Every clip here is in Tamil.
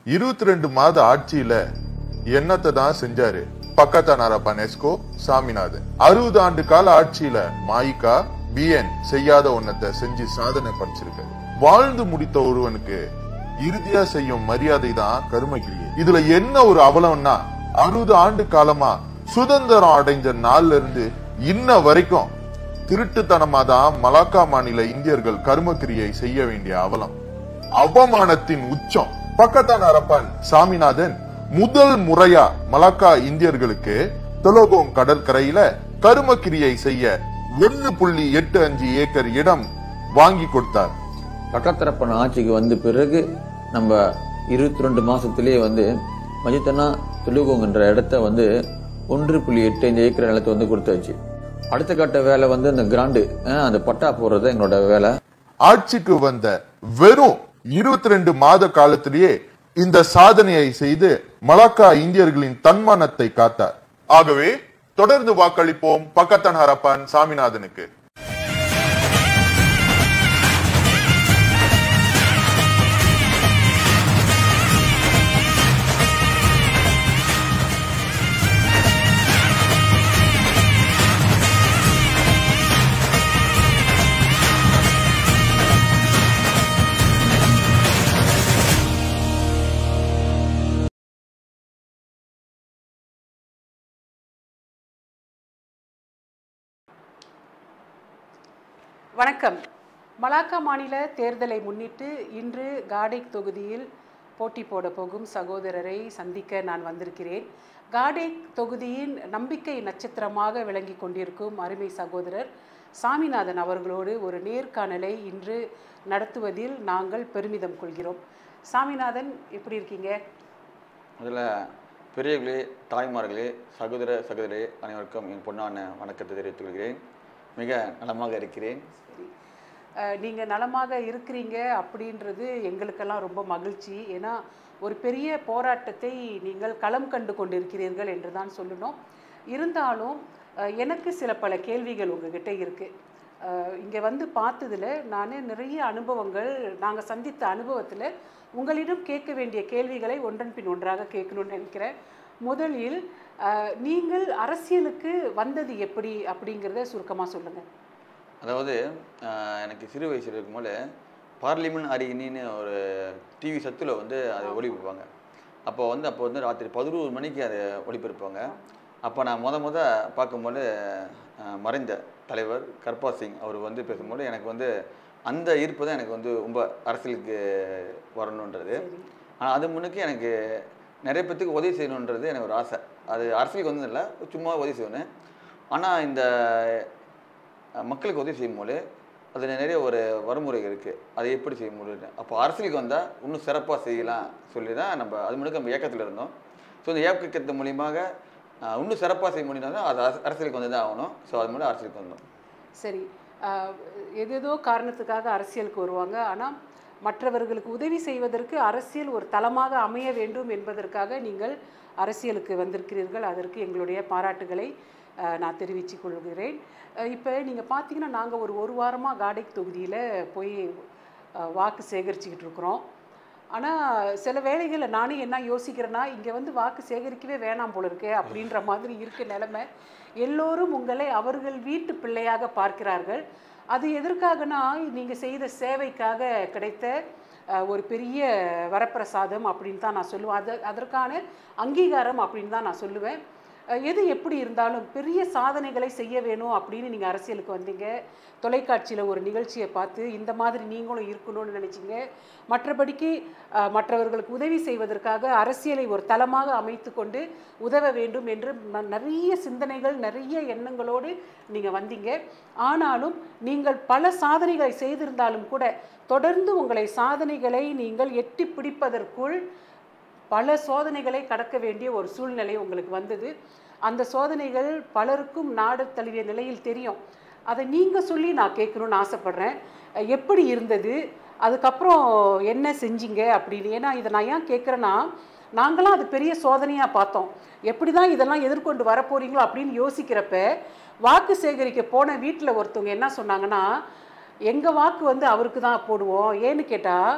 இருபத்தி ரெண்டு மாத ஆட்சியில என்னத்தை தான் செஞ்சாரு பக்கத்தானாரப்பா நெஸ்கோ சாமிநாதன் அறுபது ஆண்டு கால ஆட்சியில மாயிகா பிஎன் செய்யாத ஒன்னத்தை செஞ்சு சாதனை படிச்சிருக்காரு வாழ்ந்து முடித்த ஒருவனுக்கு இறுதியா செய்யும் மரியாதை தான் கருமகிரி இதுல என்ன ஒரு அவலம்னா அறுபது ஆண்டு காலமா சுதந்திரம் அடைஞ்ச நாள்ல இருந்து இன்ன வரைக்கும் திருட்டுத்தனமா தான் மலாக்கா மாநில இந்தியர்கள் கருமக்கிரியை செய்ய வேண்டிய அவலம் அவமானத்தின் உச்சம் பக்கத்தான் அரப்பான் சாமிநாதன் முதல் முறையா மலாக்கா இந்தியர்களுக்கு தொலோகோங் கடற்கரையில கருமக்கிரியை செய்ய ஒன்னு புள்ளி எட்டு அஞ்சு ஏக்கர் இடம் வாங்கி கொடுத்தார் பக்கத்தரப்பன் ஆட்சிக்கு வந்த பிறகு நம்ம இருபத்தி ரெண்டு மாசத்திலேயே வந்து மஜித்தனா துலுகோங்கன்ற இடத்த வந்து ஒன்று புள்ளி எட்டு ஐந்து ஏக்கர் நிலத்தை வந்து கொடுத்தாச்சு அடுத்த கட்ட வேலை வந்து அந்த கிராண்டு அஹ், அந்த பட்டா போடுறது எங்களோட வேலை ஆட்சிக்கு வந்த வெறும் இருபத்தி ரெண்டு மாத காலத்திலேயே இந்த சாதனையை செய்து மலாக்கா இந்தியர்களின் தன்மானத்தை காத்தார் ஆகவே தொடர்ந்து வாக்களிப்போம் பக்கத்தன் ஹரப்பான் சாமிநாதனுக்கு வணக்கம் மலாக்கா மாநில தேர்தலை முன்னிட்டு இன்று காடேக் தொகுதியில் போட்டி போட போகும் சகோதரரை சந்திக்க நான் வந்திருக்கிறேன் காடேக் தொகுதியின் நம்பிக்கை நட்சத்திரமாக விளங்கி கொண்டிருக்கும் அருமை சகோதரர் சாமிநாதன் அவர்களோடு ஒரு நேர்காணலை இன்று நடத்துவதில் நாங்கள் பெருமிதம் கொள்கிறோம் சாமிநாதன் எப்படி இருக்கீங்க அதில் பெரியவர்களே தாய்மார்களே சகோதர சகோதரி அனைவருக்கும் என் பொன்னான வணக்கத்தை தெரிவித்துக் கொள்கிறேன் மிக நலமாக இருக்கிறேன் சரி அஹ், நீங்க நலமாக இருக்கிறீங்க அப்படின்றது எங்களுக்கெல்லாம் ரொம்ப மகிழ்ச்சி ஏன்னா ஒரு பெரிய போராட்டத்தை நீங்கள் களம் கண்டு கொண்டிருக்கிறீர்கள் என்று தான் சொல்லணும் இருந்தாலும் அஹ், எனக்கு சில பல கேள்விகள் உங்ககிட்ட இருக்கு அஹ், இங்க வந்து பார்த்ததுல நான் நிறைய அனுபவங்கள் நாங்கள் சந்தித்த அனுபவத்தில் உங்களிடம் கேட்க வேண்டிய கேள்விகளை ஒன்றன் பின் ஒன்றாக கேட்கணும்னு நினைக்கிறேன் முதலில் அஹ், நீங்கள் அரசியலுக்கு வந்தது எப்படி அப்படிங்கிறத சுருக்கமாக சொல்லுங்கள் அதாவது ஆஹ், எனக்கு சிறு வயசில் இருக்கும்போது பார்லிமெண்ட் அரியணின்னு ஒரு டிவி சத்தில் வந்து அதை ஒளிபரப்பாங்க அப்போ வந்து அப்போ வந்து ராத்திரி பதினோரு மணிக்கு அதை ஒளிபரப்பாங்க அப்போ நான் முத முத பார்க்கும்போது ஆஹ், மறைந்த தலைவர் கர்பா சிங் அவர் வந்து பேசும்போது எனக்கு வந்து அந்த ஈர்ப்பு தான் எனக்கு வந்து ரொம்ப அரசியலுக்கு வரணுன்றது சரி ஆனால் அது முன்னுக்கு எனக்கு நிறைய பேத்துக்கு உதவி செய்யணுன்றது எனக்கு ஒரு ஆசை அது அரசியலுக்கு வந்து இல்லை சும்மா உதவி செய்யணும் ஆனால் இந்த அஹ், மக்களுக்கு உதவி செய்யும்போது அதில் நிறைய ஒரு வறுமுறை இருக்குது அதை எப்படி செய்ய முடியும் அப்போ அரசியலுக்கு வந்தால் இன்னும் சிறப்பாக செய்யலாம் சொல்லி தான் நம்ம அது முழுக்க நம்ம இயக்கத்தில் இருந்தோம் ஸோ இந்த இயக்கத்தின் மூலியமாக அஹ், இன்னும் சிறப்பாக செய்ய முடியும்னா அது அரச- அரசியலுக்கு வந்து தான் ஆகணும் ஸோ அது மூலம் அரசியலுக்கு வந்தோம் சரி ஆஹ் ஏதேதோ காரணத்துக்காக அரசியலுக்கு வருவாங்க ஆனால் மற்றவர்களுக்கு உதவி செய்வதற்கு அரசியல் ஒரு தளமாக அமைய வேண்டும் என்பதற்காக நீங்கள் அரசியலுக்கு வந்திருக்கிறீர்கள் அதற்கு எங்களுடைய பாராட்டுகளை ஆஹ் நான் தெரிவித்துக் கொள்கிறேன் இப்போ நீங்கள் பார்த்தீங்கன்னா நாங்கள் ஒரு ஒரு வாரமாக காடைக் தொகுதியில் போய் ஆஹ் வாக்கு சேகரிச்சுக்கிட்டு இருக்கிறோம் ஆனால் சில வேளைகளில் நானே என்ன யோசிக்கிறேன்னா இங்கே வந்து வாக்கு சேகரிக்கவே வேணாம் போல இருக்கே அப்படின்ற மாதிரி இருக்க நிலைமை எல்லோரும் உங்களை அவர்கள் வீட்டு பிள்ளையாக பார்க்கிறார்கள் அது எதற்காகனா நீங்கள் செய்த சேவைக்காக கிடைத்த அஹ், ஒரு பெரிய வரப்பிரசாதம் அப்படின்னு தான் நான் சொல்லுவேன் அது அதற்கான அங்கீகாரம் அப்படின்னு தான் நான் சொல்லுவேன் அஹ், எது எப்படி இருந்தாலும் பெரிய சாதனைகளை செய்ய வேணும் அப்படின்னு நீங்கள் அரசியலுக்கு வந்தீங்க தொலைக்காட்சியில் ஒரு நிகழ்ச்சியை பார்த்து இந்த மாதிரி நீங்களும் இருக்கணும்னு நினச்சிங்க மற்றபடிக்கு அஹ், மற்றவர்களுக்கு உதவி செய்வதற்காக அரசியலை ஒரு தளமாக அமைத்து கொண்டு உதவ வேண்டும் என்று ந- நிறைய சிந்தனைகள் நிறைய எண்ணங்களோடு நீங்கள் வந்தீங்க ஆனாலும் நீங்கள் பல சாதனைகளை செய்திருந்தாலும் கூட தொடர்ந்து உங்களை சாதனைகளை நீங்கள் எட்டி பிடிப்பதற்குள் பல சோதனைகளை கடக்க வேண்டிய ஒரு சூழ்நிலை உங்களுக்கு வந்தது அந்த சோதனைகள் பலருக்கும் நாடு தழுவிய நிலையில் தெரியும் அதை நீங்கள் சொல்லி நான் கேட்கணும்னு ஆசைப்பட்றேன் அஹ் எப்படி இருந்தது அதுக்கப்புறம் என்ன செஞ்சீங்க அப்படின்னு ஏன்னா இதை நான் ஏன் கேட்குறேன்னா நாங்களாம் அது பெரிய சோதனையாக பார்த்தோம் எப்படி தான் இதெல்லாம் எதிர்கொண்டு வரப்போறீங்களோ அப்படின்னு யோசிக்கிறப்ப வாக்கு சேகரிக்க போன வீட்டில் ஒருத்தவங்க என்ன சொன்னாங்கன்னா எங்கள் வாக்கு வந்து அவருக்கு தான் போடுவோம் ஏன்னு கேட்டால்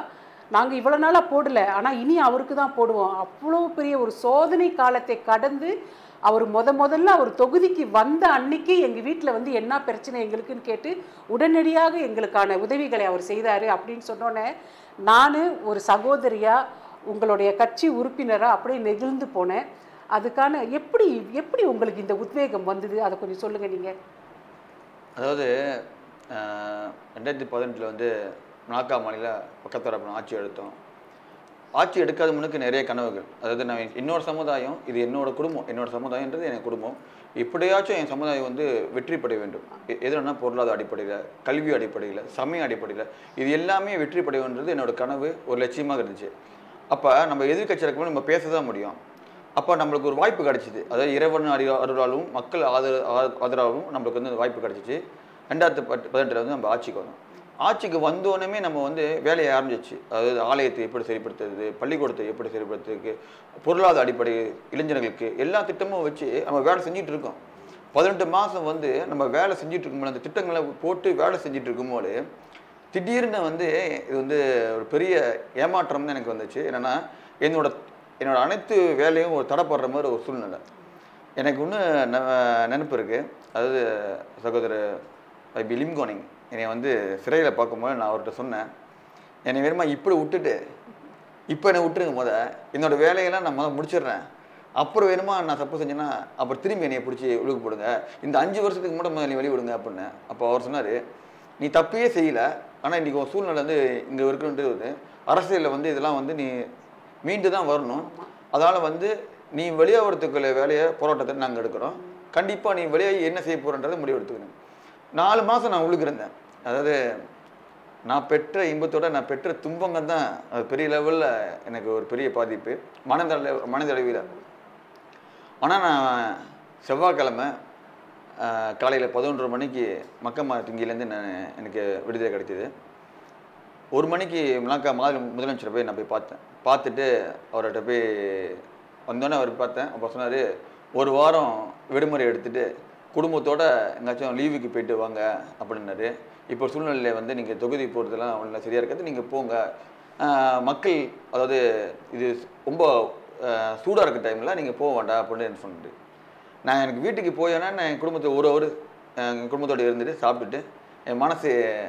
நாங்கள் இவ்வளோ நாளாக போடல ஆனால் இனி அவருக்கு தான் போடுவோம் அவ்வளோ பெரிய ஒரு சோதனை காலத்தை கடந்து அவர் முத முதல்ல அவர் தொகுதிக்கு வந்த அன்னைக்கு எங்கள் வீட்டில் வந்து என்ன பிரச்சனை எங்களுக்குன்னு கேட்டு உடனடியாக எங்களுக்கான உதவிகளை அவர் செய்தார் அப்படின்னு சொன்னோன்னே நான் ஒரு சகோதரியாக உங்களுடைய கட்சி உறுப்பினராக அப்படியே நெகிழ்ந்து போனேன் அதுக்கான எப்படி எப்படி உங்களுக்கு இந்த உத்வேகம் வந்தது அதை கொஞ்சம் சொல்லுங்கள் நீங்கள் அதாவது அஹ், ரெண்டாயிரத்தி பதினெட்டில் வந்து நாக்கா மாநில பக்கத்தரப்பு ஆட்சி எடுத்தோம் ஆட்சி எடுக்காத முன்னுக்கு நிறைய கனவுகள் அதாவது நான் இன்னொரு சமுதாயம் இது என்னோட குடும்பம் என்னோட சமுதாயன்றது என் குடும்பம் எப்படியாச்சும் என் சமுதாயம் வந்து வெற்றி பெற வேண்டும் எ- எதுனா பொருளாதார அடிப்படையில் கல்வி அடிப்படையில் சமய அடிப்படையில் இது எல்லாமே வெற்றி பெற வேண்டியது என்னோட கனவு ஒரு லட்சியமாக இருந்துச்சு அப்போ நம்ம எதிர்க்கட்சி இருக்கும்போது நம்ம பேச தான் முடியும் அப்போ நம்மளுக்கு ஒரு வாய்ப்பு கிடைச்சிது அதாவது இறைவன் அறி அருளாலும் மக்கள் ஆதர ஆ- ஆதரவாலும் நம்மளுக்கு வந்து வாய்ப்பு கிடைச்சிச்சு ரெண்டாயிரத்து பத்து பதினெட்டில் வந்து நம்ம ஆட்சிக்கு வந்தோம் ஆட்சிக்கு வந்தோடனே நம்ம வந்து வேலையை ஆரம்பிச்சிச்சு அதாவது ஆலயத்தை எப்படி சரிப்படுத்துறது பள்ளிக்கூடத்தை எப்படி சரிப்படுத்துறதுக்கு பொருளாதார அடிப்படை இளைஞர்களுக்கு எல்லா திட்டமும் வச்சு நம்ம வேலை செஞ்சுட்டு இருக்கோம் பதினெட்டு மாதம் வந்து நம்ம வேலை செஞ்சுட்டு இருக்கும்போது அந்த திட்டங்களை போட்டு வேலை செஞ்சுட்டு இருக்கும்போது திடீர்னு வந்து இது வந்து ஒரு பெரிய ஏமாற்றம் தான் எனக்கு வந்துச்சு என்னன்னா என்னோட என்னோட அனைத்து வேலையும் ஒரு தடைப்படுற மாதிரி ஒரு சூழ்நிலை எனக்கு இன்னும் ந- நினைப்பு இருக்கு அதாவது சகோதரர் ஐபி லிம்கோனிங் என்னை வந்து சிறையில் பார்க்கும்போது நான் அவர்கிட்ட சொன்னேன் என்னை வேணுமா இப்படி விட்டுட்டு இப்போ என்னை விட்டுருங்க முத என்னோட வேலையெல்லாம் நான் முத முடிச்சிடுறேன் அப்புறம் வேணுமா நான் தப்பு செஞ்சேன்னா அப்புறம் திரும்பி என்னைய பிடிச்சி விழுக்கு போடுங்க இந்த அஞ்சு வருஷத்துக்கு மட்டும் முதல்ல நீ வெளிய விடுங்க அப்படின்னு அப்போ அவர் சொன்னார் நீ தப்பே செய்யல ஆனால் இன்றைக்கி உன் சூழ்நிலை வந்து இங்கே இருக்குன்றது வந்து அரசியலில் வந்து இதெல்லாம் வந்து நீ மீண்டு தான் வரணும் அதனால் வந்து நீ வெளியாகிறதுக்குள்ள வேலையை போராட்டத்தை நாங்கள் எடுக்கிறோம் கண்டிப்பாக நீ வெளியாகி என்ன செய்ய போகிறன்றதை முடிவு எடுத்துக்கணும் நாலு மாதம் நான் உள்ளுக்கு இருந்தேன் அதாவது நான் பெற்ற இன்பத்தோட நான் பெற்ற துன்பங்கள் தான் அது பெரிய லெவலில் எனக்கு ஒரு பெரிய பாதிப்பு மனதள மனதளவில் ஆனால் நான் செவ்வாய்க்கிழமை காலையில் பதினொன்றரை மணிக்கு மக்கம்மா திங்கிலேருந்து நான் எனக்கு விடுதலை கிடைத்தது ஒரு மணிக்கு மிளாக்கா மாதிரி முதலமைச்சரை போய் நான் போய் பார்த்தேன் பார்த்துட்டு அவர்கிட்ட போய் வந்தோடனே அவர் பார்த்தேன் அப்போ சொன்னார் ஒரு வாரம் விடுமுறை எடுத்துட்டு குடும்பத்தோட எங்காச்சும் லீவுக்கு போயிட்டு வாங்க அப்படின்னாரு இப்போ சூழ்நிலையில் வந்து நீங்கள் தொகுதி போகிறதுலாம் ஒன்றும் சரியாக இருக்காது நீங்கள் போங்க ஆஹ் மக்கள் அதாவது இது ரொம்ப சூடாக இருக்க டைமில் நீங்கள் போக வேண்டாம் அப்படின்னு எனக்கு சொன்னாரு நான் எனக்கு வீட்டுக்கு போயேன்னா நான் என் குடும்பத்தை ஒரு ஒரு என் குடும்பத்தோடு இருந்துட்டு சாப்பிட்டுட்டு என் மனசு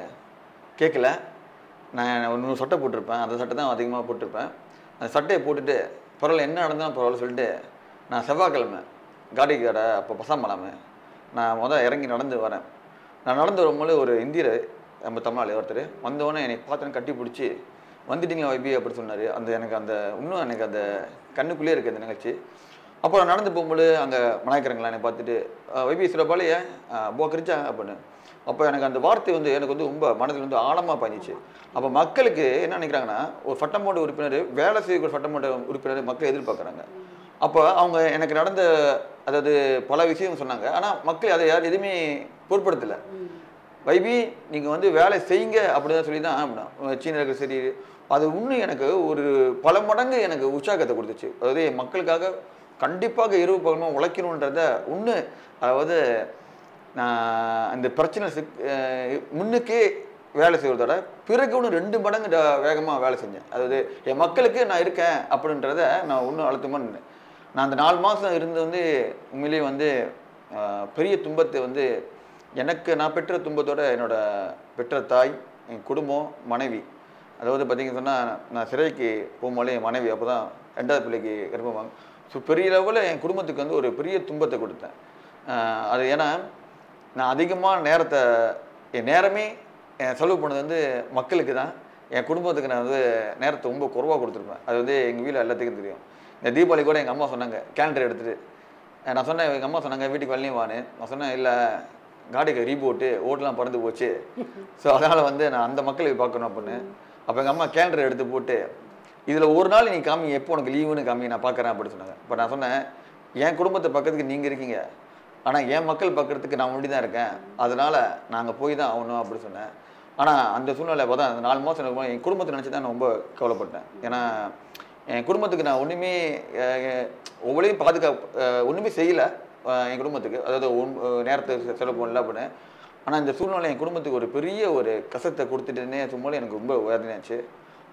கேட்கல நான் இன்னொரு சட்டை போட்டிருப்பேன் அந்த சட்டை தான் அதிகமாக போட்டிருப்பேன் அந்த சட்டையை போட்டுட்டு பரவாயில்ல என்ன நடந்தாலும் பரவாயில்ல சொல்லிட்டு நான் செவ்வாய்க்கிழமை காடி கடை அப்போ பசாமலாமே நான் முதல் இறங்கி நடந்து வரேன் நான் நடந்து வரும்போது ஒரு இந்தியர் நம்ம தமிழ் ஒருத்தர் வந்தவொடனே என்னை பார்த்தோன்னு கட்டி பிடிச்சி வந்துட்டீங்களா வைபி அப்படி சொன்னார் அந்த எனக்கு அந்த இன்னும் எனக்கு அந்த கண்ணுக்குள்ளேயே இருக்குது அந்த நிகழ்ச்சி அப்போ நான் நடந்து போகும்போது அங்கே மலாய்க்கிறங்களா என்னை பார்த்துட்டு "அஹ், வைபி சிறப்பாலையே போக்கரிச்சா அப்படின்னு அப்போ எனக்கு அந்த வார்த்தை வந்து எனக்கு வந்து ரொம்ப மனதில் வந்து ஆழமாக பதிஞ்சிச்சு அப்போ மக்களுக்கு என்ன நினைக்கிறாங்கன்னா ஒரு சட்டமன்ற உறுப்பினர் வேலை செய்யக்கூடிய சட்டமன்ற உறுப்பினர் மக்கள் எதிர்பார்க்குறாங்க அப்போ அவங்க எனக்கு நடந்த அதாவது பல விஷயம் சொன்னாங்க ஆனால் மக்கள் அதை யாரும் எதுவுமே பொருட்படுத்தலை வைபி நீங்கள் வந்து வேலை செய்யுங்க அப்படின்னு சொல்லி தான் அப்படின்னா சீனர்கள் சரி அது இன்னும் எனக்கு ஒரு பல மடங்கு எனக்கு உற்சாகத்தை கொடுத்துச்சு அதாவது என் மக்களுக்காக கண்டிப்பாக இரவு பகலமாக உழைக்கணுன்றத ஒன்று அதாவது நான் இந்த பிரச்சனை சிக் அஹ் முன்னுக்கே வேலை செய்வதோட பிறகு ஒன்று ரெண்டு மடங்கு வேகமாக வேலை செஞ்சேன் அதாவது என் மக்களுக்கு நான் இருக்கேன் அப்படின்றத நான் இன்னும் அழுத்தமாக நின்னேன் நான் அந்த நாலு மாதம் இருந்து வந்து உண்மையிலேயே வந்து அஹ், பெரிய துன்பத்தை வந்து எனக்கு நான் பெற்ற துன்பத்தோட என்னோட பெற்ற தாய் என் குடும்பம் மனைவி அதாவது பார்த்தீங்கன்னு சொன்னால் நான் சிறைக்கு போகும்போது என் மனைவி அப்போ தான் ரெண்டாவது பிள்ளைக்கு கர்ப்பமாங்க ஸோ பெரிய லெவலில் என் குடும்பத்துக்கு வந்து ஒரு பெரிய துன்பத்தை கொடுத்தேன் அஹ், அது ஏன்னா நான் அதிகமாக நேரத்தை என் நேரமே என் செலவு பண்ணது வந்து மக்களுக்கு தான் என் குடும்பத்துக்கு நான் வந்து நேரத்தை ரொம்ப குறைவாக கொடுத்துருப்பேன் அது வந்து எங்கள் வீட்டில் எல்லாத்துக்கும் தெரியும் இந்த தீபாவளி கூட எங்கள் அம்மா சொன்னாங்க கேலண்டர் எடுத்துகிட்டு நான் சொன்னேன் எங்கள் அம்மா சொன்னாங்க வீட்டுக்கு வரலையும் வான்னு நான் சொன்னேன் இல்லை காடிக்கு ரீபோட்டு ஓட்டெலாம் பறந்து போச்சு ஸோ அதனால் வந்து நான் அந்த மக்களுக்கு பார்க்கணும் அப்படின்னு அப்போ எங்கள் அம்மா கேலண்டர் எடுத்து போட்டு இதில் ஒரு நாள் நீ காமி எப்போ உனக்கு லீவுன்னு காமி நான் பார்க்குறேன் அப்படின்னு சொன்னாங்க இப்போ நான் சொன்னேன் என் குடும்பத்தை பக்கத்துக்கு நீங்கள் இருக்கீங்க ஆனால் என் மக்கள் பார்க்கறதுக்கு நான் முன்னாடி தான் இருக்கேன் அதனால் நாங்கள் போய் தான் ஆகணும் அப்படி சொன்னேன் ஆனால் அந்த சூழ்நிலை பார்த்தா அந்த நாலு மாதம் இருக்கும்போது என் குடும்பத்தை நினச்சி தான் நான் ரொம்ப கவலைப்பட்டேன் ஏன்னா என் குடும்பத்துக்கு நான் ஒன்றுமே ஒவ்வொருளையும் பாதுகாப்பு அஹ், ஒண்ணுமே செய்யலை என் குடும்பத்துக்கு அதாவது ஒன்- அஹ், நேரத்தை செ- செலவு பண்ணல அப்படின்னு ஆனால் இந்த சூழ்நிலை என் குடும்பத்துக்கு ஒரு பெரிய ஒரு கசத்தை கொடுத்துட்டேனே சும்மா எனக்கு ரொம்ப வேதனையாச்சு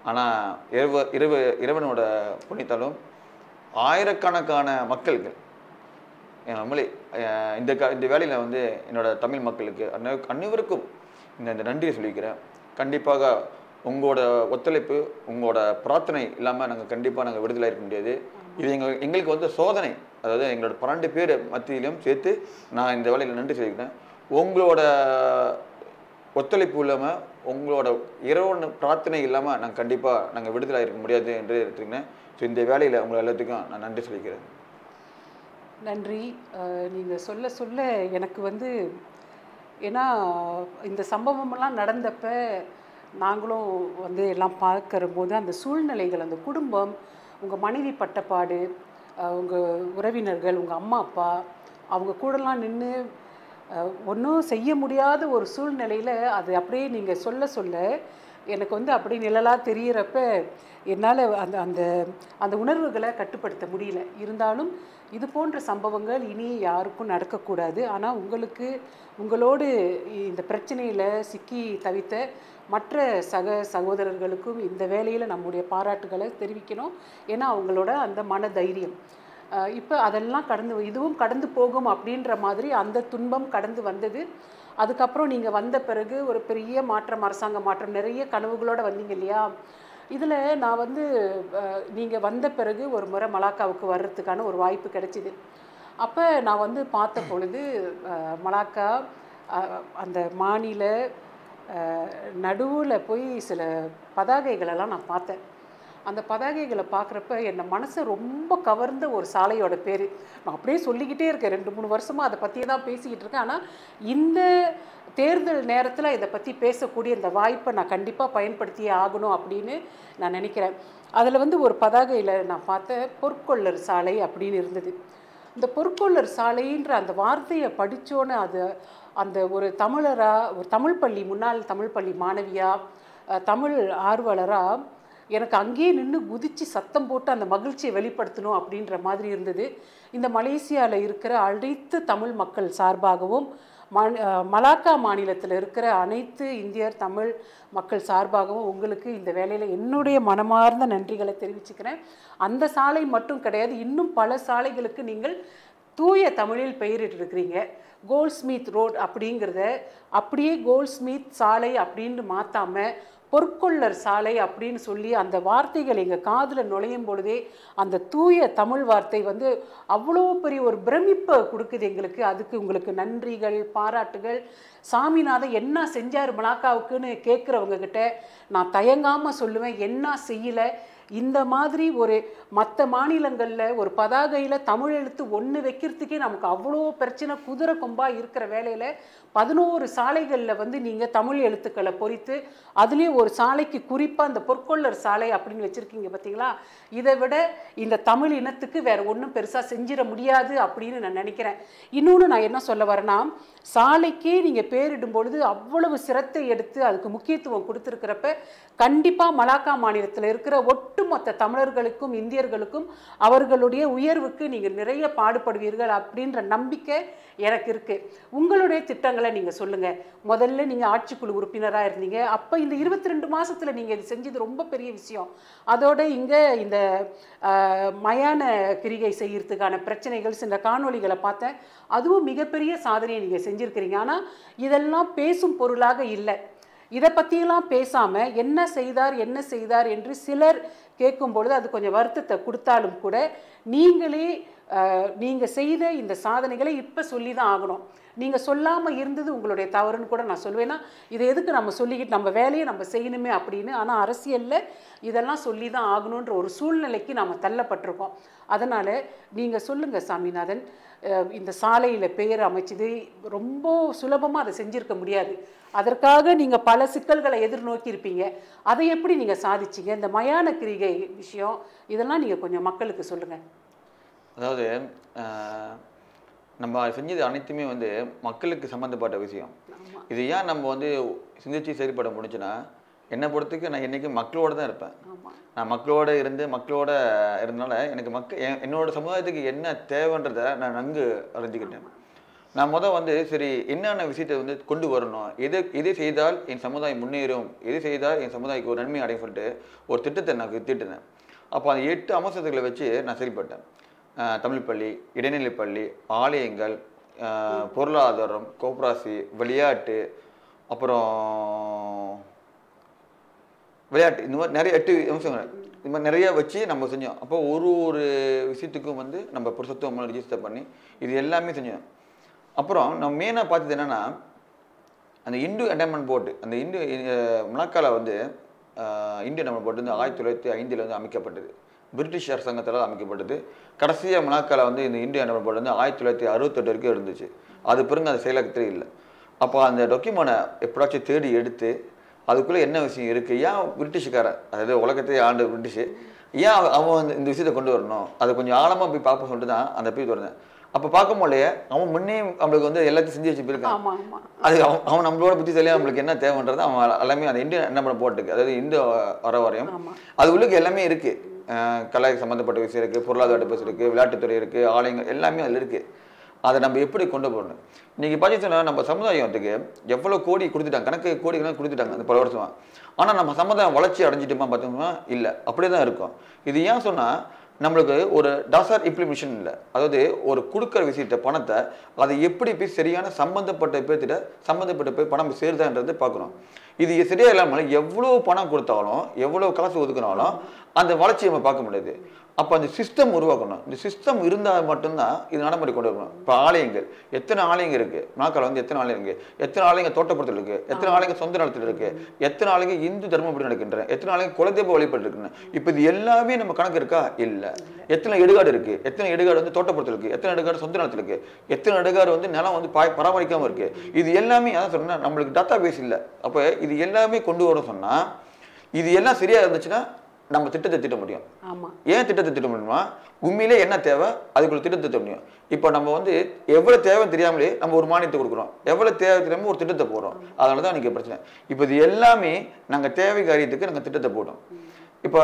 ஆனால் இரவு இரவு இறைவனோட புண்ணியத்தாலும் ஆயிரக்கணக்கான மக்கள்கள் என் நம்மளே அஹ் இந்த க இந்த வேலையில் வந்து என்னோட தமிழ் மக்களுக்கு அனை அனைவருக்கும் இந்த இந்த நன்றியை சொல்லிக்கிறேன் கண்டிப்பாக உங்களோட ஒத்துழைப்பு உங்களோட பிரார்த்தனை இல்லாமல் நாங்கள் கண்டிப்பாக நாங்கள் விடுதலை இருக்க முடியாது இது எங்கள் எங்களுக்கு வந்து சோதனை அதாவது எங்களோட பன்னெண்டு பேர் மத்தியிலும் சேர்த்து நான் இந்த வேலையில் நன்றி சொல்லிக்கிறேன் உங்களோட ஒத்துழைப்பு இல்லாமல் உங்களோட இரவு பிரார்த்தனை இல்லாமல் நாங்கள் கண்டிப்பாக நாங்கள் விடுதலை இருக்க முடியாது என்று எடுத்துக்கினேன் ஸோ இந்த வேலையில் உங்களை எல்லாத்துக்கும் நான் நன்றி சொல்லிக்கிறேன் நன்றி நீங்கள் சொல்ல சொல்ல எனக்கு வந்து ஏன்னா இந்த சம்பவமெல்லாம் நடந்தப்ப நாங்களும் வந்து எல்லாம் பார்க்கிற போது அந்த சூழ்நிலைகள் அந்த குடும்பம் உங்கள் மனைவி பட்டப்பாடு உங்கள் உறவினர்கள் உங்கள் அம்மா அப்பா அவங்க கூடலாம் நின்று ஒன்றும் செய்ய முடியாத ஒரு சூழ்நிலையில் அது அப்படியே நீங்கள் சொல்ல சொல்ல எனக்கு வந்து அப்படி நிழலாக தெரியிறப்ப என்னால் அந்த அந்த அந்த உணர்வுகளை கட்டுப்படுத்த முடியல இருந்தாலும் இது போன்ற சம்பவங்கள் இனி யாருக்கும் நடக்கக்கூடாது ஆனால் உங்களுக்கு உங்களோடு இந்த பிரச்சனையில் சிக்கி தவித்த மற்ற சக சகோதரர்களுக்கும் இந்த வேலையில் நம்முடைய பாராட்டுகளை தெரிவிக்கணும் ஏன்னா அவங்களோட அந்த மன தைரியம் இப்போ அதெல்லாம் கடந்து இதுவும் கடந்து போகும் அப்படின்ற மாதிரி அந்த துன்பம் கடந்து வந்தது அதுக்கப்புறம் நீங்கள் வந்த பிறகு ஒரு பெரிய மாற்றம் அரசாங்க மாற்றம் நிறைய கனவுகளோட வந்தீங்க இல்லையா இதில் நான் வந்து நீங்கள் வந்த பிறகு ஒரு முறை மலாக்காவுக்கு வர்றதுக்கான ஒரு வாய்ப்பு கிடைச்சிது அப்போ நான் வந்து பார்த்த பொழுது அஹ், மலாக்கா அஹ், அந்த மாநில நடுவில் போய் சில பதாகைகளெல்லாம் நான் பார்த்தேன் அந்த பதாகைகளை பார்க்குறப்ப என் மனசை ரொம்ப கவர்ந்த ஒரு சாலையோட பேர் நான் அப்படியே சொல்லிக்கிட்டே இருக்கேன் ரெண்டு மூணு வருஷமாக அதை பற்றியே தான் பேசிக்கிட்டு இருக்கேன் ஆனால் இந்த தேர்தல் நேரத்தில் இதை பற்றி பேசக்கூடிய இந்த வாய்ப்பை நான் கண்டிப்பாக பயன்படுத்தியே ஆகணும் அப்படின்னு நான் நினைக்கிறேன் அதில் வந்து ஒரு பதாகையில் நான் பார்த்த பொற்கொள்ளர் சாலை அப்படின்னு இருந்தது இந்த பொற்கொள்ளர் சாலைன்ற அந்த வார்த்தையை படித்தோன்னே அது அந்த ஒரு தமிழராக ஒரு தமிழ் பள்ளி முன்னாள் தமிழ் பள்ளி மாணவியாக தமிழ் ஆர்வலராக எனக்கு அங்கேயே நின்று குதித்து சத்தம் போட்டு அந்த மகிழ்ச்சியை வெளிப்படுத்தணும் அப்படின்ற மாதிரி இருந்தது இந்த மலேசியாவில் இருக்கிற அனைத்து தமிழ் மக்கள் சார்பாகவும் ம- அஹ் மலாக்கா மாநிலத்தில் இருக்கிற அனைத்து இந்தியர் தமிழ் மக்கள் சார்பாகவும் உங்களுக்கு இந்த வேலையில் என்னுடைய மனமார்ந்த நன்றிகளை தெரிவிச்சுக்கிறேன் அந்த சாலை மட்டும் கிடையாது இன்னும் பல சாலைகளுக்கு நீங்கள் தூய தமிழில் பெயரிட்டிருக்கிறீங்க கோல்ட்ஸ்மித் ரோட் அப்படிங்கிறத அப்படியே கோல்ட்ஸ்மித் சாலை அப்படின்னு மாற்றாம பொற்கொள்ளர் சாலை அப்படின்னு சொல்லி அந்த வார்த்தைகள் எங்கள் காதில் நுழையும் பொழுதே அந்த தூய தமிழ் வார்த்தை வந்து அவ்வளோ பெரிய ஒரு பிரமிப்பை கொடுக்குது எங்களுக்கு அதுக்கு உங்களுக்கு நன்றிகள் பாராட்டுகள் சாமிநாதன் என்ன செஞ்சார் மலாக்காவுக்குன்னு கேட்குறவங்க கிட்ட நான் தயங்காமல் சொல்லுவேன் என்ன செய்யலை இந்த மாதிரி ஒரு மற்ற மாநிலங்களில் ஒரு பதாகையில் தமிழ் எழுத்து ஒன்று வைக்கிறதுக்கே நமக்கு அவ்வளோ பிரச்சனை குதிரை கொம்பா இருக்கிற வேலையில் பதினோரு சாலைகளில் வந்து நீங்கள் தமிழ் எழுத்துக்களை பொறித்து அதுலேயும் ஒரு சாலைக்கு குறிப்பாக அந்த பொற்கொள்ளர் சாலை அப்படின்னு வச்சுருக்கீங்க பார்த்தீங்களா இதை விட இந்த தமிழ் இனத்துக்கு வேற ஒன்றும் பெருசாக செஞ்சிட முடியாது அப்படின்னு நான் நினைக்கிறேன் இன்னொன்று நான் என்ன சொல்ல வரேன்னா சாலைக்கே நீங்கள் பேரிடும் பொழுது அவ்வளவு சிரத்தை எடுத்து அதுக்கு முக்கியத்துவம் கொடுத்துருக்கிறப்ப கண்டிப்பாக மலாக்கா மாநிலத்தில் இருக்கிற ஒட்டுமொத்த தமிழர்களுக்கும் இந்தியர்களுக்கும் அவர்களுடைய உயர்வுக்கு நீங்கள் நிறைய பாடுபடுவீர்கள் அப்படின்ற நம்பிக்கை எனக்கு இருக்கு உங்களுடைய திட்டங்களை நீங்கள் சொல்லுங்க முதல்ல நீங்கள் ஆட்சிக்குழு உறுப்பினராக இருந்தீங்க அப்போ இந்த இருபத்தி ரெண்டு மாசத்துல நீங்கள் இது செஞ்சது ரொம்ப பெரிய விஷயம் அதோட இங்கே இந்த ஆஹ், மயான கிரிகை செய்யறதுக்கான பிரச்சனைகள் சில காணொளிகளை பார்த்தேன் அதுவும் மிகப்பெரிய சாதனையை நீங்கள் செஞ்சுருக்கிறீங்க ஆனால் இதெல்லாம் பேசும் பொருளாக இல்லை இதை பற்றியெல்லாம் பேசாமல் என்ன செய்தார் என்ன செய்தார் என்று சிலர் கேட்கும் பொழுது அது கொஞ்சம் வருத்தத்தை கொடுத்தாலும் கூட நீங்களே நீங்கள் செய்த இந்த சாதனைகளை இப்போ சொல்லி தான் ஆகணும் நீங்கள் சொல்லாமல் இருந்தது உங்களுடைய தவறுன்னு கூட நான் சொல்லுவேன்னா இதை எதுக்கு நம்ம சொல்லிக்கிட்டு நம்ம வேலையை நம்ம செய்யணுமே அப்படின்னு ஆனால் அரசியலில் இதெல்லாம் சொல்லி தான் ஆகணுன்ற ஒரு சூழ்நிலைக்கு நாம் தள்ளப்பட்டிருக்கோம் அதனால் நீங்கள் சொல்லுங்கள் சாமிநாதன் அஹ் இந்த சாலையில் பெயர் அமைச்சது ரொம்ப சுலபமாக அதை செஞ்சிருக்க முடியாது அதற்காக நீங்கள் பல சிக்கல்களை எதிர்நோக்கி இருப்பீங்க அதை எப்படி நீங்கள் சாதிச்சீங்க இந்த மயான கிரிகை விஷயம் இதெல்லாம் நீங்கள் கொஞ்சம் மக்களுக்கு சொல்லுங்கள் அதாவது ஆஹ், நம்ம செஞ்சது அனைத்துமே வந்து மக்களுக்கு சம்மந்தப்பட்ட விஷயம் ஆமாம் இது ஏன் நம்ம வந்து சிந்திச்சு சரிப்பட முடிஞ்சுன்னா என்னை பொறுத்துக்கு நான் என்றைக்கும் மக்களோட தான் இருப்பேன் ஆமாம் நான் மக்களோட இருந்து மக்களோட இருந்தனால எனக்கு மக்க என்- என்னோட சமுதாயத்துக்கு என்ன தேவைன்றதை நான் நன்கு அறிஞ்சுக்கிட்டேன் நான் முத வந்து சரி என்னென்ன விஷயத்தை வந்து கொண்டு வரணும் எது எது செய்தால் என் சமுதாயம் முன்னேறும் எது செய்தால் என் சமுதாயத்துக்கு ஒரு நன்மை அடையும் சொல்லிட்டு ஒரு திட்டத்தை நான் திட்டினேன் அப்போ அந்த எட்டு அம்சத்துக்களை வச்சு நான் சரிப்பட்டேன் அஹ் தமிழ் பள்ளி இடைநிலைப் பள்ளி ஆலயங்கள் அஹ் பொருளாதாரம் கோப்ராசி விளையாட்டு அப்புறம் விளையாட்டு இந்த மாதிரி நிறைய எட்டு அம்சங்கள் இந்த மாதிரி நிறைய வச்சு நம்ம செஞ்சோம் அப்போ ஒரு ஒரு விஷயத்துக்கும் வந்து நம்ம புருஷத்துவம் ரிஜிஸ்டர் பண்ணி இது எல்லாமே செஞ்சோம் அப்புறம் நம்ம மெயினாக பார்த்தது என்னன்னா அந்த இந்து என்டர்மெண்ட் போர்டு அந்த இந்து மலாக்கால வந்து அஹ், இந்து என்டர்மெண்ட் போர்டு வந்து ஆயிரத்தி தொள்ளாயிரத்தி ஐந்தில் வந்து அமைக்கப்பட்டது பிரிட்டிஷ் அரசாங்கத்தால் அமைக்கப்பட்டது கடைசியாக மலாக்கால வந்து இந்த இந்து என்டர்மெண்ட் போர்டு வந்து ஆயிரத்தி தொள்ளாயிரத்தி அறுபத்தெட்டு வரைக்கும் இருந்துச்சு அது பிறகு அந்த செயலாக்கத்திலே இல்லை அப்போ அந்த டாக்குமெண்ட்டை எப்படாச்சும் தேடி எடுத்து அதுக்குள்ளே என்ன விஷயம் இருக்குது ஏன் பிரிட்டிஷ்காரன் அதாவது உலகத்தையே ஆண்டு பிரிட்டிஷ் ஏன் அவன் அவன் வந்து இந்த விஷயத்தை கொண்டு வரணும் அதை கொஞ்சம் ஆழமாக போய் பார்ப்போம் சொல்லிட்டு தான் அந்த போய் திறந்தேன் அப்போ பார்க்கும் போதே அவன் முன்னே நம்மளுக்கு வந்து எல்லாத்தையும் செஞ்சு வச்சு போயிருக்கான் ஆமா ஆமா அது அவன் அவன் நம்மளோட புத்தி தெளிவாக நம்மளுக்கு என்ன தேவைன்றது அவன் எல்லாமே அந்த இந்தியன் என்ன பண்ண போட்டுக்கு அதாவது இந்த வர வரையும் ஆமா. அது உள்ளுக்கு எல்லாமே இருக்கு அஹ் கலை சம்மந்தப்பட்ட விஷயம் இருக்கு பொருளாதார பேச இருக்கு விளையாட்டுத்துறை இருக்கு ஆலயங்கள் எல்லாமே அதில் இருக்கு அதை நம்ம எப்படி கொண்டு போகணும் இன்னைக்கு பார்த்தீங்கன்னா நம்ம சமுதாயத்துக்கு எவ்வளோ கோடி கொடுத்துட்டாங்க கணக்கு கோடி கணக்கு கொடுத்துட்டாங்க அந்த பல வருஷமா ஆனால் நம்ம சமுதாயம் வளர்ச்சி அடைஞ்சிட்டுமா பார்த்தோம்னா இல்லை அப்படியே தான் இருக்கும் இது ஏன் சொன்னால் நம்மளுக்கு ஒரு டாசார் இம்ப்ளிமெஷன் இல்லை அதாவது ஒரு கொடுக்குற விஷயத்த பணத்தை அதை எப்படி போய் சரியான சம்பந்தப்பட்ட பேர்த்திட்ட சம்பந்தப்பட்ட போய் பணம் போய் சேருதான்றதை பார்க்கணும் இது சரியா இல்லாமல் எவ்வளோ பணம் கொடுத்தாலும் எவ்வளோ காசு ஒதுக்குனாலும் அந்த வளர்ச்சியை நம்ம பார்க்க முடியாது அப்போ அந்த சிஸ்டம் உருவாக்கணும் இந்த சிஸ்டம் இருந்தால் மட்டும்தான் இது நடைமுறை கொண்டு வரணும் இப்போ ஆலயங்கள் எத்தனை ஆலயங்கள் இருக்கு நாக்கால் வந்து எத்தனை ஆலயம் இருக்கு எத்தனை ஆலயங்கள் தோட்டப்புறத்தில் இருக்கு எத்தனை ஆலயங்கள் சொந்த நிலத்தில் இருக்கு எத்தனை ஆலயங்கள் இந்து தர்மப்படி நடக்கின்றன எத்தனை ஆலயங்கள் குலதெய்வ வழிபாடு இருக்குன்னு இப்போ இது எல்லாமே நம்ம கணக்கு இருக்கா இல்லை எத்தனை இடுகாடு இருக்கு எத்தனை இடுகாடு வந்து தோட்டப்புறத்தில் இருக்கு எத்தனை இடுகாடு சொந்த நிலத்தில் இருக்கு எத்தனை இடுகாடு வந்து நிலம் வந்து பாய் பராமரிக்காம இருக்கு இது எல்லாமே அதான் சொன்னா நம்மளுக்கு டேட்டா பேஸ் இல்லை அப்போ இது எல்லாமே கொண்டு வர சொன்னா இது எல்லாம் சரியா இருந்துச்சுன்னா நம்ம திட்டத்தை திட்ட முடியும் ஆமா ஏன் திட்டத்தை திட்ட முடியுமா உண்மையிலே என்ன தேவை அதுக்குள்ள திட்டத்தை திட்ட முடியும் இப்போ நம்ம வந்து எவ்வளவு தேவைன்னு தெரியாமலே நம்ம ஒரு மானியத்தை கொடுக்குறோம் எவ்வளவு தேவை தெரியாம ஒரு திட்டத்தை போடுறோம் அதனால தான் எனக்கு பிரச்சனை இப்போ இது எல்லாமே நாங்க தேவை காரியத்துக்கு நாங்க திட்டத்தை போட்டோம் இப்போ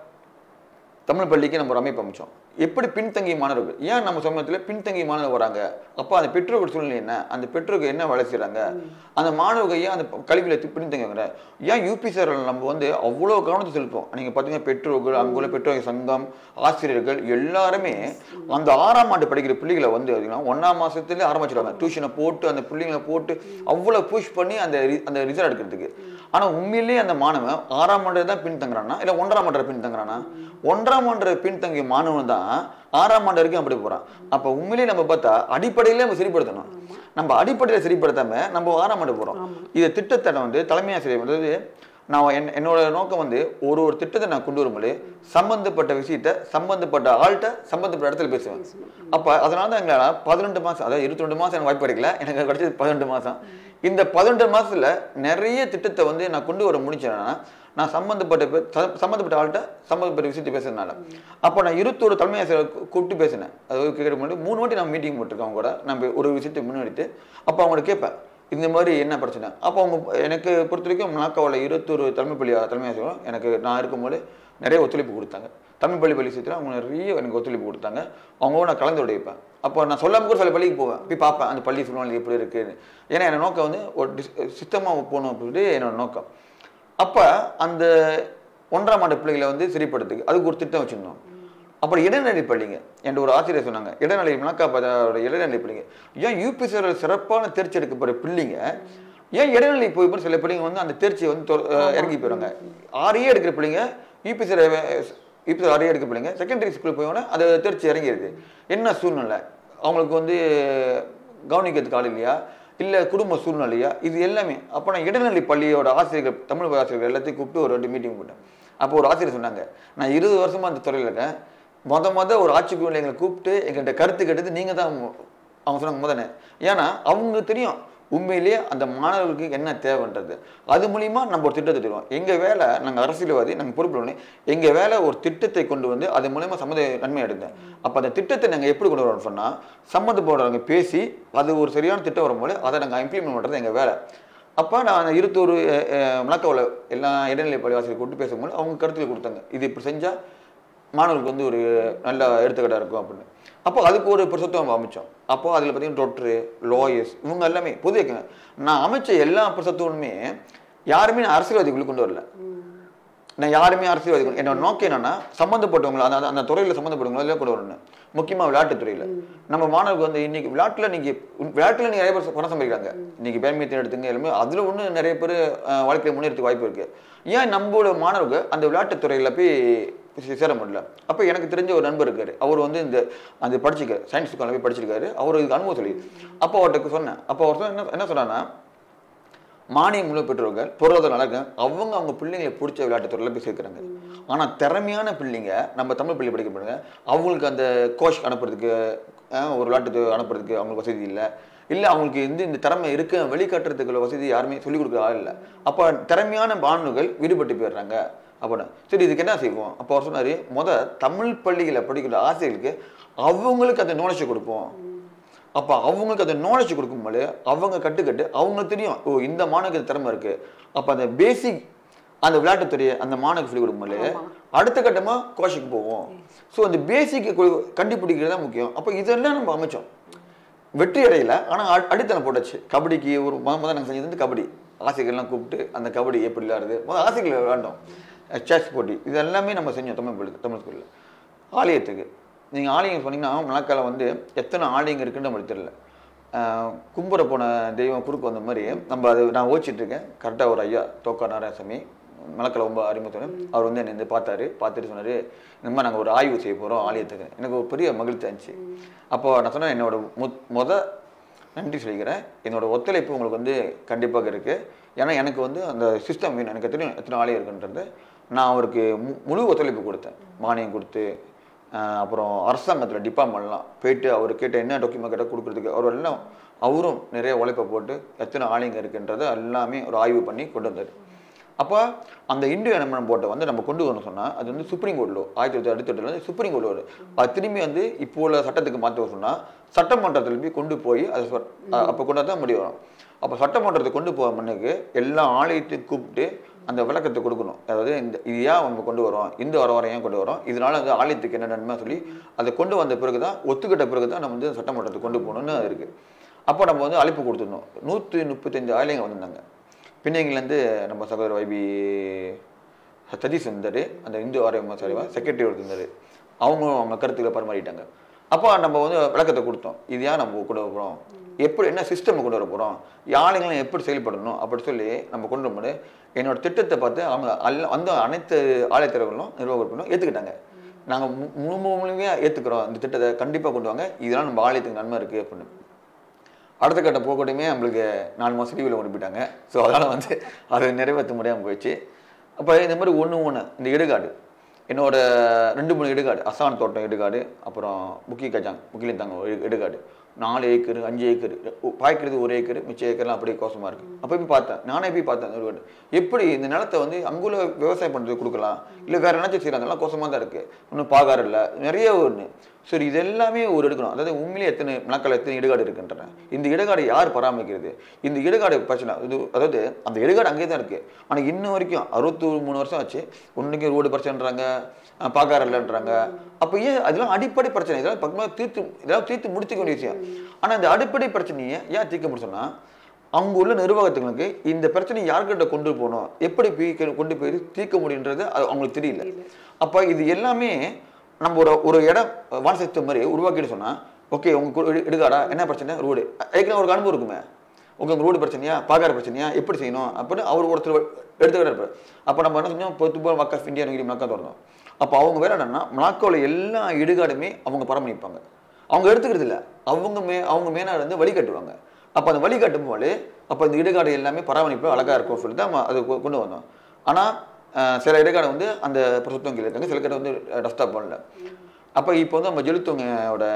தமிழ் பள்ளிக்கு நம்ம ஒரு அமைப்பு அமைச்சோம் எப்படி பின்தங்கிய மாணவர்கள் ஏன் நம்ம சமூகத்தில் பின்தங்கிய மாணவர்கள் வராங்க அப்போ அந்த பெற்றோர்கள் சூழ்நிலை என்ன அந்த பெற்றோர்கள் என்ன வேலை செய்றாங்க அந்த மாணவர்கள் ஏன் அந்த கல்வியில் பின்தங்கிற ஏன் யூபிசிஆர் நம்ம வந்து அவ்வளோ கவனத்தை செலுத்துவோம் நீங்கள் பார்த்தீங்கன்னா பெற்றோர்கள் அங்குள்ள பெற்றோர்கள் சங்கம் ஆசிரியர்கள் எல்லாருமே அந்த ஆறாம் ஆண்டு படிக்கிற பிள்ளைகளை வந்து பார்த்தீங்கன்னா ஒன்றாம் மாசத்துல ஆரம்பிச்சிடுவாங்க டியூஷனை போட்டு அந்த பிள்ளைங்களை போட்டு அவ்வளோ புஷ் பண்ணி அந்த ரி- அந்த ரிசல்ட் எடுக்கிறதுக்கு ஆனா உண்மையிலேயே அந்த மாணவன் ஆறாம் ஆண்டு தான் பின் தங்குறானா இல்ல ஒன்றாம் ஆண்டு பின் தங்குறானா ஒன்றாம் ஆண்டு பின் தங்கிய மாணவன் தான் ஆறாம் ஆண்டு வரைக்கும் அப்படி போறான் அப்ப உண்மையிலேயே நம்ம பார்த்தா அடிப்படையில நம்ம சரிப்படுத்தணும் நம்ம அடிப்படையில சரிப்படுத்தாம நம்ம ஆறாம் ஆண்டு போறோம் இது திட்டத்தை வந்து தலைமை ஆசிரியர் அதாவது நான் என் என்னோட நோக்கம் வந்து ஒரு ஒரு திட்டத்தை நான் கொண்டு வரும்போது சம்பந்தப்பட்ட விஷயத்த சம்பந்தப்பட்ட ஆள்கிட்ட சம்பந்தப்பட்ட இடத்துல பேசுவேன் அப்ப அதனால தான் எங்களால் பதினெண்டு மாசம் அதாவது இருபத்தி ரெண்டு மாசம் எனக்கு வாய்ப்பு கிடைக்கல எனக்கு கிடைச்சது பதினெண்டு மாசம் இந்த பதினெண்டு மாசத்துல நிறைய திட்டத்தை வந்து நான் கொண்டு வர முடிச்சேன்னா நான் சம்பந்தப்பட்ட பே- ச- சம்பந்தப்பட்ட ஆள்கிட்ட சம்பந்தப்பட்ட விஷயத்தை பேசுறதுனால அப்போ நான் இருத்தோட தலைமை ஆசிரியர் கூ- கூப்பிட்டு பேசினேன் அது கேட்க முன்னாடி மூணு வாட்டி நான் மீட்டிங் போட்டிருக்கேன் அவங்க கூட நம்ம ஒரு விஷயத்தை முன்னெடுத்து அப்போ அவங்கள்ட்ட கேட்பேன் இந்த மாதிரி என்ன பிரச்சனை அப்போ அவங்க எனக்கு பொறுத்த வரைக்கும் நாக்காவில் இருபத்தொரு தலைமை பள்ளி தலைமை ஆசிரியரும் எனக்கு நான் இருக்கும்போது நிறைய ஒத்துழைப்பு கொடுத்தாங்க தமிழ் பள்ளி பள்ளி விஷயத்தில் அவங்க நிறைய எனக்கு ஒத்துழைப்பு கொடுத்தாங்க அவங்களோட நான் கலந்து உடைப்பேன் அப்போ நான் சொல்லாம கூட சில பள்ளிக்கு போவேன் போய் பார்ப்பேன் அந்த பள்ளி சூழ்நிலை எப்படி இருக்குன்னு ஏன்னா என்னோட நோக்கம் வந்து ஒரு சிஸ்டமாக போகணும் அப்படின்ட்டு என்னோட நோக்கம் அப்போ அந்த ஒன்றாம் ஆண்டு பிள்ளைகளை வந்து சரிப்படுத்துக்கு அதுக்கு ஒரு திட்டம் வச்சுருந்தோம் அப்புறம் இடைநிலை பள்ளிங்க என்ற ஒரு ஆசிரியர் சொன்னாங்க இடைநிலை மணக்கா பதாவோட இடைநிலை பள்ளிங்க ஏன் யூபிசிஆர் சிறப்பான தேர்ச்சி எடுக்கப்படுற பிள்ளைங்க ஏன் இடைநிலை போய் போய் சில பிள்ளைங்க வந்து அந்த தேர்ச்சியை வந்து தொ- அஹ் இறங்கி போயிடுவாங்க ஆறையே எடுக்கிற பிள்ளைங்க யூபிசிஆர் யூபிசிஆர் ஆறையே எடுக்கிற பிள்ளைங்க செகண்டரி ஸ்கூல் போய் உடனே அது தேர்ச்சி இறங்கிடுது என்ன சூழ்நிலை அவங்களுக்கு வந்து கவனிக்கிறதுக்கு ஆள் இல்லையா இல்லை குடும்ப சூழ்நிலையா இது எல்லாமே அப்போ நான் இடைநிலை பள்ளியோட ஆசிரியர்கள் தமிழ் ஆசிரியர்கள் எல்லாத்தையும் கூப்பிட்டு ஒரு ரெண்டு மீட்டிங் போட்டேன் அப்போ ஒரு ஆசிரியர் சொன்னாங்க நான் இருபது வருஷமா அந்த துறையில் இருக்கேன் மொத மொத ஒரு ஆட்சி குழுவில் எங்களை கூப்பிட்டு எங்கள்கிட்ட கருத்து கேட்டது நீங்கள் தான் அவங்க சொன்னாங்க முதனே ஏன்னா அவங்க தெரியும் உண்மையிலேயே அந்த மாணவர்களுக்கு என்ன தேவைன்றது அது மூலியமா நம்ம ஒரு திட்டத்தை தருவோம் எங்க வேலை நாங்கள் அரசியல்வாதி நாங்கள் பொறுப்பு எங்க வேலை ஒரு திட்டத்தை கொண்டு வந்து அது மூலியமா சமுதாய நன்மை எடுத்தேன் அப்போ அந்த திட்டத்தை நாங்கள் எப்படி கொண்டு வரோம்னு சொன்னா சம்மந்தப்பட்டவங்க பேசி அது ஒரு சரியான திட்டம் வரும்போது அதை நாங்கள் இம்ப்ளிமெண்ட் பண்ணுறது எங்க வேலை அப்போ நான் இருபத்தோரு மணக்காவில் எல்லா இடைநிலை பள்ளி ஆசிரியர் கூப்பிட்டு பேசும்போது அவங்க கருத்தில் கொடுத்தாங்க இது இப்படி செஞ்சால் மாணவர்களுக்கு வந்து ஒரு நல்ல எடுத்துக்காட்டாக இருக்கும் அப்படின்னு அப்போ அதுக்கு ஒரு பிரசத்துவம் அமைச்சோம் அப்போ அதில் பார்த்தீங்கன்னா டொட்ரு லோயர்ஸ் இவங்க எல்லாமே பொது இயக்கங்க. நான் அமைச்ச எல்லா பிரசத்துவமுமே யாருமே நான் அரசியல்வாதிக்குள்ள கொண்டு வரல நான் யாருமே அரசியல்வாதி கொண்டு- என்னோட நோக்கம் என்னன்னா சம்மந்தப்பட்டவங்க அந்த அந்த- அந்த துறையில் சம்மந்தப்பட்டவங்க எல்லாம் கொண்டு வரணும் முக்கியமாக விளையாட்டுத் துறையில நம்ம மாணவர்கள் வந்து இன்னைக்கு விளையாட்டுல நீங்க விளையாட்டுல நீங்க நிறைய பேர் பணம் சம்பாதிக்கிறாங்க இன்னைக்கு பேட்மிண்டன் எடுத்துங்க எல்லாமே அதுல ஒண்ணு நிறைய பேர் அஹ், வாழ்க்கையில முன்னேறதுக்கு வாய்ப்பு இருக்கு ஏன் நம்மளோட மாணவர்கள் அந்த விளையாட்டுத் துறையில போய் சே- சேர முடியல அப்ப எனக்கு தெரிஞ்ச ஒரு நண்பர் இருக்காரு அவர் வந்து இந்த அந்த படிச்சிருக்காரு சயின்ஸ் காலேஜ் போய் படிச்சிருக்காரு அவர் இதுக்கு அனுபவம் சொல்லி அப்போ அவர்கிட்ட சொன்னேன் அப்போ அவர் சொன்ன- என்ன என்ன சொன்னான்னா மானியம் முழு பெற்றோர்கள் பொருளாதார நலங்க அவங்க அவங்க பிள்ளைங்களை பிடிச்ச விளையாட்டுத்துறையில் போய் சேர்க்குறாங்க ஆனால் திறமையான பிள்ளைங்க நம்ம தமிழ் பள்ளி படிக்க போடுங்க அவங்களுக்கு அந்த கோச் அனுப்புறதுக்கு அஹ், ஒரு விளையாட்டு அனுப்புறதுக்கு அவங்களுக்கு வசதி இல்லை இல்லை அவங்களுக்கு இந்த இந்த திறமை இருக்கு வெளிக்காட்டுறதுக்குள்ள வசதி யாருமே சொல்லிக் கொடுக்குற ஆள் இல்லை அப்போ திறமையான மாணவர்கள் விடுபட்டு போயிடுறாங்க அப்படின்னு சரி இதுக்கு என்ன செய்வோம் அப்போ அவர் சொன்னார் முத தமிழ் பள்ளிகளில் படிக்கிற ஆசிரியர்களுக்கு அவங்களுக்கு அந்த நாலேஜ் கொடுப்போம் அப்போ அவங்களுக்கு அந்த நாலேஜ் கொடுக்கும்போது அவங்க கட்டுக்கட்டு அவங்களுக்கு தெரியும் ஓ இந்த மாணவருக்கு திறமை இருக்கு அப்போ அந்த பேசிக் அந்த விளையாட்டுத்துறையை அந்த மாணவருக்கு சொல்லி கொடுக்கும்போது அடுத்த கட்டமாக கோஷுக்கு போவோம் ஸோ அந்த பேசிக் கண்டுபிடிக்கிறது தான் முக்கியம் அப்போ இதெல்லாம் நம்ம அமைச்சோம் வெற்றி அடையல ஆனால் அடித்தளம் போட்டாச்சு கபடிக்கு ஒரு முத முதல் நாங்கள் செஞ்சது வந்து கபடி ஆசைகள்லாம் கூப்பிட்டு அந்த கபடி எப்படி விளையாடுறது முதல் ஆசைகள் விளையாண்டோம் செஸ் போட்டி இது எல்லாமே நம்ம செஞ்சோம் தமிழ் பள்ளி தமிழ் ஸ்கூலில் ஆலயத்துக்கு நீங்கள் ஆலயம் சொன்னீங்கன்னா மணக்கால வந்து எத்தனை ஆலயங்க இருக்குன்னு நம்மளுக்கு தெரியல ஆஹ் கும்புற போன தெய்வம் குறுக்கு வந்த மாதிரி நம்ம அது நான் ஓச்சிட்டு இருக்கேன் கரெக்டாக ஒரு ஐயா தோக்கா நாராயணசாமி மலக்கலை ரொம்ப அறிமுகத்தோட அவர் வந்து என்னை வந்து பார்த்தாரு பார்த்துட்டு சொன்னார் இந்த மாதிரி நாங்கள் ஒரு ஆய்வு செய்ய போகிறோம் ஆலயத்துக்கு எனக்கு ஒரு பெரிய மகிழ்ச்சி இருந்துச்சு அப்போ நான் சொன்னேன் என்னோட மு முத நன்றி சொல்லிக்கிறேன் என்னோட ஒத்துழைப்பு உங்களுக்கு வந்து கண்டிப்பாக இருக்குது ஏன்னா எனக்கு வந்து அந்த சிஸ்டம் வேணும் எனக்கு தெரியும் எத்தனை ஆலயம் இருக்குன்றது நான் அவருக்கு மு- முழு ஒத்துழைப்பு கொடுத்தேன் மானியம் கொடுத்து ஆஹ் அப்புறம் அரசாங்கத்தில் டிபார்ட்மெண்ட்லாம் போயிட்டு அவர் கேட்ட என்ன டாக்குமெண்ட் கேட்டால் கொடுக்குறதுக்கு அவர் எல்லாம் அவரும் நிறைய உழைப்பை போட்டு எத்தனை ஆளுங்க இருக்குன்றதை எல்லாமே ஒரு ஆய்வு பண்ணி கொண்டு வந்தார் அப்போ அந்த இந்திய அமெண்ட்மெண்ட் போர்ட்டை வந்து நம்ம கொண்டு வரணும் சொன்னால் அது வந்து சுப்ரீம் கோர்ட்டில் ஆயிரத்தி தொள்ளாயிரத்தி அறுபத்தெட்டில் வந்து சுப்ரீம் கோர்ட் வரும் அது திரும்பி வந்து இப்போ உள்ள சட்டத்துக்கு மாற்ற சொன்னால் சட்டமன்றத்தில் போய் கொண்டு போய் அதை சொ- அ- அப்போ கொண்டு தான் முடிவு வரும் அப்போ சட்டமன்றத்தை கொண்டு போக மண்ணுக்கு எல்லா ஆலயத்தையும் கூப்பிட்டு அந்த விளக்கத்தை கொடுக்கணும் அதாவது இந்த இது ஏன் நம்ம கொண்டு வரோம் இந்த வர வர ஏன் கொண்டு வரோம் இதனால வந்து ஆலயத்துக்கு என்ன நன்மை சொல்லி அதை கொண்டு வந்த பிறகு தான் ஒத்துக்கிட்ட பிறகு தான் நம்ம வந்து சட்டமன்றத்துக்கு கொண்டு போகணும்னு இருக்கு அப்போ நம்ம வந்து அழைப்பு கொடுத்துருந்தோம் நூற்றி முப்பத்தஞ்சு ஆலயங்க வந்திருந்தாங்க பின்னைங்கலேருந்து நம்ம சகோதரர் வைபி சதீஷ் இருந்தார் அந்த இந்து ஆரோக்கிய சேவை செக்ரட்டரி ஒருத்தர் இருந்தார் அவங்களும் அவங்க கருத்துக்களை பரிமாறிட்டாங்க அப்போ நம்ம வந்து விளக்கத்தை கொடுத்தோம் இது ஏன் நம்ம கொண்டு வர போகிறோம் எப்படி என்ன சிஸ்டம் கொண்டு வர போகிறோம் ஆளுங்களும் எப்படி செயல்படணும் அப்படி சொல்லி நம்ம கொண்டு வரும்போது என்னோட திட்டத்தை பார்த்து அவங்க அல்ல அந்த அனைத்து ஆலயத்தரர்களும் நிர்வாக உறுப்பினரும் ஏற்றுக்கிட்டாங்க நாங்கள் முழு முழுமையாக ஏற்றுக்கிறோம் இந்த திட்டத்தை கண்டிப்பாக கொண்டு வாங்க இதெல்லாம் நம்ம ஆலயத்துக்கு நன்மை இருக்குது அப்படின்னு அடுத்த கட்ட போக்கட்டுமே நம்மளுக்கு நாலு மாதம் லீவில் கொண்டு போயிட்டாங்க ஸோ அதனால் வந்து அதை நிறைவேற்ற முடியாமல் போயிடுச்சு அப்போ இந்த மாதிரி ஒன்று ஒன்று இந்த இடுகாடு என்னோட ரெண்டு மூணு இடுகாடு அசான் தோட்டம் இடுகாடு அப்புறம் முக்கி கஜாங் முக்கிலின் தாங்க ஒரு இடுகாடு நாலு ஏக்கர் அஞ்சு ஏக்கர் பாய்க்கிறது ஒரு ஏக்கர் மிச்ச ஏக்கர்லாம் அப்படியே கோசமாக இருக்குது அப்போ போய் பார்த்தேன் நானே போய் பார்த்தேன் அந்த இடுகாடு எப்படி இந்த நிலத்தை வந்து அங்குள்ள விவசாயம் பண்ணுறது கொடுக்கலாம் இல்லை வேறு நினச்சி செய்கிறாங்க அதெல்லாம் கோசமாக தான் இருக்குது இன்னும் பாகார் இல்லை நிறைய ஒன்று சரி இது எல்லாமே ஒரு எடுக்கணும் அதாவது உண்மையிலே எத்தனை மணக்கால் எத்தனை இடுகாடு இருக்குன்றன இந்த இடுகாடு யார் பராமரிக்கிறது இந்த இடுகாடு பிரச்சனை இது அதாவது அந்த இடுகாடு அங்கேயே தான் இருக்கு ஆனால் இன்ன வரைக்கும் அறுபத்தி மூணு வருஷம் ஆச்சு ஒன்றுக்கு ரோடு பிரச்சனைன்றாங்க அஹ், பாக்கார் இல்லைன்றாங்க அப்போ ஏன் அதெல்லாம் அடிப்படை பிரச்சனை இதெல்லாம் பக்கமாக தீர்த்து இதெல்லாம் தீர்த்து முடிச்சுக்க வேண்டிய விஷயம் ஆனால் இந்த அடிப்படை பிரச்சனையை ஏன் தீர்க்க முடிச்சோம்னா அவங்க உள்ள நிர்வாகத்துங்களுக்கு இந்த பிரச்சனையை யார்கிட்ட கொண்டு போகணும் எப்படி போய் கொண்டு போய் தீர்க்க முடியுன்றது அது அவங்களுக்கு தெரியல அப்போ இது எல்லாமே நம்ம ஒரு ஒரு இடம் வான்சக்தி மாதிரி உருவாக்கிட்டு சொன்னா ஓகே உங்க கு- இடு- இடுகாடா என்ன பிரச்சனை ரோடு ஏற்கனவே ஒரு அனுபவம் இருக்குமே உங்க ரோடு பிரச்சனையா பாக்கார பிரச்சனையா எப்படி செய்யணும் அப்படின்னு அவர் ஒருத்தர் எடுத்துக்கிட்டு இருப்பார் அப்போ நம்ம என்ன செஞ்சோம் பொத்துபோல் மக்கள் ஆஃப் இந்தியா நிகழ்ச்சி மக்கள் திறந்தோம் அப்போ அவங்க வேலை என்னன்னா மலாக்கோவில் எல்லா இடுகாடுமே அவங்க பராமரிப்பாங்க அவங்க எடுத்துக்கிறது இல்லை அவங்க மே அவங்க மேனாடு வந்து வழி கட்டுவாங்க அப்போ அந்த வழி கட்டும் போது அப்போ இந்த இடுகாடு எல்லாமே பராமரிப்பு அழகா இருக்கும் சொல்லி தான் நம்ம அதை கொ- கொண்டு வந்தோம் ஆனால் சில இடுகாடு வந்து அந்த பிரசுத்தம் கீழே இருக்காங்க சில கடை வந்து டஸ்டாப் பண்ணல அப்போ இப்போ வந்து நம்ம ஜெலுத்தவங்களோட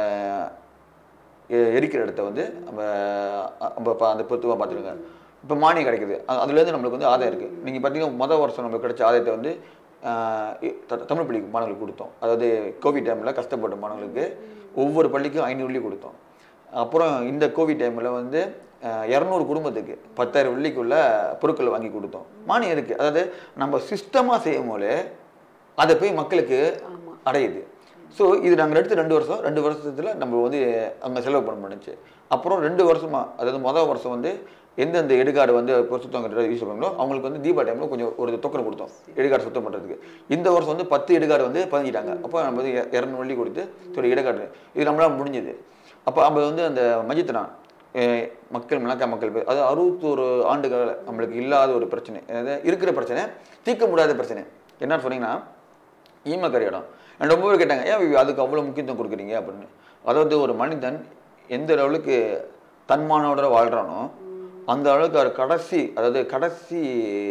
எ- எரிக்கிற இடத்த வந்து நம்ம அ- நம்ம பா- அந்த பொத்துவா பார்த்துருங்க இப்போ மானியம் கிடைக்குது அ- அதுலேருந்து நம்மளுக்கு வந்து ஆதாயம் இருக்குது நீங்கள் பார்த்தீங்கன்னா மொதல் வருஷம் நம்மளுக்கு கிடைச்ச ஆதாயத்தை வந்து ஆஹ், இ- த- தமிழ் பள்ளி மாணவர்களுக்கு கொடுத்தோம் அதாவது கோவிட் டைமில் கஷ்டப்பட்ட மாணவர்களுக்கு ஒவ்வொரு பள்ளிக்கும் ஐநூறு வெள்ளி கொடுத்தோம் அப்புறம் இந்த கோவிட் டைமில் வந்து இரநூறு குடும்பத்துக்கு பத்தாயிரம் வெள்ளிக்குள்ள பொருட்கள் வாங்கி கொடுத்தோம் மானியம் இருக்குது அதாவது நம்ம சிஸ்டமாக செய்யும் போது அதை போய் மக்களுக்கு அடையுது ஸோ இது நாங்கள் எடுத்து ரெண்டு வருஷம் ரெண்டு வருஷத்துல நம்ம வந்து அங்கே செலவு பண்ண முடிஞ்சுச்சு அப்புறம் ரெண்டு வருஷமா அதாவது மொதல் வருஷம் வந்து எந்தெந்த இடுகாடு வந்து இப்போ சுத்தம் கட்டுறது யூஸ் பண்ணுங்களோ அவங்களுக்கு வந்து தீபா டைமில் கொஞ்சம் ஒரு தொக்கனை கொடுத்தோம் இடுகாடு சுத்தம் பண்ணுறதுக்கு இந்த வருஷம் வந்து பத்து இடுகாடு வந்து பதிஞ்சிட்டாங்க அப்போ நம்ம வந்து இர- இரநூறு வள்ளி கொடுத்து சரி இடுகாடு இது நம்மளால முடிஞ்சது அப்போ நம்ம வந்து அந்த மஜித்னா அஹ் மக்கள் மிளக்கா மக்கள் பேர் அது அறுபத்தோரு ஆண்டுகள் நம்மளுக்கு இல்லாத ஒரு பிரச்சனை அதாவது இருக்கிற பிரச்சனை தீர்க்க முடியாத பிரச்சனை என்ன சொன்னீங்கன்னா ஈமக்கரை இடம் and ரொம்ப பேர் கேட்டாங்க ஏன் விவி அதுக்கு அவ்வளோ முக்கியத்துவம் கொடுக்குறீங்க அப்படின்னு அதாவது ஒரு மனிதன் எந்த அளவுக்கு தன்மானோட வாழ்றானோ அந்த அளவுக்கு அவர் கடைசி அதாவது கடைசி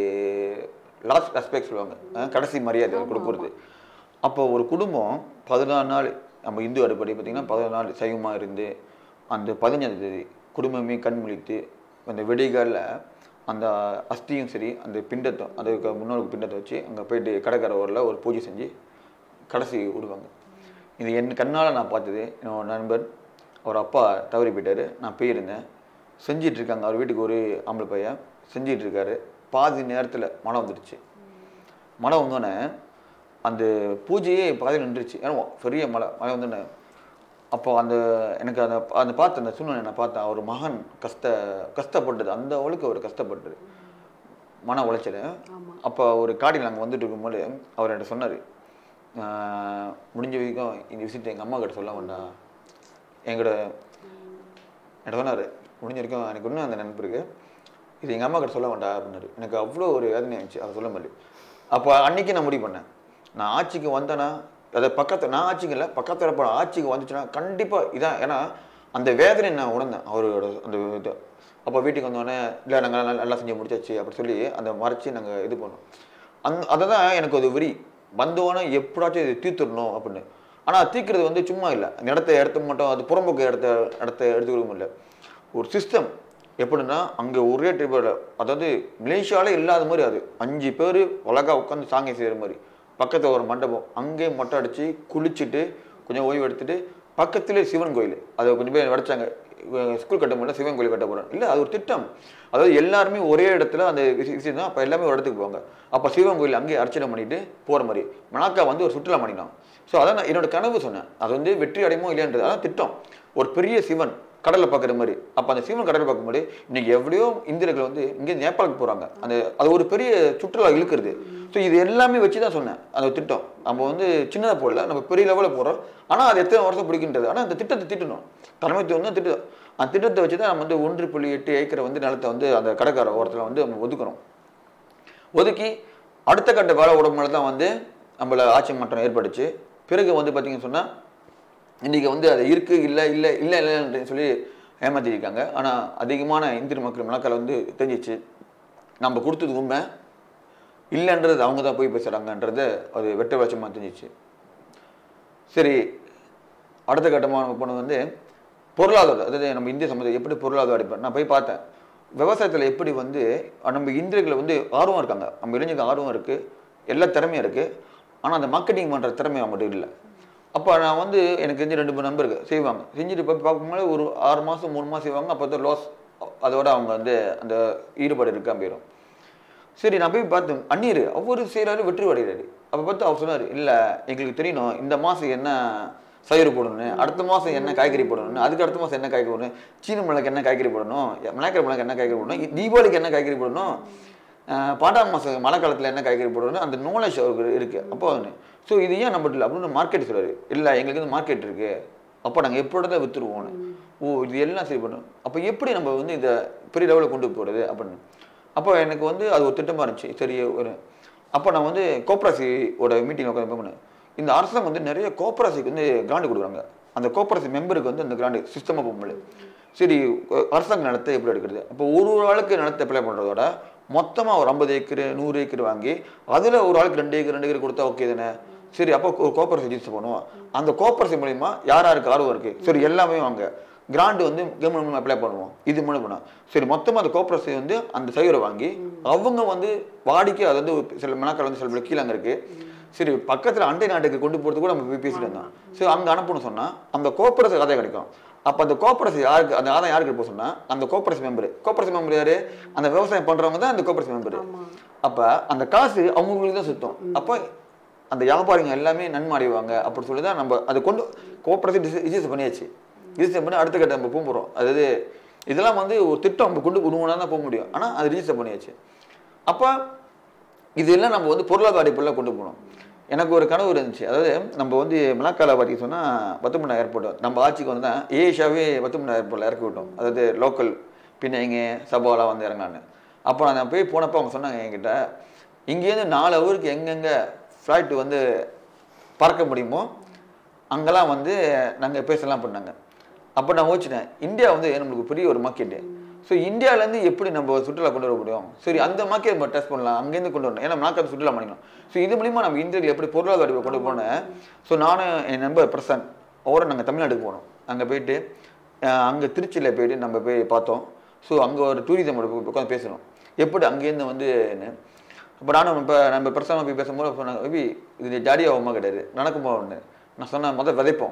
லாஸ்ட் ரெஸ்பெக்ட் சொல்லுவாங்க அஹ் கடைசி மரியாதை அவர் கொடுக்குறது அப்போ ஒரு குடும்பம் பதினாறு நாள் நம்ம இந்து அடிப்படை பார்த்தீங்கன்னா பதினாறு நாள் சைவமாக இருந்து அந்த பதினஞ்சாம் தேதி குடும்பமே கண் முழித்து அந்த வெடிகளில் அந்த அஸ்தியும் சரி அந்த பிண்டத்தை அதுக்கு முன்னோருக்கு பிண்டத்தை வச்சு அங்கே போயிட்டு கடற்கரை ஊரில் ஒரு பூஜை செஞ்சு கடைசி விடுவாங்க இது என் கண்ணால் நான் பார்த்தது என்னோட நண்பர் அவர் அப்பா தவறி போயிட்டாரு நான் போயிருந்தேன் செஞ்சிட்டு இருக்காங்க அவர் வீட்டுக்கு ஒரு ஆம்பளை பையன் செஞ்சிட்டு இருக்காரு பாதி நேரத்தில் மழை வந்துடுச்சு மழை வந்தோடனே அந்த பூஜையே பாதியில் நின்றுச்சு ஏன்னா பெரிய மழை மழை வந்தோடனே அப்போ அந்த எனக்கு அந்த அந்த பார்த்த அந்த சூழ்நிலை நான் பார்த்தேன் அவர் மகன் கஷ்ட கஷ்டப்பட்டது அந்த அளவுக்கு அவர் கஷ்டப்பட்டது மன உளைச்சல் அப்போ ஒரு காடியில் நாங்கள் வந்துட்டு இருக்கும்போது அவர் என்கிட்ட சொன்னார் முடிஞ்ச வரைக்கும் இந்த விஷயத்தை எங்கள் அம்மா கிட்ட சொல்ல வேண்டாம் எங்களோட என்கிட்ட சொன்னார் முடிஞ்ச வரைக்கும் எனக்கு இன்னும் அந்த நினைப்பு இருக்கு இது எங்கள் அம்மா கிட்ட சொல்ல வேண்டாம் அப்படின்னாரு எனக்கு அவ்வளோ ஒரு வேதனை ஆயிடுச்சு அதை சொல்ல மாதிரி அப்போ அன்னைக்கு நான் முடிவு பண்ணேன் நான் ஆட்சிக்கு வந்தேன்னா அதை பக்கத்து நான் ஆட்சிக்கு இல்லை பக்கத்தில் போன ஆட்சிக்கு வந்துச்சுன்னா கண்டிப்பாக இதான் ஏன்னா அந்த வேதனை நான் உணர்ந்தேன் அவரோட அந்த இது அப்போ வீட்டுக்கு வந்தோடனே இல்லை நாங்கள் நல்லா நல்லா செஞ்சு முடிச்சாச்சு அப்படி சொல்லி அந்த மறைச்சி நாங்கள் இது பண்ணோம் அந் அதை தான் எனக்கு அது வெறி வந்தோடனே எப்படாச்சும் இது தீர்த்துடணும் அப்படின்னு ஆனால் தீர்க்கிறது வந்து சும்மா இல்லை அந்த இடத்த இடத்த மட்டும் அது புறம்போக்கு இடத்த இடத்த எடுத்துக்க முடியல ஒரு சிஸ்டம் எப்படின்னா அங்கே ஒரே ட்ரிபிள் அதாவது மலேசியாலே இல்லாத மாதிரி அது அஞ்சு பேர் அழகா உட்காந்து சாங்கை செய்கிற மாதிரி பக்கத்தில் ஒரு மண்டபம் அங்கேயே மொட்டை அடித்து குளிச்சுட்டு கொஞ்சம் ஓய்வு எடுத்துட்டு பக்கத்திலே சிவன் கோயில் அதை கொஞ்சம் பேர் வடைச்சாங்க ஸ்கூல் கட்ட முடியல சிவன் கோயில் கட்ட போகிறோம் இல்லை அது ஒரு திட்டம் அதாவது எல்லாருமே ஒரே இடத்துல அந்த விஷ- விஷயம் தான் அப்போ எல்லாமே ஒரு இடத்துக்கு போவாங்க அப்போ சிவன் கோயில் அங்கேயே அர்ச்சனை பண்ணிட்டு போகிற மாதிரி மணாக்கா வந்து ஒரு சுற்றுலா பண்ணினான் ஸோ அதான் நான் என்னோட கனவு சொன்னேன் அது வந்து வெற்றி அடையுமோ இல்லைன்றது அதான் திட்டம் ஒரு பெரிய சிவன் கடலை பார்க்குற மாதிரி அப்போ அந்த சிவன் கடலை பார்க்கும்போது இன்னைக்கு எவ்வளையோ இந்தியர்கள் வந்து இங்கே நேபாளுக்கு போகிறாங்க அந்த அது ஒரு பெரிய சுற்றுலா இழுக்கிறது ஸோ இது எல்லாமே வச்சு தான் சொன்னேன் அந்த திட்டம் நம்ம வந்து சின்னதாக போடல நம்ம பெரிய லெவலில் போகிறோம் ஆனால் அது எத்தனை வருஷம் பிடிக்கின்றது ஆனால் அந்த திட்டத்தை திட்டணும் தலைமைத்துவம் தான் திட்டம் அந்த திட்டத்தை வச்சு தான் நம்ம வந்து ஒன்று புள்ளி எட்டு ஏக்கரை வந்து நிலத்தை வந்து அந்த கடற்கரை ஓரத்தில் வந்து நம்ம ஒதுக்குறோம் ஒதுக்கி அடுத்த கட்ட வேலை உடம்புல தான் வந்து நம்மள ஆட்சி மாற்றம் ஏற்பட்டுச்சு பிறகு வந்து பார்த்தீங்கன்னு சொன்னால் இன்றைக்கி வந்து அது இருக்கு இல்லை இல்லை இல்லை இல்லைன்னு சொல்லி ஏமாத்திருக்காங்க ஆனால் அதிகமான இந்திய மக்கள் மனக்கள் வந்து தெரிஞ்சிச்சு நம்ம கொடுத்தது உண்மை இல்லைன்றது அவங்க தான் போய் பேசுகிறாங்கன்றது அது வெட்ட வெளிச்சமாக தெரிஞ்சிச்சு சரி அடுத்த கட்டமாக நம்ம போனது வந்து பொருளாதாரம் அதாவது நம்ம இந்திய சமுதாயம் எப்படி பொருளாதாரம் அடிப்பேன் நான் போய் பார்த்தேன் விவசாயத்தில் எப்படி வந்து நம்ம இந்தியர்கள் வந்து ஆர்வம் இருக்காங்க நம்ம இளைஞர்கள் ஆர்வம் இருக்குது எல்லா திறமையும் இருக்குது ஆனால் அந்த மார்க்கெட்டிங் பண்ணுற திறமை அவங்ககிட்ட இல்லை அப்போ நான் வந்து எனக்கு தெரிஞ்ச ரெண்டு மூணு நம்பருக்கு செய்வாங்க செஞ்சுட்டு போய் பார்க்கும்போது ஒரு ஆறு மாதம் மூணு மாதம் செய்வாங்க அப்போ தான் லாஸ் அதோட அவங்க வந்து அந்த ஈடுபாடு இருக்காம போயிடும் சரி நான் போய் பார்த்தேன் அந்நீர் அவர் செய்கிறாரு வெற்றி அடைகிறாரு அப்போ பார்த்து அவர் சொன்னார் இல்லை எங்களுக்கு தெரியணும் இந்த மாதம் என்ன சயிறு போடணும் அடுத்த மாதம் என்ன காய்கறி போடணும் அதுக்கு அடுத்த மாதம் என்ன காய்கறி போடணும் சீன மிளகு என்ன காய்கறி போடணும் மிளகரை மிளகு என்ன காய்கறி போடணும் இ- தீபாவளிக்கு என்ன காய்கறி போடணும் அஹ் பாண்டாம் மாதம் மழை காலத்தில் என்ன காய்கறி போடணும் அந்த நாலேஜ் அவருக்கு இருக்குது அப்போ ஸோ இது ஏன் நம்ம இல்லை அப்படின்னு மார்க்கெட் சொல்றாரு இல்லை எங்களுக்கு வந்து மார்க்கெட் இருக்குது அப்போ நாங்கள் எப்போட தான் விற்றுருவோம்னு ஓ இது எல்லாம் சரி பண்ணும் அப்போ எப்படி நம்ம வந்து இதை பெரிய லெவலில் கொண்டு போகிறது அப்படின்னு அப்போ எனக்கு வந்து அது ஒரு திட்டமாக இருந்துச்சு சரி ஒரு அப்போ நான் வந்து கோப்ராசியோட மீட்டிங் உட்காந்து பண்ணேன் இந்த அரசாங்கம் வந்து நிறைய கோப்ராசிக்கு வந்து கிராண்ட் கொடுக்குறாங்க அந்த கோப்ராசி மெம்பருக்கு வந்து அந்த கிராண்டு சிஸ்டமாக போக முடியல சரி அஹ் அரசாங்க நிலத்தை எப்படி எடுக்கிறது அப்போ ஒரு ஒரு ஆளுக்கு நிலத்தை அப்ளை பண்ணுறதோட மொத்தமாக ஒரு ஐம்பது ஏக்கர் நூறு ஏக்கர் வாங்கி அதில் ஒரு ஆளுக்கு ரெண்டு ஏக்கர் ரெண்டு ஏக்கர் கொடுத்தா ஓகே தானே சரி அப்போ ஒரு கோப்பரேஷன் ரிஜிஸ்டர் பண்ணுவோம் அந்த கோப்பரேஷன் மூலியமா யார் யாருக்கு ஆர்வம் இருக்கு சரி எல்லாமே வாங்க கிராண்ட் வந்து கவர்மெண்ட் அப்ளை பண்ணுவோம் இது மூலம் பண்ணோம் சரி மொத்தமாக அந்த கோப்பரேஷன் வந்து அந்த சைவரை வாங்கி அவங்க வந்து வாடிக்கை அது வந்து ஒரு சில மணக்கால் வந்து சில பேர் கீழே அங்கே இருக்கு சரி பக்கத்தில் அண்டை நாட்டுக்கு கொண்டு போகிறது கூட நம்ம போய் பேசிட்டு இருந்தோம் சரி அங்கே அனுப்பணும் சொன்னால் அந்த கோப்பரேஷன் ஆதாயம் கிடைக்கும் அப்போ அந்த கோப்பரேஷன் யாருக்கு அந்த ஆதாயம் யாருக்கு போக சொன்னால் அந்த கோப்பரேஷன் மெம்பர் கோப்பரேஷன் மெம்பர் யாரு அந்த விவசாயம் பண்ணுறவங்க தான் அந்த கோப்பரேஷன் மெம்பர் அப்போ அந்த காசு அவங்களுக்கு தான் சுத்தம் அப்போ அந்த வியாபாரிங்க எல்லாமே நன்மை அடைவாங்க அப்படி சொல்லி தான் நம்ம அதை கொண்டு கோஆப்ரேஷன் ரிஜிஸ்டர் பண்ணியாச்சு ரிஜிஸ்டர் பண்ணி அடுத்த கட்ட நம்ம போக போகிறோம் அதாவது இதெல்லாம் வந்து ஒரு திட்டம் நம்ம கொண்டு கொடுவோம்னா தான் போக முடியும் ஆனால் அது ரிஜிஸ்டர் பண்ணியாச்சு அப்போ இதெல்லாம் நம்ம வந்து பொருளாதார அடிப்படையில் கொண்டு போகணும் எனக்கு ஒரு கனவு இருந்துச்சு அதாவது நம்ம வந்து மலாக்கால பார்த்தீங்க சொன்னால் பத்துமண்ணா ஏர்போர்ட் நம்ம ஆட்சிக்கு வந்து தான் ஏஷியாவே பத்துமண்ணா ஏர்போர்ட்டில் இறக்கி விட்டோம் அதாவது லோக்கல் பின்னைங்க சபாலாம் வந்து இறங்கினான்னு அப்போ நான் போய் போனப்போ அவங்க சொன்னாங்க என்கிட்ட இங்கேருந்து நாலு ஹவருக்கு எங்கெங்கே ஃப்ளைட் வந்து பறக்க முடியுமோ அங்கெல்லாம் வந்து நாங்கள் பேசலாம் பண்ணாங்க அப்போ நான் யோசிச்சிட்டேன் இந்தியா வந்து நம்மளுக்கு பெரிய ஒரு மார்க்கெட்டு ஸோ இந்தியாவிலேருந்து எப்படி நம்ம சுற்றுலா கொண்டு வர முடியும் சரி அந்த மார்க்கெட் நம்ம டெஸ்ட் பண்ணலாம் அங்கேருந்து கொண்டு வரணும் ஏன்னா நாக்காத்து சுற்றுலா பண்ணிக்கலாம் ஸோ இது மூலிமா நம்ம இந்தியாவில் எப்படி பொருளாதார கொண்டு போனேன் ஸோ நானும் என் நண்பர் பிரசன் அவரும் நாங்கள் தமிழ்நாட்டுக்கு போனோம் அங்கே போயிட்டு அங்கே திருச்சியில் போயிட்டு நம்ம போய் பார்த்தோம் ஸோ அங்கே ஒரு டூரிசம் உட்காந்து பேசணும் எப்படி அங்கேருந்து வந்து இப்போ நானும் இப்போ நம்ம பிரசவம் போய் பேசும்போது சொன்னாங்க "அபி, இது ஜாலியாக அம்மா கிடையாது நடக்குமா ஒன்று நான் சொன்னேன் முதல் விதைப்போம்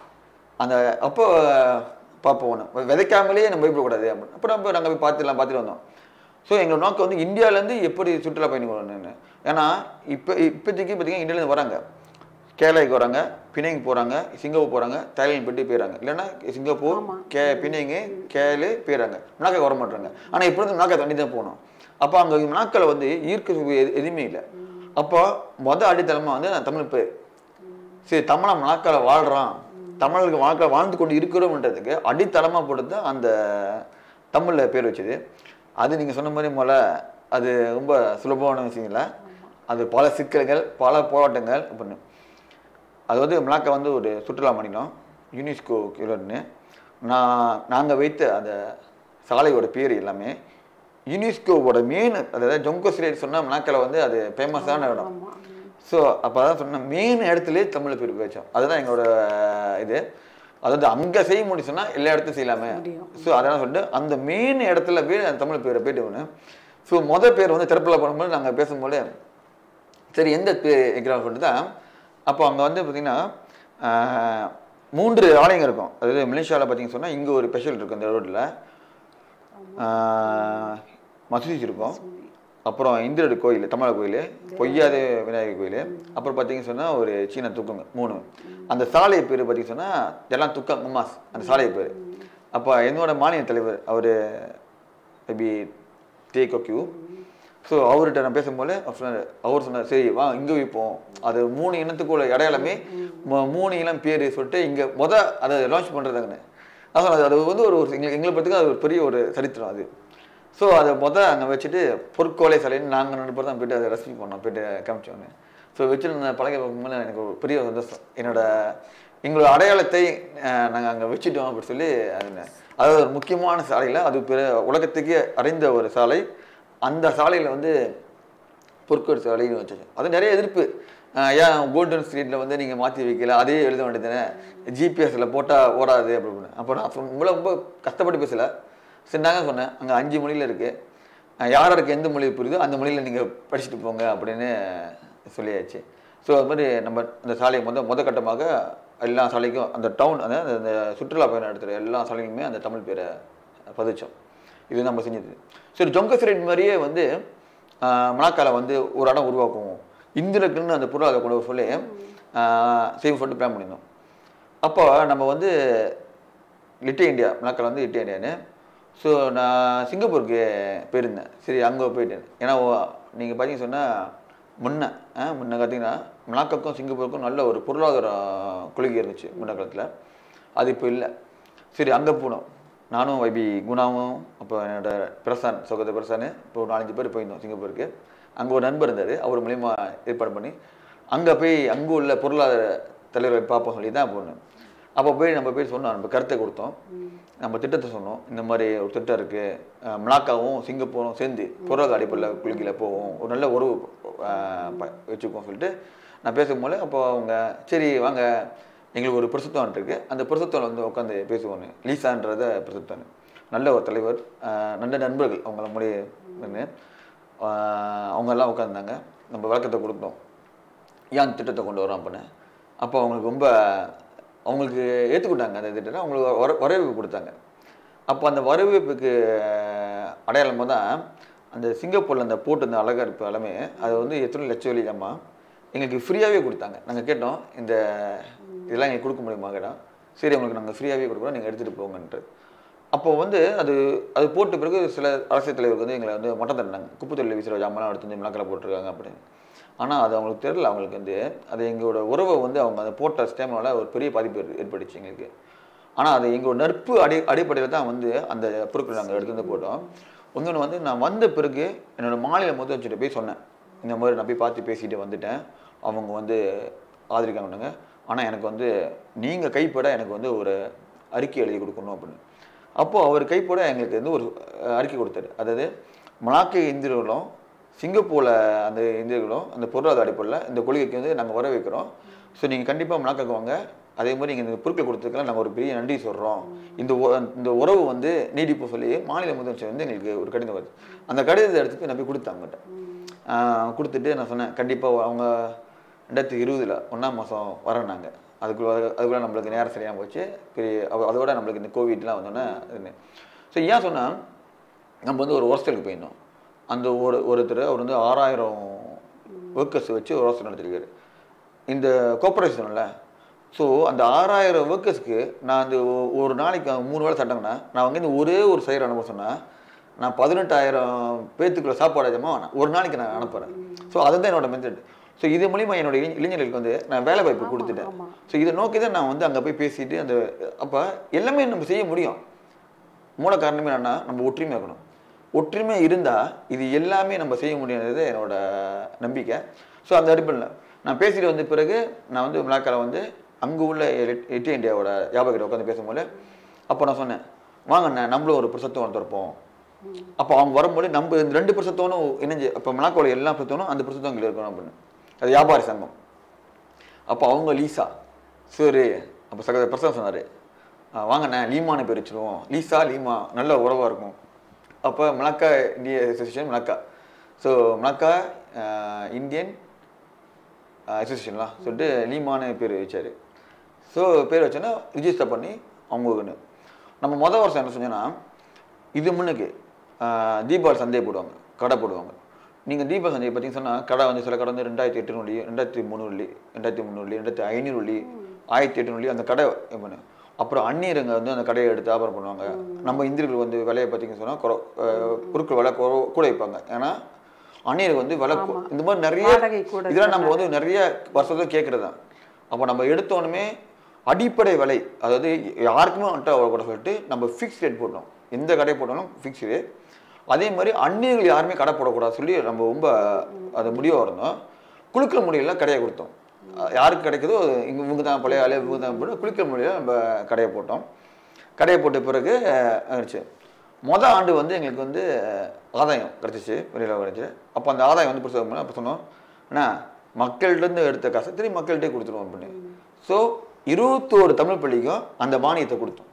அந்த அப்போ பார்ப்போம் ஒன்று விதைக்காமலே நம்ம போய்விடக்கூடாது அப்படின்னு அப்போ நம்ம நாங்கள் போய் பார்த்துலாம் பார்த்துட்டு வந்தோம் ஸோ எங்களோட நோக்கம் வந்து இந்தியாவிலேருந்து எப்படி சுற்றுலா பயணிகள் வரணும்னு ஏன்னா இப்போ இப்போதைக்கு பார்த்தீங்கன்னா இந்தியாவிலேருந்து வராங்க கேரளாவுக்கு வராங்க பிணைங்க போகிறாங்க சிங்கப்பூர் போகிறாங்க தாய்லாந்து போயிட்டு போயிடறாங்க இல்லைன்னா சிங்கப்பூர் கே பிணைங்க கேலு போயிடறாங்க மலாக்கா வர மாட்டாங்க ஆனால் இப்போ இருந்து மலாக்கா தண்ணி தான் போகணும் அப்போ அங்கே மலாக்கால வந்து ஈர்க்க சுவை எது- எதுவுமே இல்லை அப்போ மொதல் அடித்தளமாக வந்து நான் தமிழ் பேர் சரி தமிழா மலாக்கால வாழ்கிறான் தமிழுக்கு வாழ்க்கை வாழ்ந்து கொண்டு இருக்கிறோம்ன்றதுக்கு அடித்தளமாக போட்டு தான் அந்த தமிழில் பேர் வச்சது அது நீங்கள் சொன்ன மாதிரி முதல்ல அது ரொம்ப சுலபமான விஷயம் இல்லை அது பல சிக்கல்கள் பல போராட்டங்கள் அப்படின்னு அது வந்து மலாக்கா வந்து ஒரு சுற்றுலா மாநிலம் யுனெஸ்கோ கீழன்னு நான் நாங்கள் வைத்த அந்த சாலையோட பேர் எல்லாமே யுனெஸ்கோவோட மெயின் அதாவது ஜொங்கோ சிலேட் சொன்னால் மலாக்கால வந்து அது ஃபேமஸான இடம் ஸோ அப்போ அதான் சொன்னேன் மெயின் இடத்துலயே தமிழ் பேர் வச்சோம் அதுதான் எங்களோட இது அதாவது அங்கே செய்ய முடியும் சொன்னால் எல்லா இடத்தையும் செய்யலாமே ஸோ அதெல்லாம் சொல்லிட்டு அந்த மெயின் இடத்துல போய் அந்த தமிழ் பேரை போயிட்டு ஒன்று ஸோ மொதல் பேர் வந்து திறப்பில் பண்ணும்போது நாங்கள் பேசும்போது சரி எந்த பேர் வைக்கிறோம் சொல்லிட்டு தான் அப்போ அங்கே வந்து பார்த்தீங்கன்னா ஆஹ், மூன்று ஆலயங்கள் இருக்கும் அதாவது மலேசியாவில் பார்த்தீங்கன்னு சொன்னால் இங்கே ஒரு ஸ்பெஷல் இருக்கும் இந்த ரோட்டில் மசூதி இருக்கும் அப்புறம் இந்திரடு கோயில் தமிழ் கோயில் பொய்யாத விநாயகர் கோயில் அப்புறம் பார்த்தீங்கன்னு சொன்னால் ஒரு சீன துக்கங்க மூணு அந்த சாலை பேர் பார்த்தீங்கன்னு சொன்னால் எல்லாம் துக்கம் மும்மாஸ் அந்த சாலை பேர் அப்போ என்னோட மாநில தலைவர் அவர் மேபி தே கொக்யூ ஸோ அவர்கிட்ட நான் பேசும்போது அவர் சொன்னாரு- அவர் சொன்னார் சரி வா இங்கே வைப்போம் அது மூணு இனத்துக்குள்ள இடையாளமே ம- மூணு இனம் பேர் சொல்லிட்டு இங்கே முத அதை லான்ச் பண்ணுறதாங்கன்னு நான் சொன்னேன் அது வந்து ஒரு ஒரு எங்களுக்கு எங்களை பற்றி அது ஒரு பெரிய ஒரு சரித்திரம் அது ஸோ அதை முத அங்கே வச்சுட்டு பொற்கோலை சாலைன்னு நாங்கள் ரெண்டு பேர் தான் போயிட்டு அதை ரெசிபி பண்ணோம் போயிட்டு காமிச்சோன்னு ஸோ வச்சுட்டு பழக பார்க்கும்போது எனக்கு ஒரு பெரிய சந்தோஷம் என்னோட எங்களோட அடையாளத்தை நாங்கள் அங்கே வச்சுட்டோம் அப்படின்னு சொல்லி அது அதாவது ஒரு முக்கியமான சாலையில் அது பிற உலகத்துக்கே அறிந்த ஒரு சாலை அந்த சாலையில் வந்து பொற்கோடு சாலைன்னு வச்சு அது நிறைய எதிர்ப்பு அஹ் ஏன் கோல்டன் ஸ்ட்ரீட்டில் வந்து நீங்கள் மாற்றி வைக்கல அதே எழுத வேண்டியதுதானே ஜிபிஎஸ்சில் போட்டால் ஓடாது அப்படின்னு அப்போ நான் சொன்ன- உங்களை ரொம்ப கஷ்டப்பட்டு பேசல சரி நாங்கள் சொன்னேன் அங்கே அஞ்சு மொழியில் இருக்குது யாருக்கு எந்த மொழி புரியுதோ அந்த மொழியில் நீங்கள் படிச்சுட்டு போங்க அப்படின்னு சொல்லியாச்சு ஸோ அது மாதிரி நம்ம அந்த சாலையை முத முத கட்டமாக எல்லா சாலைக்கும் அந்த டவுன் அந்த அந்த சுற்றுலா பயணம் நடத்துகிற எல்லா சாலைக்குமே அந்த தமிழ் பேரை பதிச்சோம் இது நம்ம செஞ்சது சரி ஜொங்க சிறைட் மாதிரியே வந்து ஆஹ், மலாக்கால வந்து ஒரு இடம் உருவாக்குவோம் இந்திரக்குன்னு அந்த பொருளாதார கொண்டு வர சொல்லி சேவ் சொல்லிட்டு பிளான் பண்ணியிருந்தோம் அப்போ நம்ம வந்து லிட்டே இந்தியா மலாக்கால வந்து லிட்டே இந்தியான்னு ஸோ நான் சிங்கப்பூருக்கு போயிருந்தேன் சரி அங்கே போயிட்டேன் ஏன்னா நீங்கள் பார்த்தீங்கன்னு சொன்னால் முன்ன ஆ, முன்ன பார்த்தீங்கன்னா மலாக்காக்கும் சிங்கப்பூருக்கும் நல்ல ஒரு பொருளாதார கொள்கை இருந்துச்சு முன்ன காலத்தில் அது இப்போ இல்லை சரி அங்கே போனோம் நானும் வைபி குணாவும் அப்போ என்னோட பிரசான் சகோதர பிரசான் இப்போ ஒரு நாலஞ்சு பேர் போயிருந்தோம் சிங்கப்பூருக்கு அங்கே ஒரு நண்பர் இருந்தார் அவர் மூலியமா ஏற்பாடு பண்ணி அங்கே போய் அங்கே உள்ள பொருளாதார தலைவரை பார்ப்போம் சொல்லி தான் போனோம் அப்போ போய் நம்ம போய் சொன்னோம் நம்ம கருத்தை கொடுத்தோம் நம்ம திட்டத்தை சொன்னோம் இந்த மாதிரி ஒரு திட்டம் இருக்குது மலாக்காவும் சிங்கப்பூரும் சேர்ந்து பொருளாதார அடிப்படையில் குளிக்கல போவோம் ஒரு நல்ல உறவு அஹ், ப- வச்சுக்குவோம் சொல்லிட்டு நான் பேசும்போது அப்போ அவங்க சரி வாங்க எங்களுக்கு ஒரு பிரசுத்தம் இருக்கு அந்த பிரசுத்தம் வந்து உட்காந்து பேசுவோன்னு லீசான்றத பிரசுத்தம் நல்ல ஒரு தலைவர் அஹ், நல்ல நண்பர்கள் அவங்கள முடி நின்னு, அஹ், அவங்க எல்லாம் உட்காந்துருந்தாங்க நம்ம விளக்கத்தை கொடுத்தோம் ஏன் அந்த திட்டத்தை கொண்டு வரோம் அப்படின்னு அப்போ அவங்களுக்கு ரொம்ப அவங்களுக்கு ஏற்றுக்கிட்டாங்க அந்த திட்டத்தை அவங்களுக்கு வர வரவேற்பு கொடுத்தாங்க அப்போ அந்த வரவேற்புக்கு அடையாளமாக தான் அந்த சிங்கப்பூரில் அந்த போட்டு அந்த அழகா இருப்பு எல்லாமே அது வந்து எத்தனை லட்சம் வெளியாமா எங்களுக்கு ஃப்ரீயாகவே கொடுத்தாங்க நாங்கள் கேட்டோம் இந்த இதெல்லாம் எங்களுக்கு கொடுக்க முடியுமா கேட்டோம் சரி உங்களுக்கு நாங்கள் ஃப்ரீயாகவே கொடுக்குறோம் நீங்கள் எடுத்துகிட்டு போங்கன்ட்டு அப்போ வந்து அது அது போட்ட பிறகு சில அரசியல் தலைவர்கள் வந்து எங்களை வந்து மொட்டை தட்டினாங்க குப்பை தொழில் வீசுகிற ஜாமெல்லாம் எடுத்து வந்து மிளக்கில் போட்டிருக்காங்க அப்படின்னு ஆனால் அது அவங்களுக்கு தெரியல அவங்களுக்கு வந்து அது எங்களோட உறவை வந்து அவங்க அதை போட்ட ஸ்டேம்னால ஒரு பெரிய பாதிப்பு ஏற்ப- ஏற்பட்டுச்சு எங்களுக்கு ஆனால் அது எங்களோட நட்பு அடி அடிப்படையில் தான் வந்து அந்த பொருட்கள் நாங்கள் எடுத்து வந்து போட்டோம் இன்னொன்று வந்து நான் வந்த பிறகு என்னோட மாநில முதலமைச்சர்கிட்ட போய் சொன்னேன் இந்த மாதிரி நான் போய் பார்த்து பேசிட்டு வந்துட்டேன் அவங்க வந்து ஆதரிக்காங்கன்னாங்க ஆனால் எனக்கு வந்து நீங்கள் கைப்பட எனக்கு வந்து ஒரு அறிக்கை எழுதி கொடுக்கணும் அப்படின்னு அப்போது அவர் கைப்பட எங்களுக்கு வந்து ஒரு அஹ், அறிக்கை கொடுத்தாரு அதாவது மலாக்கை இந்தியர்களும் சிங்கப்பூரில் அந்த இந்தியர்களும் அந்த பொருளாதார அடிப்படையில் இந்த கொள்கைக்கு வந்து நாங்கள் வர வைக்கிறோம் ஸோ நீங்கள் கண்டிப்பாக மலாக்காக்கு வாங்க அதே மாதிரி நீங்கள் இந்த பொருட்கள் கொடுத்ததுக்கெல்லாம் நாங்கள் ஒரு பெரிய நன்றி சொல்கிறோம் இந்த உ- இந்த உறவு வந்து நீடிப்பு சொல்லி மாநில முதலமைச்சர் வந்து எங்களுக்கு ஒரு கடிதம் வருது அந்த கடிதத்தை எடுத்து நான் போய் கொடுத்தேன் அவங்ககிட்ட ஆஹ் கொடுத்துட்டு நான் சொன்னேன் கண்டிப்பாக அவங்க ரெண்டாயிரத்தி இருபதில் ஒன்றாம் மாதம் வரேன்னாங்க அதுக்குள்ள அதுக்குள்ள நம்மளுக்கு நேரம் சரியாக போச்சு பெரிய அது- அதோட நம்மளுக்கு இந்த கோவிட்லாம் வந்தோன்னே ஸோ ஏன் சொன்னால் நம்ம வந்து ஒரு ஹாஸ்டலுக்கு போயிருந்தோம் அந்த ஒரு ஒருத்தர் அவர் வந்து ஆறாயிரம் ஒர்க்கர்ஸ் வச்சு ஒரு ஹாஸ்டல் நடத்திருக்காரு இந்த கோஆப்ரேஷன்ல ஸோ அந்த ஆறாயிரம் ஒர்க்கர்ஸ்க்கு நான் அந்த ஒ- ஒரு நாளைக்கு அவங்க மூணு வேளை சாப்பிட்டாங்கன்னா நான் வந்து இந்த ஒரே ஒரு சைடு அனுப்ப சொன்னேன் நான் பதினெட்டாயிரம் பேத்துக்குள்ள சாப்பாடு அதிகமாக நான் ஒரு நாளைக்கு நான் அனுப்புகிறேன் ஸோ அதுதான் என்னோட மெத்தட் ஸோ இது மூலிமா என்னோட இளைஞ- இளைஞர்களுக்கு வந்து நான் வேலை வாய்ப்பு கொடுத்துட்டேன் ஆமா. ஸோ இதை நோக்கி தான் நான் வந்து அங்கே போய் பேசிட்டு அந்த அப்போ எல்லாமே நம்ம செய்ய முடியும் மூல காரணமே என்னன்னா நம்ம ஒற்றுமை இருக்கணும் ஒற்றுமை இருந்தால் இது எல்லாமே நம்ம செய்ய முடியுன்றது என்னோட நம்பிக்கை ஸோ அந்த அடிப்படையில் நான் பேசிட்டு வந்த பிறகு நான் வந்து மிளாக்கால வந்து அங்கே உள்ள எட்டி இந்தியாவோட வியாபாரிகிட்ட உட்காந்து பேசும்போது அப்போ நான் சொன்னேன் வாங்கண்ணே நம்மளும் ஒரு பிரசத்துவம் திறப்போம் அப்போ அவங்க வரும்போது நம்ம இந்த ரெண்டு பிரசத்துவனும் இணைஞ்சு அப்போ மிளாக்கோட எல்லா பிரசத்துவனும் அந்த பிரசத்துவம் இங்கே இருக்கணும் அப்படின்னு அது வியாபாரி சங்கம் அப்போ அவங்க லீசா சரி அப்போ சக பிரசவம் சொன்னார் வாங்கண்ணே லீமான்னு பேர் வச்சிருவோம் லீசா லீமா நல்ல உறவாக இருக்கும் அப்போ மலக்கா இந்திய association Malacca so Malacca Indian அசோசியேஷன்லாம் சொல்லிட்டு லீமான்னு பேர் வச்சார் ஸோ பேர் வச்சோன்னா ரிஜிஸ்டர் பண்ணி அவங்களுக்குன்னு நம்ம மொதல் வருஷம் என்ன செஞ்சோன்னா இது முன்னுக்கு ஆஹ், தீபாவளி சந்தை போடுவாங்க கடை போடுவாங்க நீங்கள் தீபாவளி சந்தை பார்த்தீங்கன்னு சொன்னால் கடை வந்து சில கடை வந்து ரெண்டாயிரத்தி எட்டுநூறு ரெண்டாயிரத்தி முந்நூறு ரெண்டாயிரத்தி முந்நூறு ரெண்டாயிரத்தி ஐநூறு ஆயிரத்தி எட்டுநூறு அந்த கடை இது பண்ணு அப்புறம் அந்நியருங்க வந்து அந்த கடையை எடுத்து வியாபாரம் பண்ணுவாங்க நம்ம இந்தியர்கள் வந்து விலையை பார்த்தீங்கன்னு சொன்னால் குறை ஆஹ், பொருட்கள் விலை குறை- கூட வைப்பாங்க ஏன்னா அந்நியருக்கு வந்து விலை கு- இந்த மாதிரி நிறைய வாடகை கூட இதெல்லாம் நம்ம வந்து நிறைய வருஷத்துல கேட்கறது தான் அப்போ நம்ம எடுத்தோடனே அடிப்படை விலை அதாவது யாருக்குமே வந்துட்டு அவ்வளோ கூட சொல்லிட்டு நம்ம ஃபிக்ஸ் ரேட் போட்டோம் எந்த கடை போட்டாலும் ஃபிக்ஸ் ரேட் அதே மாதிரி அந்நியர்கள் யாருமே கடை போடக்கூடாது சொல்லி நம்ம ரொம்ப அது முடிவாக இருந்தோம் குழுக்கிற முறையில் கடையை கொடுத்தோம் அஹ் யாருக்கு கிடைக்குதோ இங்க இவங்க தான் பழைய ஆளு இவங்க தான் போட்டு குளிக்கிற முறையில் நம்ம கடையை போட்டோம் கடையை போட்ட பிறகு அஹ், ஆயிடுச்சு மொதல் ஆண்டு வந்து எங்களுக்கு வந்து அஹ், ஆதாயம் கிடச்சிச்சு வெளியில் கிடச்சி அப்போ அந்த ஆதாயம் வந்து பிடிச்ச அப்போ சொன்னோம் அண்ணா மக்கள்கிட்டருந்து எடுத்த காசை திரும்பி மக்கள்கிட்டே கொடுத்துருவோம் அப்படின்னு ஸோ இருபத்தோரு தமிழ் பள்ளிக்கும் அந்த மானியத்தை கொடுத்தோம்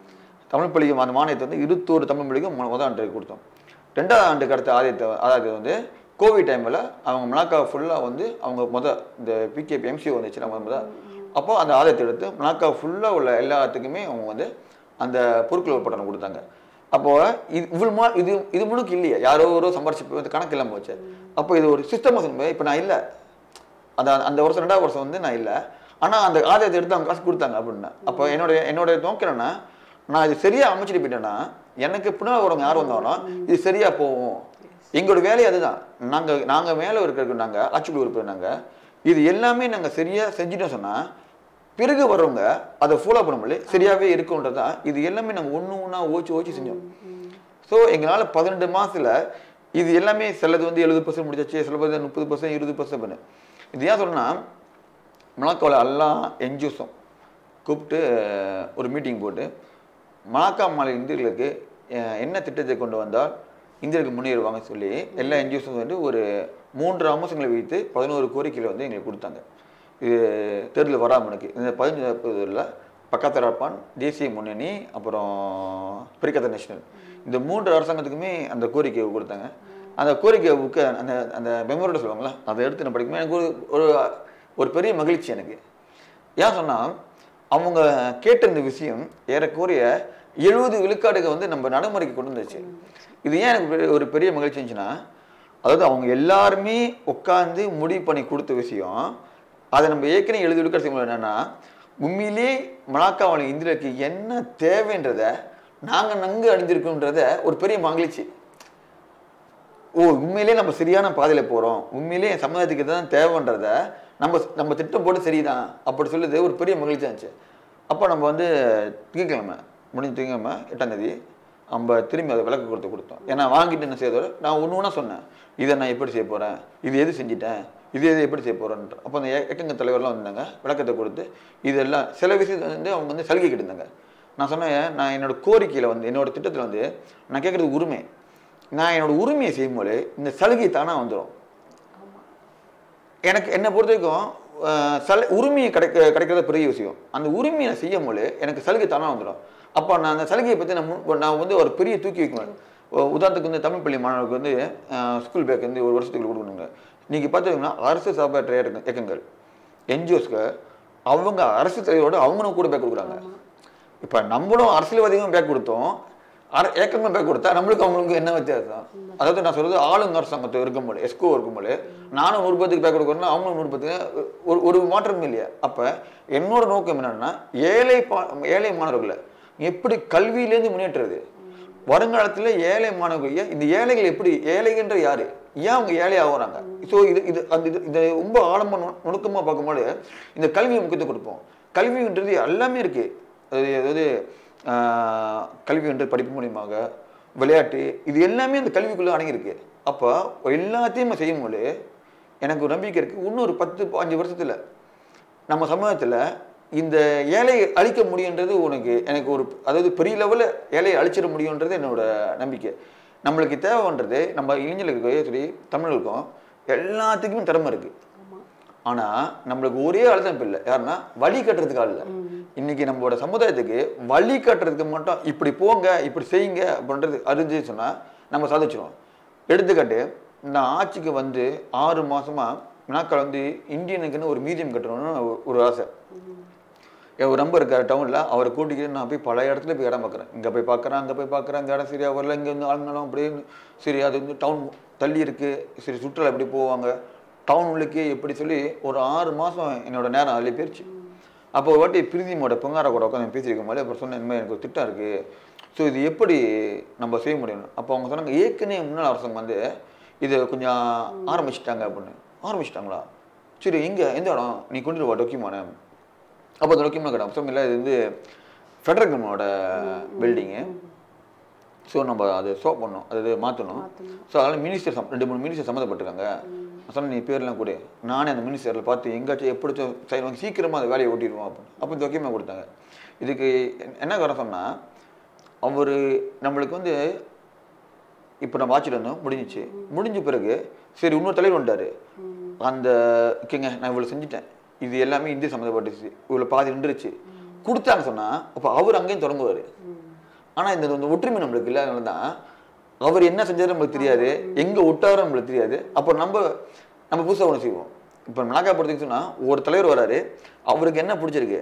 தமிழ் பள்ளிக்கும் அந்த மானியத்தை வந்து இருபத்தோரு தமிழ் பள்ளிக்கும் மொ- முதல் ஆண்டுக்கு கொடுத்தோம் ரெண்டாவது ஆண்டுக்கு அடுத்த ஆதாயத்தை ஆதாயத்தை வந்து கோவிட் டைமில் அவங்க மலாக்கா ஃபுல்லாக வந்து அவங்க முத இந்த பிகேபி எம்சி வந்துச்சு நம்ம முத அப்போ அந்த ஆதாயத்தை எடுத்து மலாக்கா ஃபுல்லாக உள்ள எல்லாத்துக்குமே அவங்க வந்து அந்த பொருட்கள் பட்டணம் கொடுத்தாங்க அப்போ இது இவ்வளோ மா இது இது முழுக்க இல்லையே யாரோ ஒரு சம்பாரிச்சு வந்து கணக்கு இல்லாமல் போச்சு அப்போ இது ஒரு சிஸ்டமாக சொல்லும்போது இப்போ நான் இல்லை அந்த அந்த வருஷம் ரெண்டாவது வருஷம் வந்து நான் இல்லை ஆனால் அந்த ஆதாயத்தை எடுத்து அவங்க காசு கொடுத்தாங்க அப்படின்னா அப்போ என்னோட என்னோட நோக்கம் என்னன்னா நான் இது சரியாக அமைச்சிட்டு போயிட்டேன்னா எனக்கு பின்னால் வரவங்க யார் வந்தாலும் இது சரியாக போகும் எங்களோட வேலை அதுதான் நாங்கள் நாங்கள் மேலே இருக்கிற நாங்கள் ஆட்சிக்குழு உறுப்பினர் நாங்கள் இது எல்லாமே நாங்கள் சரியாக செஞ்சுட்டோம் சொன்னால் பிறகு வர்றவங்க அதை ஃபாலோ பண்ண முடியல சரியாகவே இருக்குன்றது தான் இது எல்லாமே நாங்கள் ஒன்று ஒன்றா ஓச்சு ஓச்சு செஞ்சோம் ஸோ எங்களால் பதினெண்டு மாசத்துல இது எல்லாமே சிலது வந்து எழுபது பர்சன்ட் முடிச்சாச்சு சில பேர் முப்பது பர்சன்ட் இருபது பர்சன்ட் பண்ணு இது ஏன் சொல்றேன்னா மலாக்காவில் எல்லா என்ஜிஓஸும் கூப்பிட்டு ஒரு மீட்டிங் போட்டு மலாக்கா மாநில இந்தியர்களுக்கு அஹ், என்ன திட்டத்தை கொண்டு வந்தால் இந்தியர்கள் முன்னேறுவாங்கன்னு சொல்லி எல்லா என்ஜிஓஸும் வந்து ஒரு மூன்று அம்சங்களை வைத்து பதினோரு கோரிக்கைகளை வந்து எங்களுக்கு கொடுத்தாங்க இது தேர்தல் வராமனுக்கு இந்த பதினஞ்சு நாற்பதுல பக்கத்தரப்பான் தேசிய முன்னணி அப்புறம் பிரிக்கத்த நேஷனல் இந்த மூன்று அரசாங்கத்துக்குமே அந்த கோரிக்கையை கொடுத்தாங்க அந்த கோரிக்கை புக்கை அந்த அந்த மெமோரியில் சொல்லுவாங்களா அதை எடுத்து நான் படிக்கும்போது எனக்கு ஒரு ஒரு ஒரு பெரிய மகிழ்ச்சி எனக்கு ஏன் சொன்னால் அவங்க கேட்ட இந்த விஷயம் ஏறக்குறைய எழுபது விழுக்காடுக வந்து நம்ம நடைமுறைக்கு கொண்டு வந்துச்சு இது ஏன் எனக்கு பெரிய- ஒரு பெரிய மகிழ்ச்சி இருந்துச்சுன்னா அதாவது அவங்க எல்லாருமே உட்காந்து முடிவு பண்ணி கொடுத்த விஷயம் அதை நம்ம ஏற்கனவே எழுதி கொடுக்குற சிம்பல் என்னன்னா உண்மையிலே மலாக்காவில் இந்தியாவுக்கு என்ன தேவைன்றத நாங்கள் நன்கு அணிஞ்சிருக்கோன்றத ஒரு பெரிய மகிழ்ச்சி ஓ உண்மையிலே நம்ம சரியான பாதையில் போகிறோம் உண்மையிலே என் சமுதாயத்துக்கு தான் தேவைன்றத நம்ம நம்ம திட்டம் போட்டு சரிதான் அப்படி சொல்லுது ஒரு பெரிய மகிழ்ச்சியாக இருந்துச்சு அப்போ நம்ம வந்து திங்கக்கிழமை முடிஞ்ச திங்கக்கிழமை எட்டாம் தேதி நம்ம திரும்பி அதை விளக்கு கொடுத்து கொடுத்தோம் ஏன்னா வாங்கிட்டு என்ன செய்யறதோட நான் ஒன்று ஒன்றா சொன்னேன் இதை நான் எப்படி செய்ய போகிறேன் இது எது செஞ்சிட்டேன் இது எது எப்படி செய்ய போகிறேன்ட்டு அப்போ அந்த எக்கங்க தலைவர்லாம் வந்தாங்க விளக்கத்தை கொடுத்து இதெல்லாம் சில விஷயத்தை வந்து அவங்க வந்து சலுகை கிட்டிருந்தாங்க நான் சொன்னேன் நான் என்னோட கோரிக்கையில் வந்து என்னோட திட்டத்தில் வந்து நான் கேட்குறது உரிமை நான் என்னோட உரிமையை செய்யும்போது இந்த சலுகை தானாக வந்துடும் எனக்கு என்னை பொறுத்த வரைக்கும் அஹ், சல உரிமையை கிடைக்க கிடைக்கிறது பெரிய விஷயம் அந்த உரிமையை நான் செய்யும்போது எனக்கு சலுகை தானாக வந்துடும் அப்போ நான் அந்த சலுகையை பற்றி நான் முன் நான் வந்து ஒரு பெரிய தூக்கி வைக்குவேன் உ- உதாரணத்துக்கு வந்து தமிழ் பள்ளி மாணவர்களுக்கு வந்து ஸ்கூல் பேக் வந்து ஒரு வருஷத்துக்கு கொடுக்கணுங்க நீங்கள் பார்த்தீங்கன்னா அரசு சார்பற்ற இயக்க- இயக்கங்கள் என்ஜிஓஸ்க்கு அவங்க அரசு தலைவரோட அவங்களும் கூட பேக் கொடுக்குறாங்க இப்போ நம்மளும் அரசியல்வாதிகளும் பேக் கொடுத்தோம் அர ஏக்கங்களும் பேக் கொடுத்தா நம்மளுக்கு அவங்களுக்கு என்ன வித்தியாசம் அதாவது நான் சொல்றது ஆளுங்க அரசாங்கத்தை இருக்கும்போது எஸ்கோ இருக்கும்போது நானும் நூறு பேத்துக்கு பேக் கொடுக்கணும் அவங்களும் நூறு பேத்துக்கு ஒரு ஒரு மாற்றம் இல்லையா அப்போ என்னோட நோக்கம் என்னன்னா ஏழை பா ஏழை மாணவர்களை எப்படி கல்வியிலேருந்து முன்னேற்றுறது வருங்காலத்தில் ஏழை மாணவர்கள் ஏன் இந்த ஏழைகள் எப்படி ஏழைகன்ற யாரு ஏன் அவங்க ஏழை ஆகுறாங்க ஸோ இது இது அந்த இது இதை ரொம்ப ஆழமாக நு நுணுக்கமாக பார்க்கும்போது இந்த கல்வியை முக்கியத்துவம் கொடுப்போம் கல்வின்றது எல்லாமே இருக்கு அது அதாவது ஆஹ், கல்வின்றது படிப்பு மூலியமாக விளையாட்டு இது எல்லாமே அந்த கல்விக்குள்ளே அடங்கியிருக்கு அப்போ எல்லாத்தையும் நம்ம செய்யும்போது எனக்கு ஒரு நம்பிக்கை இருக்குது இன்னும் ஒரு பத்து அஞ்சு வருஷத்தில் நம்ம சமூகத்தில் இந்த ஏழையை அழிக்க முடியுன்றது உனக்கு எனக்கு ஒரு அதாவது பெரிய லெவலில் ஏழையை அழிச்சிட முடியுன்றது என்னோட நம்பிக்கை நம்மளுக்கு தேவைன்றது நம்ம இளைஞர்களுக்கு சரி தமிழர்களுக்கும் எல்லாத்துக்குமே திறமை இருக்கு ஆனா நம்மளுக்கு ஒரே ஆள் தான் இப்போ இல்லை யாருன்னா வழி கட்டுறதுக்கு ஆள் இல்லை இன்னைக்கு நம்மளோட சமுதாயத்துக்கு வழி கட்டுறதுக்கு மட்டும் இப்படி போங்க இப்படி செய்யுங்க அப்படின்றது அறிஞ்சு சொன்னா நம்ம சாதிச்சிடுவோம் எடுத்துக்காட்டு நான் ஆட்சிக்கு வந்து ஆறு மாசமா நாட்கள் வந்து இந்தியனுக்குன்னு ஒரு மியூசியம் கட்டணும்னு ஒரு- ஒரு ஆசை என் ஒரு நம்பர் இருக்கார் டவுனில் அவரை கூட்டிக்கிட்டு நான் போய் பல இடத்துல போய் இடம் பார்க்குறேன் இங்கே போய் பார்க்குறேன் அங்கே போய் பார்க்குறேன் இந்த இடம் சரியா வரல இங்கே வந்து ஆளுங்களும் அப்படியே சரி அது வந்து டவுன் தள்ளி இருக்குது சரி சுற்றுலா எப்படி போவாங்க டவுன் உள்ளுக்கே எப்படி சொல்லி ஒரு ஆறு மாதம் என்னோட நேரம் அதில் போயிடுச்சு அப்போ ஒரு வாட்டி பிரீதிமோட பொங்கார கூட உட்காந்து பேசியிருக்கும் போது அப்புறம் சொன்னேன் இந்த மாதிரி எனக்கு ஒரு திட்டம் இருக்குது ஸோ இது எப்படி நம்ம செய்ய முடியும் அப்போ அவங்க சொன்னாங்க ஏற்கனவே முன்னாள் அரசாங்கம் வந்து இது கொஞ்சம் ஆரம்பிச்சிட்டாங்க அப்படின்னு ஆரம்பிச்சிட்டாங்களா சரி எங்கே எந்த இடம் நீ கொண்டு வா டொக்கியமான அப்போ அந்த டொக்கியமான கடை அப்போ இல்லை இது வந்து ஃபெடரல் கவர்மெண்டோட பில்டிங்கு ஸோ நம்ம அதை சோ பண்ணணும் அதாவது மாற்றணும் ஸோ அதனால் மினிஸ்டர் சம் ரெண்டு மூணு மினிஸ்டர் சம்மந்தப்பட்டிருக்காங்க நான் சொன்னேன் நீ பேர்லாம் கொடு நானே அந்த மினிஸ்டரில் பார்த்து எங்காச்சும் எப்படி செய்யணும் சீக்கிரமாக அந்த வேலையை ஓட்டிடுவோம் அப்படின்னு அப்போ இந்த டொக்கியமாக கொடுத்தாங்க இதுக்கு என்ன காரணம் சொன்னால் அவர் நம்மளுக்கு வந்து இப்போ நம்ம ஆட்சியில் இருந்தோம் முடிஞ்சிச்சு முடிஞ்ச பிறகு சரி இன்னொரு தலைவர் வந்துட்டாரு அந்த ஓகேங்க நான் இவ்வளோ செஞ்சுட்டேன் இது எல்லாமே இந்திய சம்மந்தப்பட்டுச்சு இவ்வளோ பாதி நின்றுச்சு கொடுத்தாங்க சொன்னா அப்போ அவர் அங்கேயும் தொடங்குவார் ஆனால் இந்த இந்த ஒற்றுமை நம்மளுக்கு இல்லாதனால தான் அவர் என்ன செஞ்சாரு நம்மளுக்கு தெரியாது எங்கே விட்டாரு நம்மளுக்கு தெரியாது அப்போ நம்ம நம்ம புதுசாக ஒன்று செய்வோம் இப்போ மலாக்கா பொறுத்தவரைக்கும் சொன்னால் ஒரு தலைவர் வராரு அவருக்கு என்ன பிடிச்சிருக்கு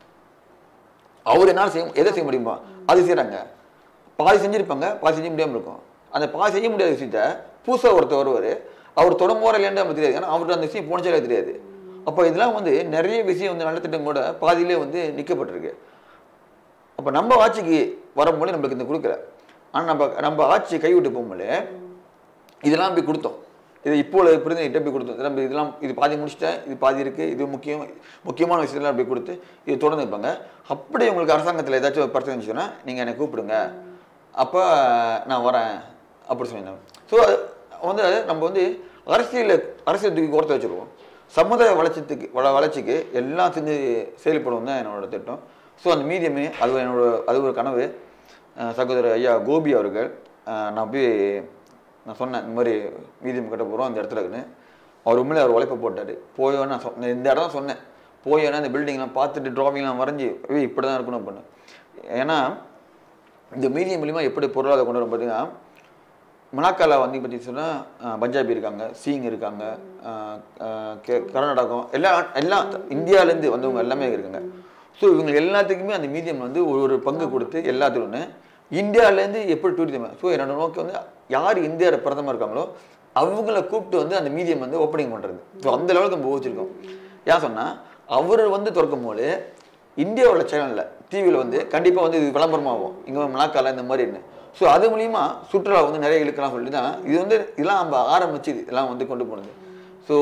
அவர் என்னால் செய்ய எதை செய்ய முடியுமா அது செய்கிறாங்க பாதி செஞ்சிருப்பாங்க பாதி செய்ய முடியாமல் இருக்கும் அந்த பாதி செய்ய முடியாத விஷயத்த புதுசாக ஒருத்தர் வருவார் அவர் தொடங்குவார் இல்லைன்னு நமக்கு தெரியாது ஏன்னா அவருக்கு அந்த விஷயம் போனச்சாலே தெரியாது அப்போ இதெல்லாம் வந்து நிறைய விஷயம் வந்து நல்ல திட்டம் கூட பாதியிலே வந்து நிற்கப்பட்டிருக்கு அப்போ நம்ம ஆட்சிக்கு வரும்போது நம்மளுக்கு இந்த கொடுக்கல ஆனால் நம்ம நம்ம ஆட்சியை கைவிட்டு போகும்போது இதெல்லாம் போய் கொடுத்தோம் இது இப்போ உள்ள பிரதிநிதிகிட்ட போய் கொடுத்தோம் இதெல்லாம் போய் இதெல்லாம் இது பாதி முடிச்சிட்டேன் இது பாதி இருக்குது இது முக்கியம் முக்கியமான விஷயத்தெல்லாம் போய் கொடுத்து இது தொடர்ந்து இருப்பாங்க அப்படி உங்களுக்கு அரசாங்கத்தில் ஏதாச்சும் ஒரு பிரச்சனை இருந்துச்சுன்னா நீங்கள் என்னை கூப்பிடுங்க அப்போ நான் வரேன் அப்படி சொல்லியிருந்தாங்க ஸோ வந்து நம்ம வந்து அரசியல் அரசியல் தூக்கி கோர்த்து வச்சுருவோம் சமுதாய வளர்ச்சிக்கு வள வளர்ச்சிக்கு எல்லாம் செஞ்சு செயல்படும் தான் என்னோட திட்டம் ஸோ அந்த மீடியமே அது என்னோட அது ஒரு கனவு அஹ் சகோதரர் ஐயா கோபி அவர்கள் அஹ் நான் போய் நான் சொன்னேன் இந்த மாதிரி மீடியம் கட்ட போகிறோம் அந்த இடத்துல இருக்குன்னு அவர் உண்மையிலே அவர் உழைப்பை போட்டார் போய் நான் சொன்னேன் இந்த இடம் தான் சொன்னேன் போய் வேணா இந்த பில்டிங்லாம் பார்த்துட்டு ட்ராவிங்லாம் வரைஞ்சி ஏய் இப்படி தான் இருக்கணும் அப்படின்னு ஏன்னா இந்த மீடியம் மூலிமா எப்படி பொருளாதாரம் கொண்டு வரும் பார்த்தீங்கன்னா மலாக்கால வந்து பற்றி சொன்னால் பஞ்சாபி இருக்காங்க சீங் இருக்காங்க அஹ், அஹ், கே- கர்நாடகம் எல்லா எல்லா இந்தியாவிலேருந்து வந்தவங்க எல்லாமே இருக்காங்க ஸோ இவங்க எல்லாத்துக்குமே அந்த மீடியம் வந்து ஒரு ஒரு பங்கு கொடுத்து எல்லாத்துக்கும் ஒன்று இந்தியாவிலேருந்து எப்படி டூரிசம் ஸோ என்னோட நோக்கம் வந்து யார் இந்தியாவில் பிரதமர் இருக்காங்களோ அவங்கள கூப்பிட்டு வந்து அந்த மீடியம் வந்து ஓப்பனிங் பண்றது ஸோ அந்த லெவலுக்கு நம்ம யோசிச்சிருக்கோம் ஏன் சொன்னா அவர் வந்து திறக்கும் போது இந்தியாவோட சேனல்ல டிவியில் வந்து கண்டிப்பா வந்து இது விளம்பரமாகும் இங்க மலாக்கால இந்த மாதிரி ஸோ அது மூலியமா சுற்றுலா வந்து நிறைய இழுக்கலாம் சொல்லிட்டு தான் இது வந்து இதெல்லாம் நம்ம ஆரம்பிச்சு இதெல்லாம் வந்து கொண்டு போனது ஸோ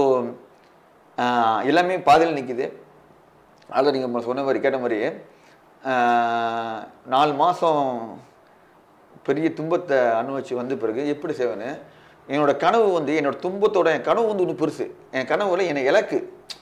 எல்லாமே பாதையில் நிக்குது அதில் நீங்கள் சொன்ன மாதிரி கேட்ட மாதிரி ஆஹ், நாலு மாதம் பெரிய துன்பத்தை அனுபவிச்சு வந்த பிறகு எப்படி செய்வேன்னு என்னோட கனவு வந்து என்னோட துன்பத்தோட என் கனவு வந்து ஒன்று பெருசு என் கனவுல என் இலக்கு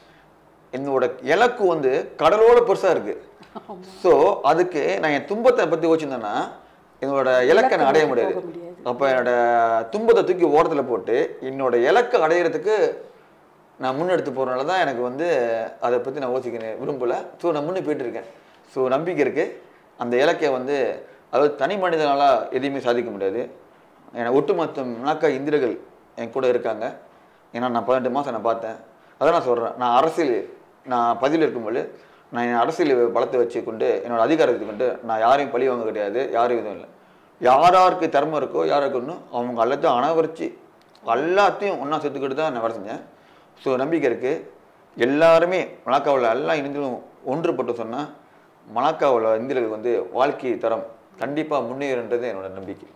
என்னோட இலக்கு வந்து கடலோட பெருசா இருக்கு ஸோ அதுக்கு நான் என் துன்பத்தை பத்தி யோசிச்சிருந்தேன்னா என்னோட இலக்கை நான் அடைய முடியாது போக முடியாது. அப்போ என்னோட துன்பத்தை தூக்கி ஓரத்துல போட்டு என்னோட இலக்கை அடையிறதுக்கு நான் முன்னெடுத்து போறதுனால தான் எனக்கு வந்து அதை பத்தி நான் யோசிக்கிறேன் விரும்பல ஸோ நான் முன்னே போயிட்டு இருக்கேன் ஸோ நம்பிக்கை இருக்கு அந்த இலக்கை வந்து அதாவது தனி மனிதனால எதையுமே சாதிக்க முடியாது ஏன்னா ஒட்டுமொத்த நாக்க இந்திரர்கள் என் கூட இருக்காங்க ஏன்னா நான் பதினெட்டு மாதம் நான் பார்த்தேன் அதான் நான் சொல்கிறேன் நான் அரசியல் நான் பதிவில் இருக்கும்போது நான் என் அரசியல் பலத்தை வச்சு கொண்டு என்னோட அதிகாரத்தை கொண்டு நான் யாரையும் பழி வாங்க கிடையாது யாரும் எதுவும் இல்லை யாராருக்கு திறமை இருக்கோ யாருக்கு ஒன்றும் அவங்க எல்லாத்தையும் அணவரிச்சு எல்லாத்தையும் ஒன்றா சேர்த்துக்கிட்டு தான் நான் வேலை செஞ்சேன் ஸோ நம்பிக்கை இருக்குது எல்லாருமே மலாக்காவில் எல்லா இந்தியர்களும் ஒன்றுபட்டு சொன்னால் மலாக்காவில் இந்தியர்களுக்கு வந்து வாழ்க்கை தரம் கண்டிப்பாக முன்னேறுன்றது என்னோட நம்பிக்கை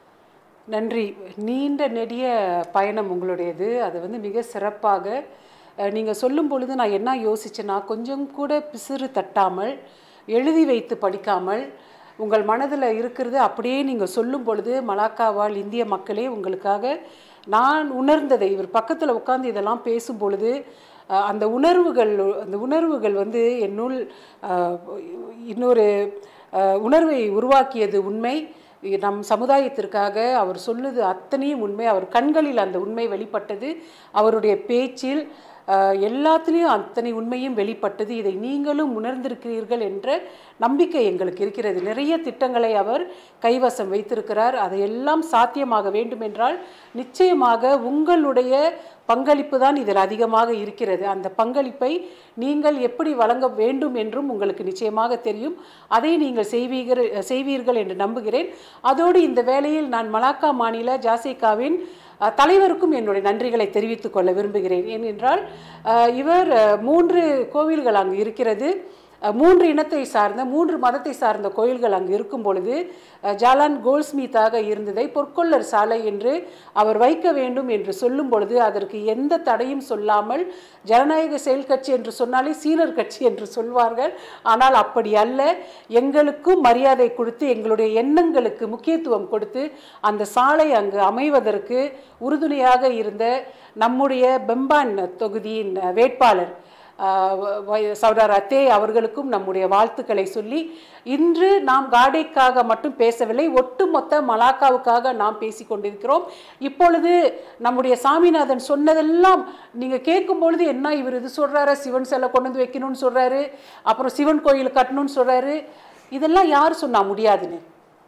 நன்றி நீண்ட நெடிய பயணம் உங்களுடையது அது வந்து மிக சிறப்பாக நீங்கள் சொல்லும் பொழுது நான் என்ன யோசிச்சேன்னா கொஞ்சம் கூட பிசிறு தட்டாமல் எழுதி வைத்து படிக்காமல் உங்கள் மனதில் இருக்கிறது அப்படியே நீங்கள் சொல்லும் பொழுது மலாக்காவால் இந்திய மக்களே உங்களுக்காக நான் உணர்ந்ததை இவர் பக்கத்தில் உட்கார்ந்து இதெல்லாம் பேசும் பொழுது அஹ், அந்த உணர்வுகள் அந்த உணர்வுகள் வந்து என்னுள் அஹ், இன்னொரு அஹ், உணர்வை உருவாக்கியது உண்மை நம் சமுதாயத்திற்காக அவர் சொல்லுது அத்தனையும் உண்மை அவர் கண்களில் அந்த உண்மை வெளிப்பட்டது அவருடைய பேச்சில் அஹ், எல்லாத்துலேயும் அத்தனை உண்மையும் வெளிப்பட்டது இதை நீங்களும் உணர்ந்திருக்கிறீர்கள் என்ற நம்பிக்கை எங்களுக்கு இருக்கிறது நிறைய திட்டங்களை அவர் கைவசம் வைத்திருக்கிறார் அதையெல்லாம் சாத்தியமாக வேண்டுமென்றால் நிச்சயமாக உங்களுடைய பங்களிப்பு தான் இதில் அதிகமாக இருக்கிறது அந்த பங்களிப்பை நீங்கள் எப்படி வழங்க வேண்டும் என்றும் உங்களுக்கு நிச்சயமாக தெரியும் அதை நீங்கள் செய்வீர்கள் செய்வீர்கள் என்று நம்புகிறேன் அதோடு இந்த வேளையில் நான் மலாக்கா மாநில ஜாசேகாவின் அஹ், தலைவருக்கும் என்னுடைய நன்றிகளை தெரிவித்துக் கொள்ள விரும்புகிறேன் ஏனென்றால் அஹ், இவர் அஹ், மூன்று கோவில்கள் அங்கு இருக்கிறது அஹ், மூன்று இனத்தை சார்ந்த மூன்று மதத்தை சார்ந்த கோயில்கள் அங்கு இருக்கும் பொழுது அஹ், ஜாலான் கோல்ஸ்மித்தாக இருந்ததை பொற்கொள்ளர் சாலை என்று அவர் வைக்க வேண்டும் என்று சொல்லும் பொழுது அதற்கு எந்த தடையும் சொல்லாமல் ஜனநாயக செயல் கட்சி என்று சொன்னாலே சீனர் கட்சி என்று சொல்வார்கள் ஆனால் அப்படி அல்ல எங்களுக்கும் மரியாதை கொடுத்து எங்களுடைய எண்ணங்களுக்கு முக்கியத்துவம் கொடுத்து அந்த சாலை அங்கு அமைவதற்கு உறுதுணையாக இருந்த நம்முடைய பெம்பான் தொகுதியின் வேட்பாளர் ஆஹ் வ- சௌடார் அத்தே அவர்களுக்கும் நம்முடைய வாழ்த்துக்களை சொல்லி இன்று நாம் காடைக்காக மட்டும் பேசவில்லை ஒட்டுமொத்த மலாக்காவுக்காக நாம் பேசிக் கொண்டிருக்கிறோம் இப்பொழுது நம்முடைய சாமிநாதன் சொன்னதெல்லாம் நீங்க கேட்கும் பொழுது என்ன இவர் இது சொல்றாரு சிவன் சிலை கொண்டு வந்து வைக்கணும்னு சொல்றாரு அப்புறம் சிவன் கோயில் கட்டணும்னு சொல்றாரு இதெல்லாம் யார் சொன்னா முடியாதுன்னு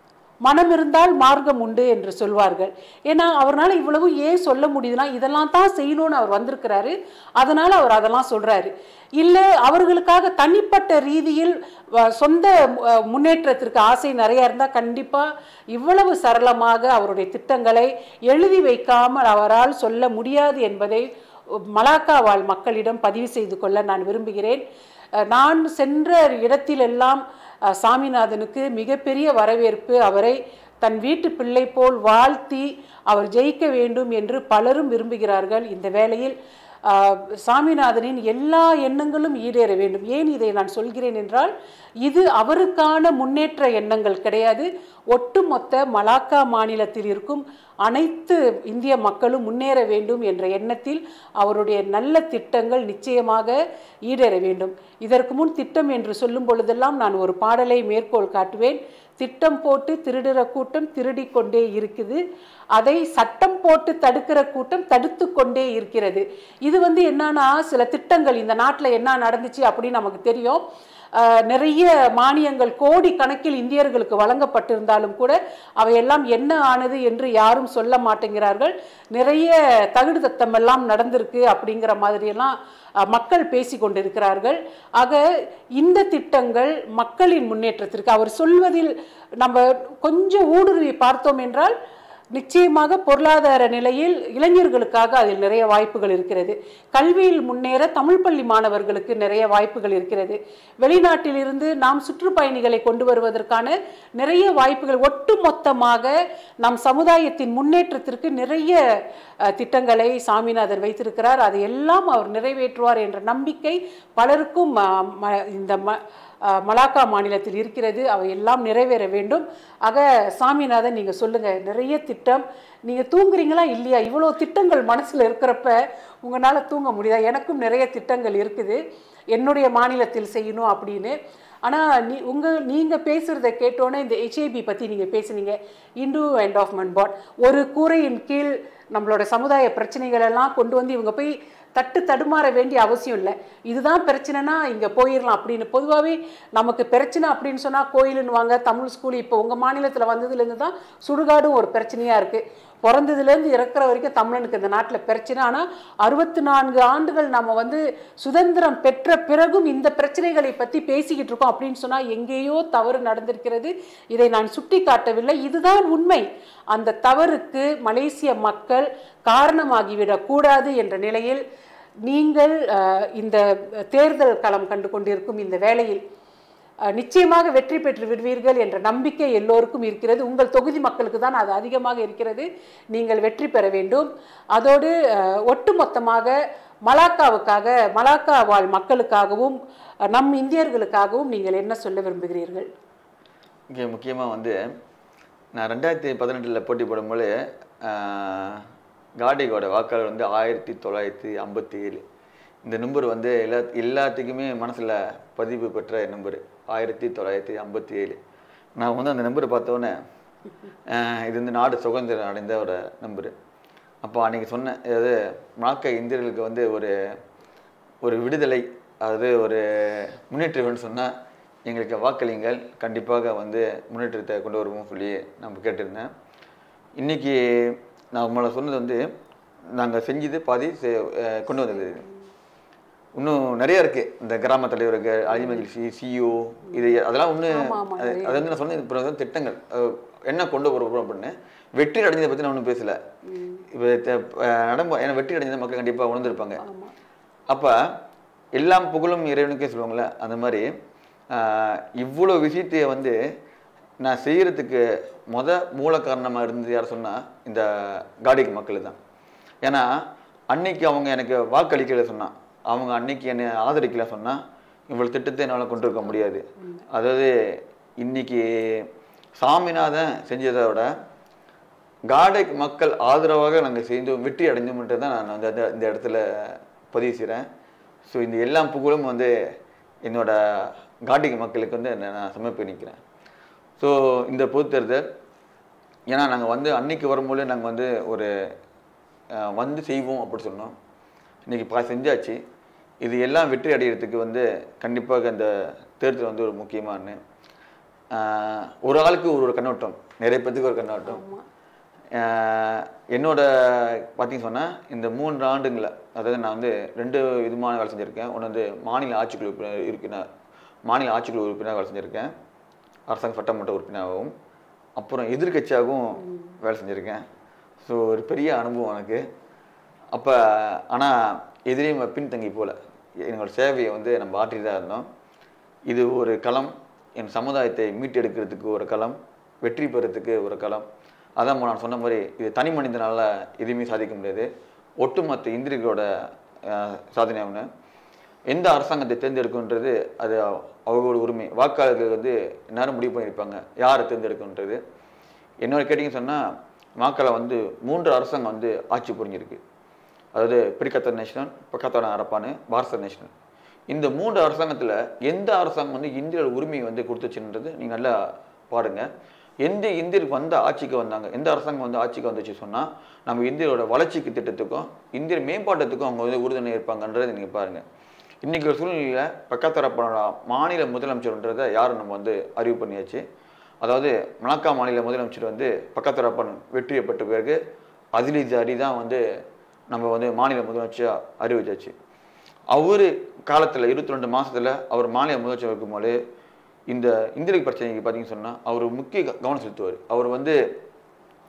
மனம் இருந்தால் மார்க்கம் உண்டு என்று சொல்வார்கள் ஏன்னா அவர்னால இவ்வளவு ஏன் சொல்ல முடியுதுன்னா இதெல்லாம் தான் செய்யணும்னு அவர் வந்திருக்கிறாரு அதனால அவர் அதெல்லாம் சொல்றாரு இல்லை அவர்களுக்காக தனிப்பட்ட ரீதியில் வ- சொந்த அஹ், முன்னேற்றத்திற்கு ஆசை நிறைய இருந்தால் கண்டிப்பாக இவ்வளவு சரளமாக அவருடைய திட்டங்களை எழுதி வைக்காமல் அவரால் சொல்ல முடியாது என்பதை மலாக்கா வாழ் மக்களிடம் பதிவு செய்து கொள்ள நான் விரும்புகிறேன் அஹ், நான் சென்ற இடத்திலெல்லாம் அஹ், சாமிநாதனுக்கு மிகப்பெரிய வரவேற்பு அவரை தன் வீட்டு பிள்ளை போல் வாழ்த்தி அவர் ஜெயிக்க வேண்டும் என்று பலரும் விரும்புகிறார்கள் இந்த வேளையில் ஆஹ், சாமிநாதனின் எல்லா எண்ணங்களும் ஈடேற வேண்டும் ஏன் இதை நான் சொல்கிறேன் என்றால் இது அவருக்கான முன்னேற்ற எண்ணங்கள் கிடையாது ஒட்டுமொத்த மலாக்கா மாநிலத்தில் இருக்கும் அனைத்து இந்திய மக்களும் முன்னேற வேண்டும் என்ற எண்ணத்தில் அவருடைய நல்ல திட்டங்கள் நிச்சயமாக ஈடேற வேண்டும் இதற்கு முன் திட்டம் என்று சொல்லும் பொழுதெல்லாம் நான் ஒரு பாடலை மேற்கோள் காட்டுவேன் திட்டம் போட்டு திருடுற கூட்டம் திருடிக் கொண்டே இருக்குது அதை சட்டம் போட்டு தடுக்கிற கூட்டம் தடுத்து கொண்டே இருக்கிறது இது வந்து என்னன்னா சில திட்டங்கள் இந்த நாட்டில் என்ன நடந்துச்சு அப்படின்னு நமக்கு தெரியும் ஆஹ் நிறைய மானியங்கள் கோடி கணக்கில் இந்தியர்களுக்கு வழங்கப்பட்டிருந்தாலும் கூட அவையெல்லாம் என்ன ஆனது என்று யாரும் சொல்ல மாட்டேங்கிறார்கள் நிறைய தகுடு தத்தம் எல்லாம் நடந்திருக்கு அப்படிங்கிற மாதிரியெல்லாம் அஹ், மக்கள் பேசி கொண்டிருக்கிறார்கள் ஆக இந்த திட்டங்கள் மக்களின் முன்னேற்றத்திற்கு அவர் சொல்வதில் நம்ம கொஞ்சம் ஊடுருவி பார்த்தோம் என்றால் நிச்சயமாக பொருளாதார நிலையில் இளைஞர்களுக்காக அதில் நிறைய வாய்ப்புகள் இருக்கிறது கல்வியில் முன்னேற தமிழ் பள்ளி மாணவர்களுக்கு நிறைய வாய்ப்புகள் இருக்கிறது வெளிநாட்டிலிருந்து நாம் சுற்றுப்பயணிகளை கொண்டு வருவதற்கான நிறைய வாய்ப்புகள் ஒட்டுமொத்தமாக நம் சமுதாயத்தின் முன்னேற்றத்திற்கு நிறைய அஹ், திட்டங்களை சாமிநாதன் வைத்திருக்கிறார் அதை எல்லாம் அவர் நிறைவேற்றுவார் என்ற நம்பிக்கை பலருக்கும் அஹ், ம- இந்த ம அஹ், மலாக்கா மாநிலத்தில் இருக்கிறது அவை எல்லாம் நிறைவேற வேண்டும் ஆக சாமிநாதன் நீங்கள் சொல்லுங்கள் நிறைய திட்டம் நீங்கள் தூங்குறீங்களா இல்லையா இவ்வளோ திட்டங்கள் மனசில் இருக்கிறப்ப உங்களால் தூங்க முடியுதா எனக்கும் நிறைய திட்டங்கள் இருக்குது என்னுடைய மாநிலத்தில் செய்யணும் அப்படின்னு ஆனால் நீ உங்கள் நீங்கள் பேசுகிறத கேட்டோன்னே இந்த ஹெச்ஐபி பற்றி நீங்கள் பேசுனீங்க இந்து அண்ட் ஆஃப் மன்பாட் ஒரு கூரையின் கீழ் நம்மளோட சமுதாய பிரச்சனைகள் எல்லாம் கொண்டு வந்து இவங்க போய் தட்டு தடுமாற வேண்டிய அவசியம் இல்லை இதுதான் பிரச்சனைனா இங்கே போயிடலாம் அப்படின்னு பொதுவாகவே நமக்கு பிரச்சனை அப்படின்னு சொன்னால் கோயிலுன்னு வாங்க தமிழ் ஸ்கூல் இப்போ உங்கள் மாநிலத்தில் வந்ததுலேருந்து தான் சுடுகாடும் ஒரு பிரச்சனையாக இருக்குது பிறந்ததுலேருந்து இறக்குற வரைக்கும் தமிழனுக்கு இந்த நாட்டில் பிரச்சனை ஆனால் அறுபத்தி நான்கு ஆண்டுகள் நம்ம வந்து சுதந்திரம் பெற்ற பிறகும் இந்த பிரச்சனைகளை பற்றி பேசிக்கிட்டு இருக்கோம் அப்படின்னு சொன்னால் எங்கேயோ தவறு நடந்திருக்கிறது இதை நான் சுட்டி காட்டவில்லை இதுதான் உண்மை அந்த தவறுக்கு மலேசிய மக்கள் காரணமாகிவிடக் கூடாது என்ற நிலையில் நீங்கள் அஹ், இந்த தேர்தல் களம் கண்டு கொண்டிருக்கும் இந்த வேளையில் அஹ், நிச்சயமாக வெற்றி பெற்று விடுவீர்கள் என்ற நம்பிக்கை எல்லோருக்கும் இருக்கிறது உங்கள் தொகுதி மக்களுக்கு தான் அது அதிகமாக இருக்கிறது நீங்கள் வெற்றி பெற வேண்டும் அதோடு அஹ், ஒட்டுமொத்தமாக மலாக்காவுக்காக மலாக்கா வாழ் மக்களுக்காகவும் அஹ், நம் இந்தியர்களுக்காகவும் நீங்கள் என்ன சொல்ல விரும்புகிறீர்கள் இங்கே முக்கியமாக வந்து நான் ரெண்டாயிரத்தி பதினெட்டில் போட்டி போடும்போது ஆஹ், காடிகோட வாக்காளர் வந்து ஆயிரத்தி தொள்ளாயிரத்தி ஐம்பத்தி ஏழு இந்த நம்பர் வந்து எல்லா எல்லாத்துக்குமே மனசில் பதிவு பெற்ற நம்பர் ஆயிரத்தி தொள்ளாயிரத்தி ஐம்பத்தி ஏழு நான் வந்து அந்த நம்பரை பார்த்தோன்னே ஆஹ், இது வந்து நாடு சுதந்திரம் அடைந்த ஒரு நம்பரு அப்போ அன்றைக்கி சொன்னேன் அதாவது மலாக்கா இந்தியர்களுக்கு வந்து ஒரு ஒரு விடுதலை அதாவது ஒரு முன்னேற்றம்னு சொன்னால் எங்களுக்கு வாக்களிங்கள் கண்டிப்பாக வந்து முன்னேற்றத்தை கொண்டு வருவோம் சொல்லி நம்ம கேட்டிருந்தேன் இன்றைக்கி நான் உங்களை சொன்னது வந்து நாங்கள் செஞ்சது பாதி செ- அஹ் கொண்டு வந்தது இன்னும் நிறைய இருக்கு இந்த கிராம தலைவர்கள் அலிமஜிசி சிஇஓ இது அதெல்லாம் ஒன்று ஆமா, ஆமா, அது அது வந்து நான் சொன்னது இப்போ வந்து திட்டங்கள் அஹ் என்ன கொண்டு வருவோம் அப்படின்னு வெற்றி அடைஞ்சதை பற்றி நான் ஒன்றும் பேசல இப்போ நடம்ப ஏன்னா வெற்றி அடைஞ்சதை மக்கள் கண்டிப்பாக உணர்ந்திருப்பாங்க அப்போ எல்லாம் புகழும் இறைவனுக்கே சொல்லுவாங்கள்ல அந்த மாதிரி ஆஹ், இவ்வளோ விஷயத்தைய வந்து நான் செய்யறதுக்கு முத மூல காரணமாக இருந்தது யார் சொன்னால் இந்த காடிக்கு மக்கள் தான் ஏன்னா அன்னைக்கு அவங்க எனக்கு வாக்களிக்கல சொன்னா அவங்க அன்னைக்கு என்னை ஆதரிக்கல சொன்னா இவ்வளோ திட்டத்தை என்னால் கொண்டு இருக்க முடியாது அதாவது இன்னைக்கு சாமிநாதன் செஞ்சதை விட காடைக் மக்கள் ஆதரவாக நாங்கள் செய்தோம் வெற்றி அடைந்தோம்ன்றது தான் நான் வந்து அந்த- இந்த இடத்துல பதிவு செய்கிறேன் ஸோ இந்த எல்லா புகழும் வந்து என்னோட காட்டிக் மக்களுக்கு வந்து நான் நான் சமர்ப்பணிக்கிறேன் ஸோ இந்த பொது தேர்தல் ஏன்னா நாங்கள் வந்து அன்னைக்கு வரும்போது நாங்கள் வந்து ஒரு அஹ், வந்து செய்வோம் அப்படி சொன்னோம் இன்னைக்கு பா செஞ்சாச்சு இது எல்லாம் வெற்றி அடைகிறதுக்கு வந்து கண்டிப்பாக இந்த தேர்தல் வந்து ஒரு முக்கியமான ஆஹ், ஒரு ஆளுக்கு ஒரு ஒரு கண்ணோட்டம் நிறைய பேத்துக்கு ஒரு கண்ணோட்டம் ஆஹ், என்னோட பார்த்தீங்க சொன்னால் இந்த மூன்று ஆண்டுங்களை அதாவது நான் வந்து ரெண்டு விதமான வேலை செஞ்சுருக்கேன் ஒன்று வந்து மாநில ஆட்சிக்குழு உறுப்பினர் உறுப்பினர் மாநில ஆட்சிக்குழு உறுப்பினர் வேலை செஞ்சுருக்கேன் அரசாங்க சட்டமன்ற உறுப்பினராகவும் அப்புறம் எதிர்க்கட்சியாகவும் வேலை செஞ்சுருக்கேன் ஸோ ஒரு பெரிய அனுபவம் எனக்கு அப்போ ஆனால் எதிரையும் பின்தங்கி போல எங்களோட சேவையை வந்து நம்ம ஆற்றிட்டு தான் இருந்தோம் இது ஒரு களம் என் சமுதாயத்தை மீட்டெடுக்கிறதுக்கு ஒரு களம் வெற்றி பெறத்துக்கு ஒரு களம் அதான் நான் சொன்ன மாதிரி இது தனி மனிதனால எதுவுமே சாதிக்க முடியாது ஒட்டுமொத்த இந்திரியர்களோட அஹ், சாதனை ஒன்று எந்த அரசாங்கத்தை தேர்ந்தெடுக்குன்றது அது அவ- அவங்களோட உரிமை வாக்காளர்கள் வந்து நேரம் முடிவு பண்ணியிருப்பாங்க யாரை தேர்ந்தெடுக்குன்றது என்னோட கேட்டிங்கன்னு சொன்னால் மாக்களை வந்து மூன்று அரசாங்கம் வந்து ஆட்சி புரிஞ்சிருக்கு அதாவது பிரிக்கத்தர் நேஷனல் பக்கத்தோட அரப்பானு பாரத நேஷனல் இந்த மூன்று அரசாங்கத்தில் எந்த அரசாங்கம் வந்து இந்தியர் உரிமையை வந்து கொடுத்துச்சுன்றது நீங்கள் நல்லா பாருங்க எந்த இந்தியருக்கு வந்த ஆட்சிக்கு வந்தாங்க எந்த அரசாங்கம் வந்து ஆட்சிக்கு வந்துச்சு சொன்னால் நம்ம இந்தியரோட வளர்ச்சிக்கு திட்டத்துக்கும் இந்தியர் மேம்பாட்டத்துக்கும் அவங்க வந்து உறுதுணை இருப்பாங்கன்றதை நீங்கள் பாருங்க இன்னைக்கு ஒரு சூழ்நிலையில் பக்கத்தரப்பனோட மாநில முதலமைச்சர்ன்றதை யாரும் நம்ம வந்து அறிவு பண்ணியாச்சு அதாவது மலாக்கா மாநில முதலமைச்சர் வந்து பக்கத்தரப்பன் வெற்றி பெற்ற பிறகு அதிலி ஜாரி தான் வந்து நம்ம வந்து மாநில முதலமைச்சராக அறிவிச்சாச்சு அவர் காலத்தில் இருபத்தி ரெண்டு மாசத்துல அவர் மாநில முதலமைச்சர் இருக்கும்போது இந்த இந்திய பிரச்சனைக்கு பார்த்தீங்கன்னு சொன்னால் அவர் முக்கிய க- கவனம் செலுத்துவார் அவர் வந்து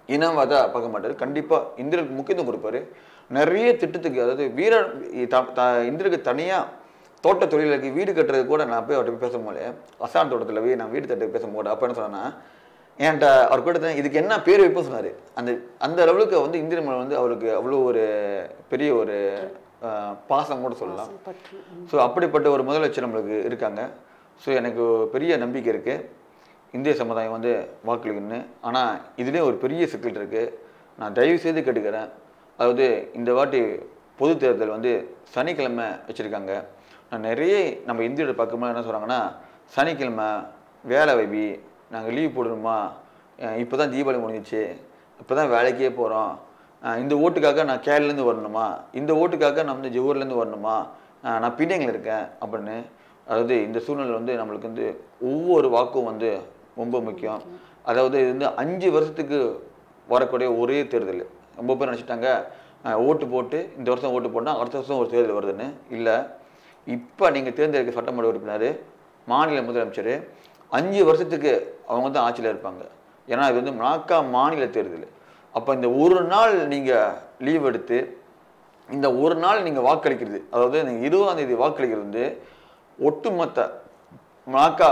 இனவாதா பார்க்க மாட்டாரு கண்டிப்பா இந்திரனுக்கு முக்கியத்துவம் கொடுப்பாரு நிறைய திட்டத்துக்கு அதாவது வீர த- த- இந்திரனுக்கு தனியா தோட்ட தொழிலுக்கு வீடு கட்டுறது கூட நான் போய் அவர்கிட்ட போய் பேசும்போது அசான் தோட்டத்தில் போய் நான் வீடு தட்டு பேசும்போது அப்போ என்ன சொன்னேன்னா என்கிட்ட அவர் கூட தான் இதுக்கு என்ன பேர் வைப்போம் சொன்னாரு அந்த அந்த அளவுக்கு வந்து இந்திரன் மேல வந்து அவருக்கு அவ்வளோ ஒரு பெரிய ஒரு அஹ், பாசம் கூட சொல்லலாம் பற்று ஸோ அப்படிப்பட்ட ஒரு முதலமைச்சர் நம்மளுக்கு இருக்காங்க ஸோ எனக்கு பெரிய நம்பிக்கை இருக்குது இந்திய சமுதாயம் வந்து வாக்களிக்கணும்னு ஆனால் இதுலேயே ஒரு பெரிய சிக்கல் இருக்குது நான் தயவு செய்து கேட்டுக்கிறேன் அதாவது இந்த வாட்டி பொது தேர்தல் வந்து சனிக்கிழமை வச்சுருக்காங்க நான் நிறைய நம்ம இந்தியோட பார்க்கும்போது என்ன சொல்கிறாங்கன்னா சனிக்கிழமை வேலை வைபி நாங்கள் லீவ் போடணுமா இப்போ தான் தீபாவளி முடிஞ்சிச்சு இப்போ தான் வேலைக்கே போகிறோம் இந்த ஓட்டுக்காக நான் கேரளேருந்து வரணுமா இந்த ஓட்டுக்காக நான் வந்து ஜோஹர்லேருந்து வரணுமா அஹ் நான் பின்னைங்கள் இருக்கேன் அப்படின்னு அதாவது இந்த சூழ்நிலை வந்து நம்மளுக்கு வந்து ஒவ்வொரு வாக்கும் வந்து ரொம்ப முக்கியம் அதாவது இது வந்து அஞ்சு வருஷத்துக்கு வரக்கூடிய ஒரே தேர்தல் ரொம்ப பேர் நினச்சிட்டாங்க ஓட்டு போட்டு இந்த வருஷம் ஓட்டு போட்டால் அடுத்த வருஷம் ஒரு தேர்தல் வருதுன்னு இல்லை இப்போ நீங்கள் தேர்ந்தெடுக்க சட்டமன்ற உறுப்பினர் மாநில முதலமைச்சர் அஞ்சு வருஷத்துக்கு அவங்க தான் ஆட்சியில் இருப்பாங்க ஏன்னா இது வந்து நாக்கா மாநில தேர்தல் அப்போ இந்த ஒரு நாள் நீங்கள் லீவ் எடுத்து இந்த ஒரு நாள் நீங்கள் வாக்களிக்கிறது அதாவது நீங்கள் இருபதாம் தேதி வாக்களிக்கிறது வந்து ஒட்டுமொத்த நாக்கா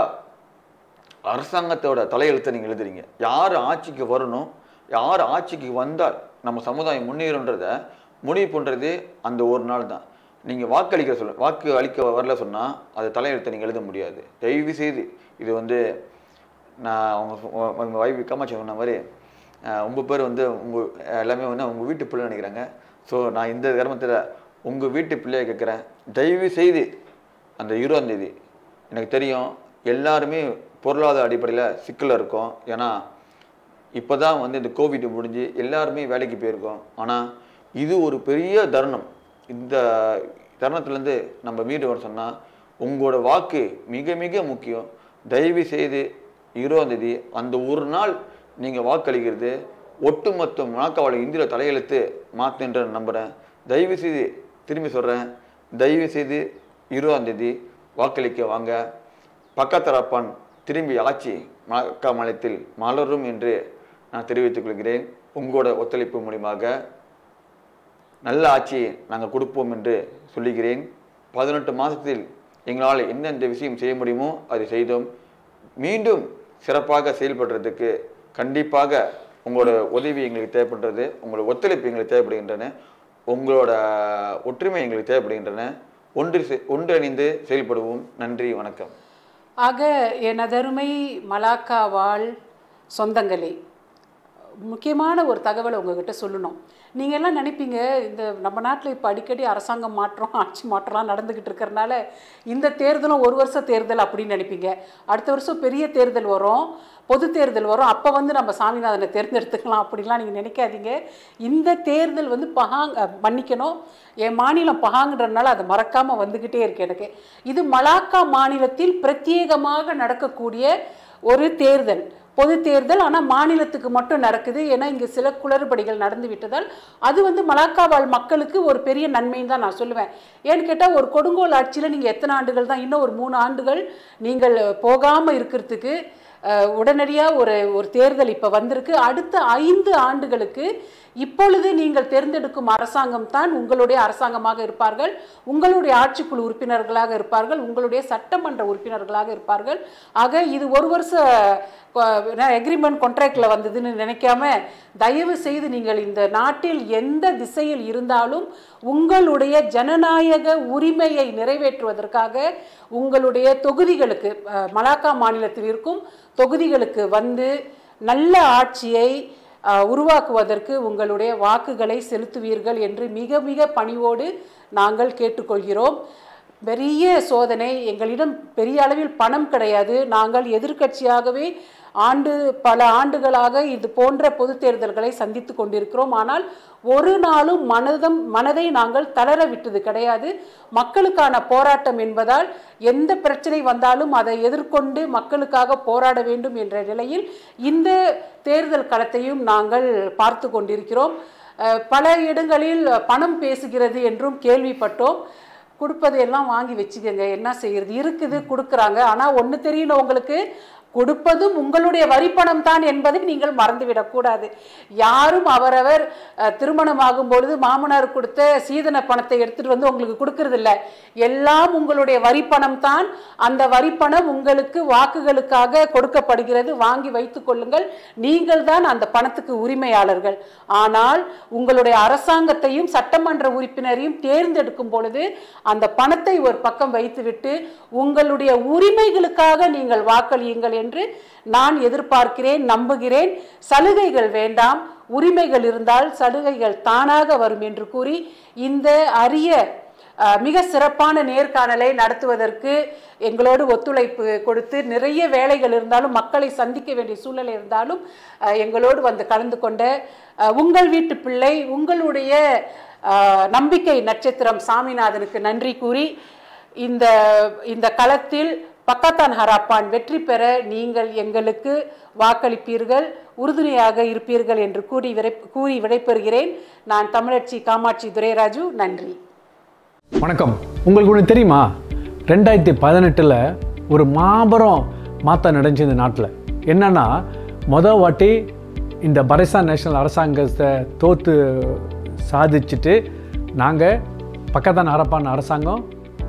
அரசாங்கத்தோட தலையெழுத்தை நீங்கள் எழுதுறீங்க யார் ஆட்சிக்கு வரணும் யார் ஆட்சிக்கு வந்தால் நம்ம சமுதாயம் முன்னேறுன்றத முடிவு பண்ணுறது அந்த ஒரு நாள் தான் நீங்கள் வாக்களிக்க சொல்ல வாக்கு அளிக்க வரல சொன்னால் அது தலையெழுத்தை நீங்கள் எழுத முடியாது தயவு செய்து இது வந்து நான் அவங்க உங்கள் வைஃப் காமாட்சி சொன்ன மாதிரி அஹ், ரொம்ப பேர் வந்து உங்கள் எல்லாமே வந்து உங்கள் வீட்டு பிள்ளை நினைக்கிறாங்க ஸோ நான் இந்த கர்மத்தில் உங்கள் வீட்டு பிள்ளையை கேட்குறேன் தயவு செய்து அந்த இருபதாம் தேதி எனக்கு தெரியும் எல்லாருமே பொருளாதார அடிப்படையில் சிக்கலில் இருக்கோம் ஏன்னா இப்போ தான் வந்து இந்த கோவிட் முடிஞ்சு எல்லாருமே வேலைக்கு போயிருக்கோம் ஆனால் இது ஒரு பெரிய தருணம் இந்த தருணத்துலேருந்து நம்ம மீண்டு வர சொன்னால் உங்களோட வாக்கு மிக மிக முக்கியம் தயவு செய்து இருபதாம் தேதி அந்த ஒரு நாள் நீங்கள் வாக்களிக்கிறது ஒட்டுமொத்த முழக்கவாளை இந்திய தலையெழுத்து மாற்றுன்ற நம்புகிறேன் தயவு செய்து திரும்பி சொல்கிறேன் தயவு செய்து இருபதாம் தேதி வாக்களிக்க வாங்க பக்கத்தரப்பான் திரும்பி ஆட்சி மழக்கா மாநிலத்தில் மலரும் என்று நான் தெரிவித்துக் கொள்கிறேன் உங்களோட ஒத்துழைப்பு மூலியமாக நல்ல ஆட்சியை நாங்கள் கொடுப்போம் என்று சொல்லுகிறேன் பதினெட்டு மாதத்தில் எங்களால் எந்தெந்த விஷயம் செய்ய முடியுமோ அதை செய்தோம் மீண்டும் சிறப்பாக செயல்படுறதுக்கு கண்டிப்பாக உங்களோட உதவி எங்களுக்கு தேவைப்படுறது உங்களோட ஒத்துழைப்பு எங்களுக்கு தேவைப்படுகின்றன உங்களோட ஒற்றுமை எங்களுக்கு தேவைப்படுகின்றன ஒன்று செ- ஒன்றிணைந்து செயல்படுவோம் நன்றி வணக்கம் ஆக எனதருமை மலாக்கா வாழ் சொந்தங்களே முக்கியமான ஒரு தகவலை உங்ககிட்ட சொல்லணும் நீங்கள் எல்லாம் நினைப்பீங்க இந்த நம்ம நாட்டில் இப்போ அடிக்கடி அரசாங்கம் மாற்றம் ஆட்சி மாற்றம்லாம் நடந்துக்கிட்டு இருக்கிறனால இந்த தேர்தலும் ஒரு வருஷ தேர்தல் அப்படின்னு நினைப்பீங்க அடுத்த வருஷம் பெரிய தேர்தல் வரும் பொது தேர்தல் வரும் அப்போ வந்து நம்ம சாமிநாதனை தேர்ந்தெடுத்துக்கலாம் அப்படிலாம் நீங்கள் நினைக்காதீங்க இந்த தேர்தல் வந்து பகாங் அஹ், மன்னிக்கணும் என் மாநிலம் பகாங்கன்றனால அதை மறக்காமல் வந்துக்கிட்டே இருக்கு எனக்கு இது மலாக்கா மாநிலத்தில் பிரத்யேகமாக நடக்கக்கூடிய ஒரு தேர்தல் பொது தேர்தல் ஆனால் மாநிலத்துக்கு மட்டும் நடக்குது ஏன்னா இங்கே சில குளறுபடிகள் நடந்து விட்டதால் அது வந்து மலாக்கா வாழ் மக்களுக்கு ஒரு பெரிய நன்மைன்னு தான் நான் சொல்லுவேன் ஏன்னு கேட்டால் ஒரு கொடுங்கோல் ஆட்சியில் நீங்கள் எத்தனை ஆண்டுகள் தான் இன்னும் ஒரு மூணு ஆண்டுகள் நீங்கள் போகாமல் இருக்கிறதுக்கு அஹ், உடனடியாக ஒரு ஒரு தேர்தல் இப்போ வந்திருக்கு அடுத்த ஐந்து ஆண்டுகளுக்கு இப்பொழுது நீங்கள் தேர்ந்தெடுக்கும் அரசாங்கம் தான் உங்களுடைய அரசாங்கமாக இருப்பார்கள் உங்களுடைய ஆட்சிக்குழு உறுப்பினர்களாக இருப்பார்கள் உங்களுடைய சட்டமன்ற உறுப்பினர்களாக இருப்பார்கள் ஆக இது ஒரு வருஷ எக்ரிமெண்ட் கான்ட்ராக்டில் வந்ததுன்னு நினைக்காம தயவு செய்து நீங்கள் இந்த நாட்டில் எந்த திசையில் இருந்தாலும் உங்களுடைய ஜனநாயக உரிமையை நிறைவேற்றுவதற்காக உங்களுடைய தொகுதிகளுக்கு அஹ், மலாக்கா மாநிலத்தில் இருக்கும் தொகுதிகளுக்கு வந்து நல்ல ஆட்சியை அஹ், உருவாக்குவதற்கு உங்களுடைய வாக்குகளை செலுத்துவீர்கள் என்று மிக மிக பணிவோடு நாங்கள் கேட்டுக்கொள்கிறோம் பெரிய சோதனை எங்களிடம் பெரிய அளவில் பணம் கிடையாது நாங்கள் எதிர்க்கட்சியாகவே ஆண்டு பல ஆண்டுகளாக இது போன்ற பொது தேர்தல்களை சந்தித்து கொண்டிருக்கிறோம் ஆனால் ஒரு நாளும் மனதம் மனதை நாங்கள் தளர விட்டது கிடையாது மக்களுக்கான போராட்டம் என்பதால் எந்த பிரச்சனை வந்தாலும் அதை எதிர்கொண்டு மக்களுக்காக போராட வேண்டும் என்ற நிலையில் இந்த தேர்தல் களத்தையும் நாங்கள் பார்த்து கொண்டிருக்கிறோம் அஹ், பல இடங்களில் பணம் பேசுகிறது என்றும் கேள்விப்பட்டோம் கொடுப்பதையெல்லாம் வாங்கி வச்சுக்கோங்க என்ன செய்யறது இருக்குது கொடுக்குறாங்க ஆனால் ஒன்று தெரியணும் உங்களுக்கு கொடுப்பதும் உங்களுடைய வரிப்பணம் தான் என்பதை நீங்கள் மறந்துவிடக் கூடாது யாரும் அவரவர் அஹ், திருமணமாகும் பொழுது மாமனார் கொடுத்த சீதன பணத்தை எடுத்துட்டு வந்து உங்களுக்கு கொடுக்கறது இல்ல எல்லாம் உங்களுடைய வரிப்பணம் தான் அந்த வரிப்பணம் உங்களுக்கு வாக்குகளுக்காக கொடுக்கப்படுகிறது வாங்கி வைத்துக் கொள்ளுங்கள் நீங்கள் தான் அந்த பணத்துக்கு உரிமையாளர்கள் ஆனால் உங்களுடைய அரசாங்கத்தையும் சட்டமன்ற உறுப்பினரையும் தேர்ந்தெடுக்கும் பொழுது அந்த பணத்தை ஒரு பக்கம் வைத்துவிட்டு உங்களுடைய உரிமைகளுக்காக நீங்கள் வாக்களியுங்கள் என்று நான் எதிர்பார்க்கிறேன் நம்புகிறேன் சலுகைகள் வேண்டாம் உரிமைகள் இருந்தால் சலுகைகள் தானாக வரும் என்று கூறி இந்த அரிய அஹ், மிக சிறப்பான நேர்காணலை நடத்துவதற்கு எங்களோடு ஒத்துழைப்பு கொடுத்து நிறைய வேலைகள் இருந்தாலும் மக்களை சந்திக்க வேண்டிய சூழ்நிலை இருந்தாலும் அஹ், எங்களோடு வந்து கலந்து கொண்ட அஹ், உங்கள் வீட்டு பிள்ளை உங்களுடைய அஹ், நம்பிக்கை நட்சத்திரம் சாமிநாதனுக்கு நன்றி கூறி இந்த இந்த களத்தில் பக்கத்தான் ஹராப்பான் வெற்றி பெற நீங்கள் எங்களுக்கு வாக்களிப்பீர்கள் உறுதுணையாக இருப்பீர்கள் என்று கூறி விடை கூறி விடைபெறுகிறேன் நான் தமிழச்சி காமாட்சி துரைராஜு நன்றி வணக்கம் உங்களுக்கு ஒன்று தெரியுமா ரெண்டாயிரத்தி பதினெட்டில் ஒரு மாபெரும் மாற்றம் நடந்துச்சு இந்த நாட்டில் என்னன்னா மொதல் வாட்டி இந்த பரிசான் நேஷனல் அரசாங்கத்தை தோற்று சாதிச்சுட்டு நாங்கள் பக்கத்தான் அரப்பான அரசாங்கம்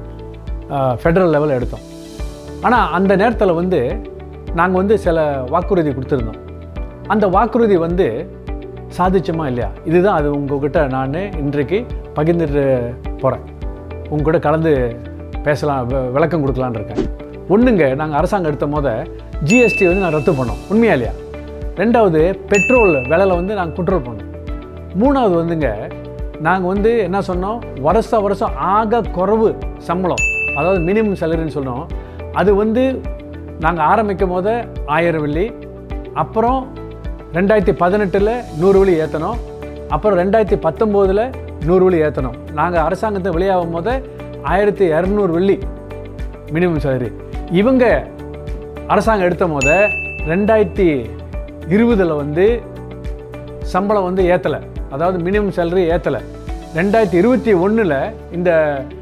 ஃபெடரல் லெவல் எடுத்தோம் ஆனால் அந்த நேரத்தில் வந்து நாங்கள் வந்து சில வாக்குறுதி கொடுத்துருந்தோம் அந்த வாக்குறுதி வந்து சாதிச்சோமா இல்லையா இதுதான் அது உங்ககிட்ட நான் இன்றைக்கு பகிர்ந்துட்டு போகிறேன் உங்க கூட கலந்து பேசலாம் வி- விளக்கம் கொடுக்கலான்னு இருக்கேன் ஒன்றுங்க நாங்கள் அரசாங்கம் எடுத்த போத ஜிஎஸ்டி வந்து நான் ரத்து பண்ணோம் உண்மையா இல்லையா ரெண்டாவது பெட்ரோல் விலையில வந்து நாங்கள் கண்ட்ரோல் பண்ணோம் மூணாவது வந்துங்க நாங்கள் வந்து என்ன சொன்னோம் வருஷம் வருஷம் ஆக குறைவு சம்பளம் அதாவது மினிமம் சேலரின்னு சொன்னோம் அது வந்து நாங்கள் ஆரம்பிக்கும் போது ஆயிரம் வெள்ளி அப்புறம் ரெண்டாயிரத்தி பதினெட்டில் நூறு வெள்ளி ஏற்றணும் அப்புறம் ரெண்டாயிரத்தி பத்தொம்போதில் நூறு வெள்ளி ஏற்றணும் நாங்கள் அரசாங்கத்தை வெளியாகும் போது ஆயிரத்தி இரநூறு வெள்ளி மினிமம் சேலரி இவங்க அரசாங்கம் எடுத்த போத ரெண்டாயிரத்தி இருபதில் வந்து சம்பளம் வந்து ஏற்றலை அதாவது மினிமம் சேலரி ஏற்றலை ரெண்டாயிரத்தி இருபத்தி ஒன்றில் இந்த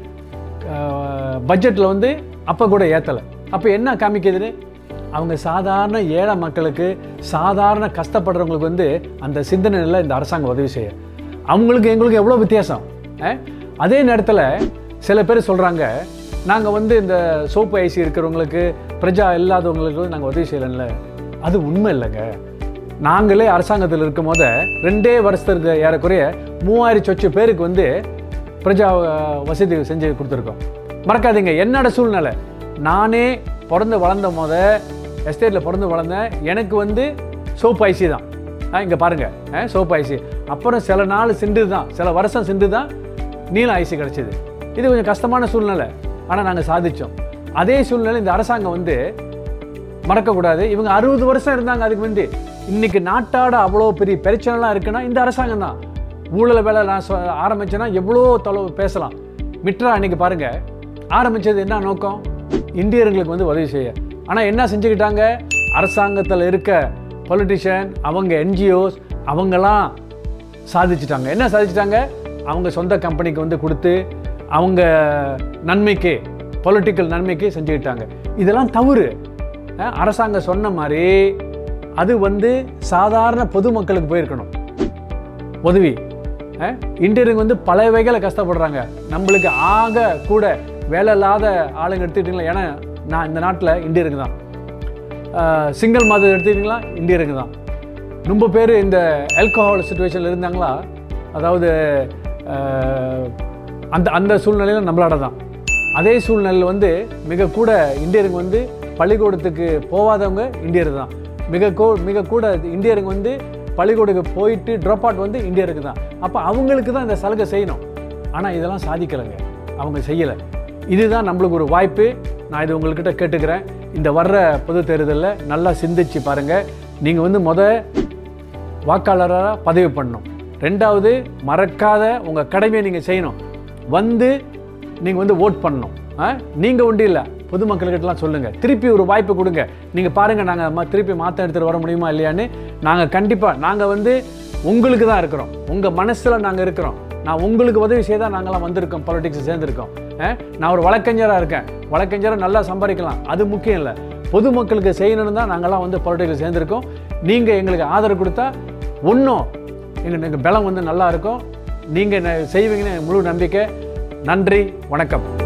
பட்ஜெட்டில் வந்து அப்போ கூட ஏற்றலை அப்போ என்ன காமிக்குதுன்னு அவங்க சாதாரண ஏழை மக்களுக்கு சாதாரண கஷ்டப்படுறவங்களுக்கு வந்து அந்த சிந்தனையில் இந்த அரசாங்கம் உதவி செய்ய அவங்களுக்கு எங்களுக்கு எவ்வளோ வித்தியாசம் அஹ்? அதே நேரத்தில் சில பேர் சொல்கிறாங்க நாங்கள் வந்து இந்த சோப்பு ஐசி இருக்கிறவங்களுக்கு பிரஜா இல்லாதவங்களுக்கு வந்து நாங்கள் உதவி செய்யலைன்ல அது உண்மை இல்லைங்க நாங்களே அரசாங்கத்தில் இருக்கும் போத ரெண்டே வருஷத்துக்கு ஏறக்குறைய மூவாயிரம் சொச்சு பேருக்கு வந்து பிரஜா அஹ், வசதி செஞ்சு கொடுத்துருக்கோம் மறக்காதீங்க என்னோட சூழ்நிலை நானே பிறந்து வளர்ந்த போத எஸ்டேட்டில் பிறந்து வளர்ந்தேன் எனக்கு வந்து சோப்பு ஐசி தான் இங்கே பாருங்கள் சோப்பு ஐசி அப்புறம் சில நாள் சிண்டு தான் சில வருஷம் சிண்டு தான் நீல ஐசி கிடச்சிது இது கொஞ்சம் கஷ்டமான சூழ்நிலை ஆனால் நாங்கள் சாதித்தோம் அதே சூழ்நிலை இந்த அரசாங்கம் வந்து மறக்கக்கூடாது இவங்க அறுபது வருஷம் இருந்தாங்க அதுக்கு வந்து இன்னைக்கு நாட்டாட அவ்வளோ பெரிய பிரச்சனைலாம் இருக்குன்னா இந்த அரசாங்கம் தான் ஊழல் வேலை நான் சொ- ஆரம்பிச்சேன்னா எவ்வளோ தொலைவு பேசலாம் மிட்ரா அன்னைக்கு பாருங்க ஆரம்பிச்சது என்ன நோக்கம் இந்தியர்களுக்கு வந்து உதவி செய்ய ஆனால் என்ன செஞ்சுக்கிட்டாங்க அரசாங்கத்தில் இருக்க பொலிட்டிஷியன் அவங்க என்ஜிஓஸ் அவங்கெல்லாம் சாதிச்சிட்டாங்க என்ன சாதிச்சிட்டாங்க அவங்க சொந்த கம்பெனிக்கு வந்து கொடுத்து அவங்க நன்மைக்கு பொலிட்டிக்கல் நன்மைக்கு செஞ்சுக்கிட்டாங்க இதெல்லாம் தவறு அஹ், அரசாங்கம் சொன்ன மாதிரி அது வந்து சாதாரண பொதுமக்களுக்கு போயிருக்கணும் உதவி அஹ், இந்தியருங்க வந்து பல வகையில் கஷ்டப்படுறாங்க நம்மளுக்கு ஆக கூட வேலை இல்லாத ஆளுங்க எடுத்துக்கிட்டீங்களா ஏன்னா நான் இந்த நாட்டில் இந்தியருங்க தான் சிங்கிள் மதம் எடுத்துக்கிட்டிங்களா இந்தியருங்க தான் ரொம்ப பேர் இந்த ஆல்கஹால் சுச்சுவேஷனில் இருந்தாங்களா அதாவது அஹ், அந்த அந்த சூழ்நிலையில் நம்மளாட தான் அதே சூழ்நிலையில் வந்து மிக கூட இந்தியருங்க வந்து பள்ளிக்கூடத்துக்கு போகாதவங்க இந்தியர் தான் மிக கூ மிக கூட இந்தியருங்க வந்து பள்ளிக்கூடத்துக்கு போயிட்டு ட்ராப் அவுட் வந்து இந்தியருக்கு தான் அப்போ அவங்களுக்கு தான் இந்த சலுகை செய்யணும் ஆனால் இதெல்லாம் சாதிக்கலைங்க அவங்க செய்யலை இதுதான் நம்மளுக்கு ஒரு வாய்ப்பு நான் இது உங்கள்கிட்ட கேட்டுக்கிறேன் இந்த வர்ற பொது தேர்தலில் நல்லா சிந்திச்சு பாருங்கள் நீங்கள் வந்து முத வாக்காளராக பதிவு பண்ணணும் ரெண்டாவது மறக்காத உங்கள் கடமையை நீங்கள் செய்யணும் வந்து நீங்கள் வந்து ஓட் பண்ணணும் நீங்கள் ஒன்றும் இல்லை பொதுமக்கள்கிட்டலாம் சொல்லுங்கள் திருப்பி ஒரு வாய்ப்பு கொடுங்க நீங்கள் பாருங்கள் நாங்கள் திருப்பி மாற்றம் எடுத்துகிட்டு வர முடியுமா இல்லையான்னு நாங்கள் கண்டிப்பாக நாங்கள் வந்து உங்களுக்கு தான் இருக்கிறோம் உங்கள் மனசில் நாங்கள் இருக்கிறோம் நான் உங்களுக்கு உதவி செய்தால் நாங்களாம் வந்திருக்கோம் பாலிடிக்ஸ் சேர்ந்துருக்கோம் அஹ், நான் ஒரு வழக்கறிஞராக இருக்கேன் வழக்கறிஞராக நல்லா சம்பாதிக்கலாம் அது முக்கியம் இல்லை பொதுமக்களுக்கு செய்யணும்னு தான் நாங்கள்லாம் வந்து பொலிட்டிக்கல் சேர்ந்துருக்கோம் நீங்கள் எங்களுக்கு ஆதரவு கொடுத்தா இன்னும் எங்கள் எங்கள் பலம் வந்து நல்லா இருக்கும் நீங்கள் செய்வீங்கன்னு எனக்கு முழு நம்பிக்கை நன்றி வணக்கம்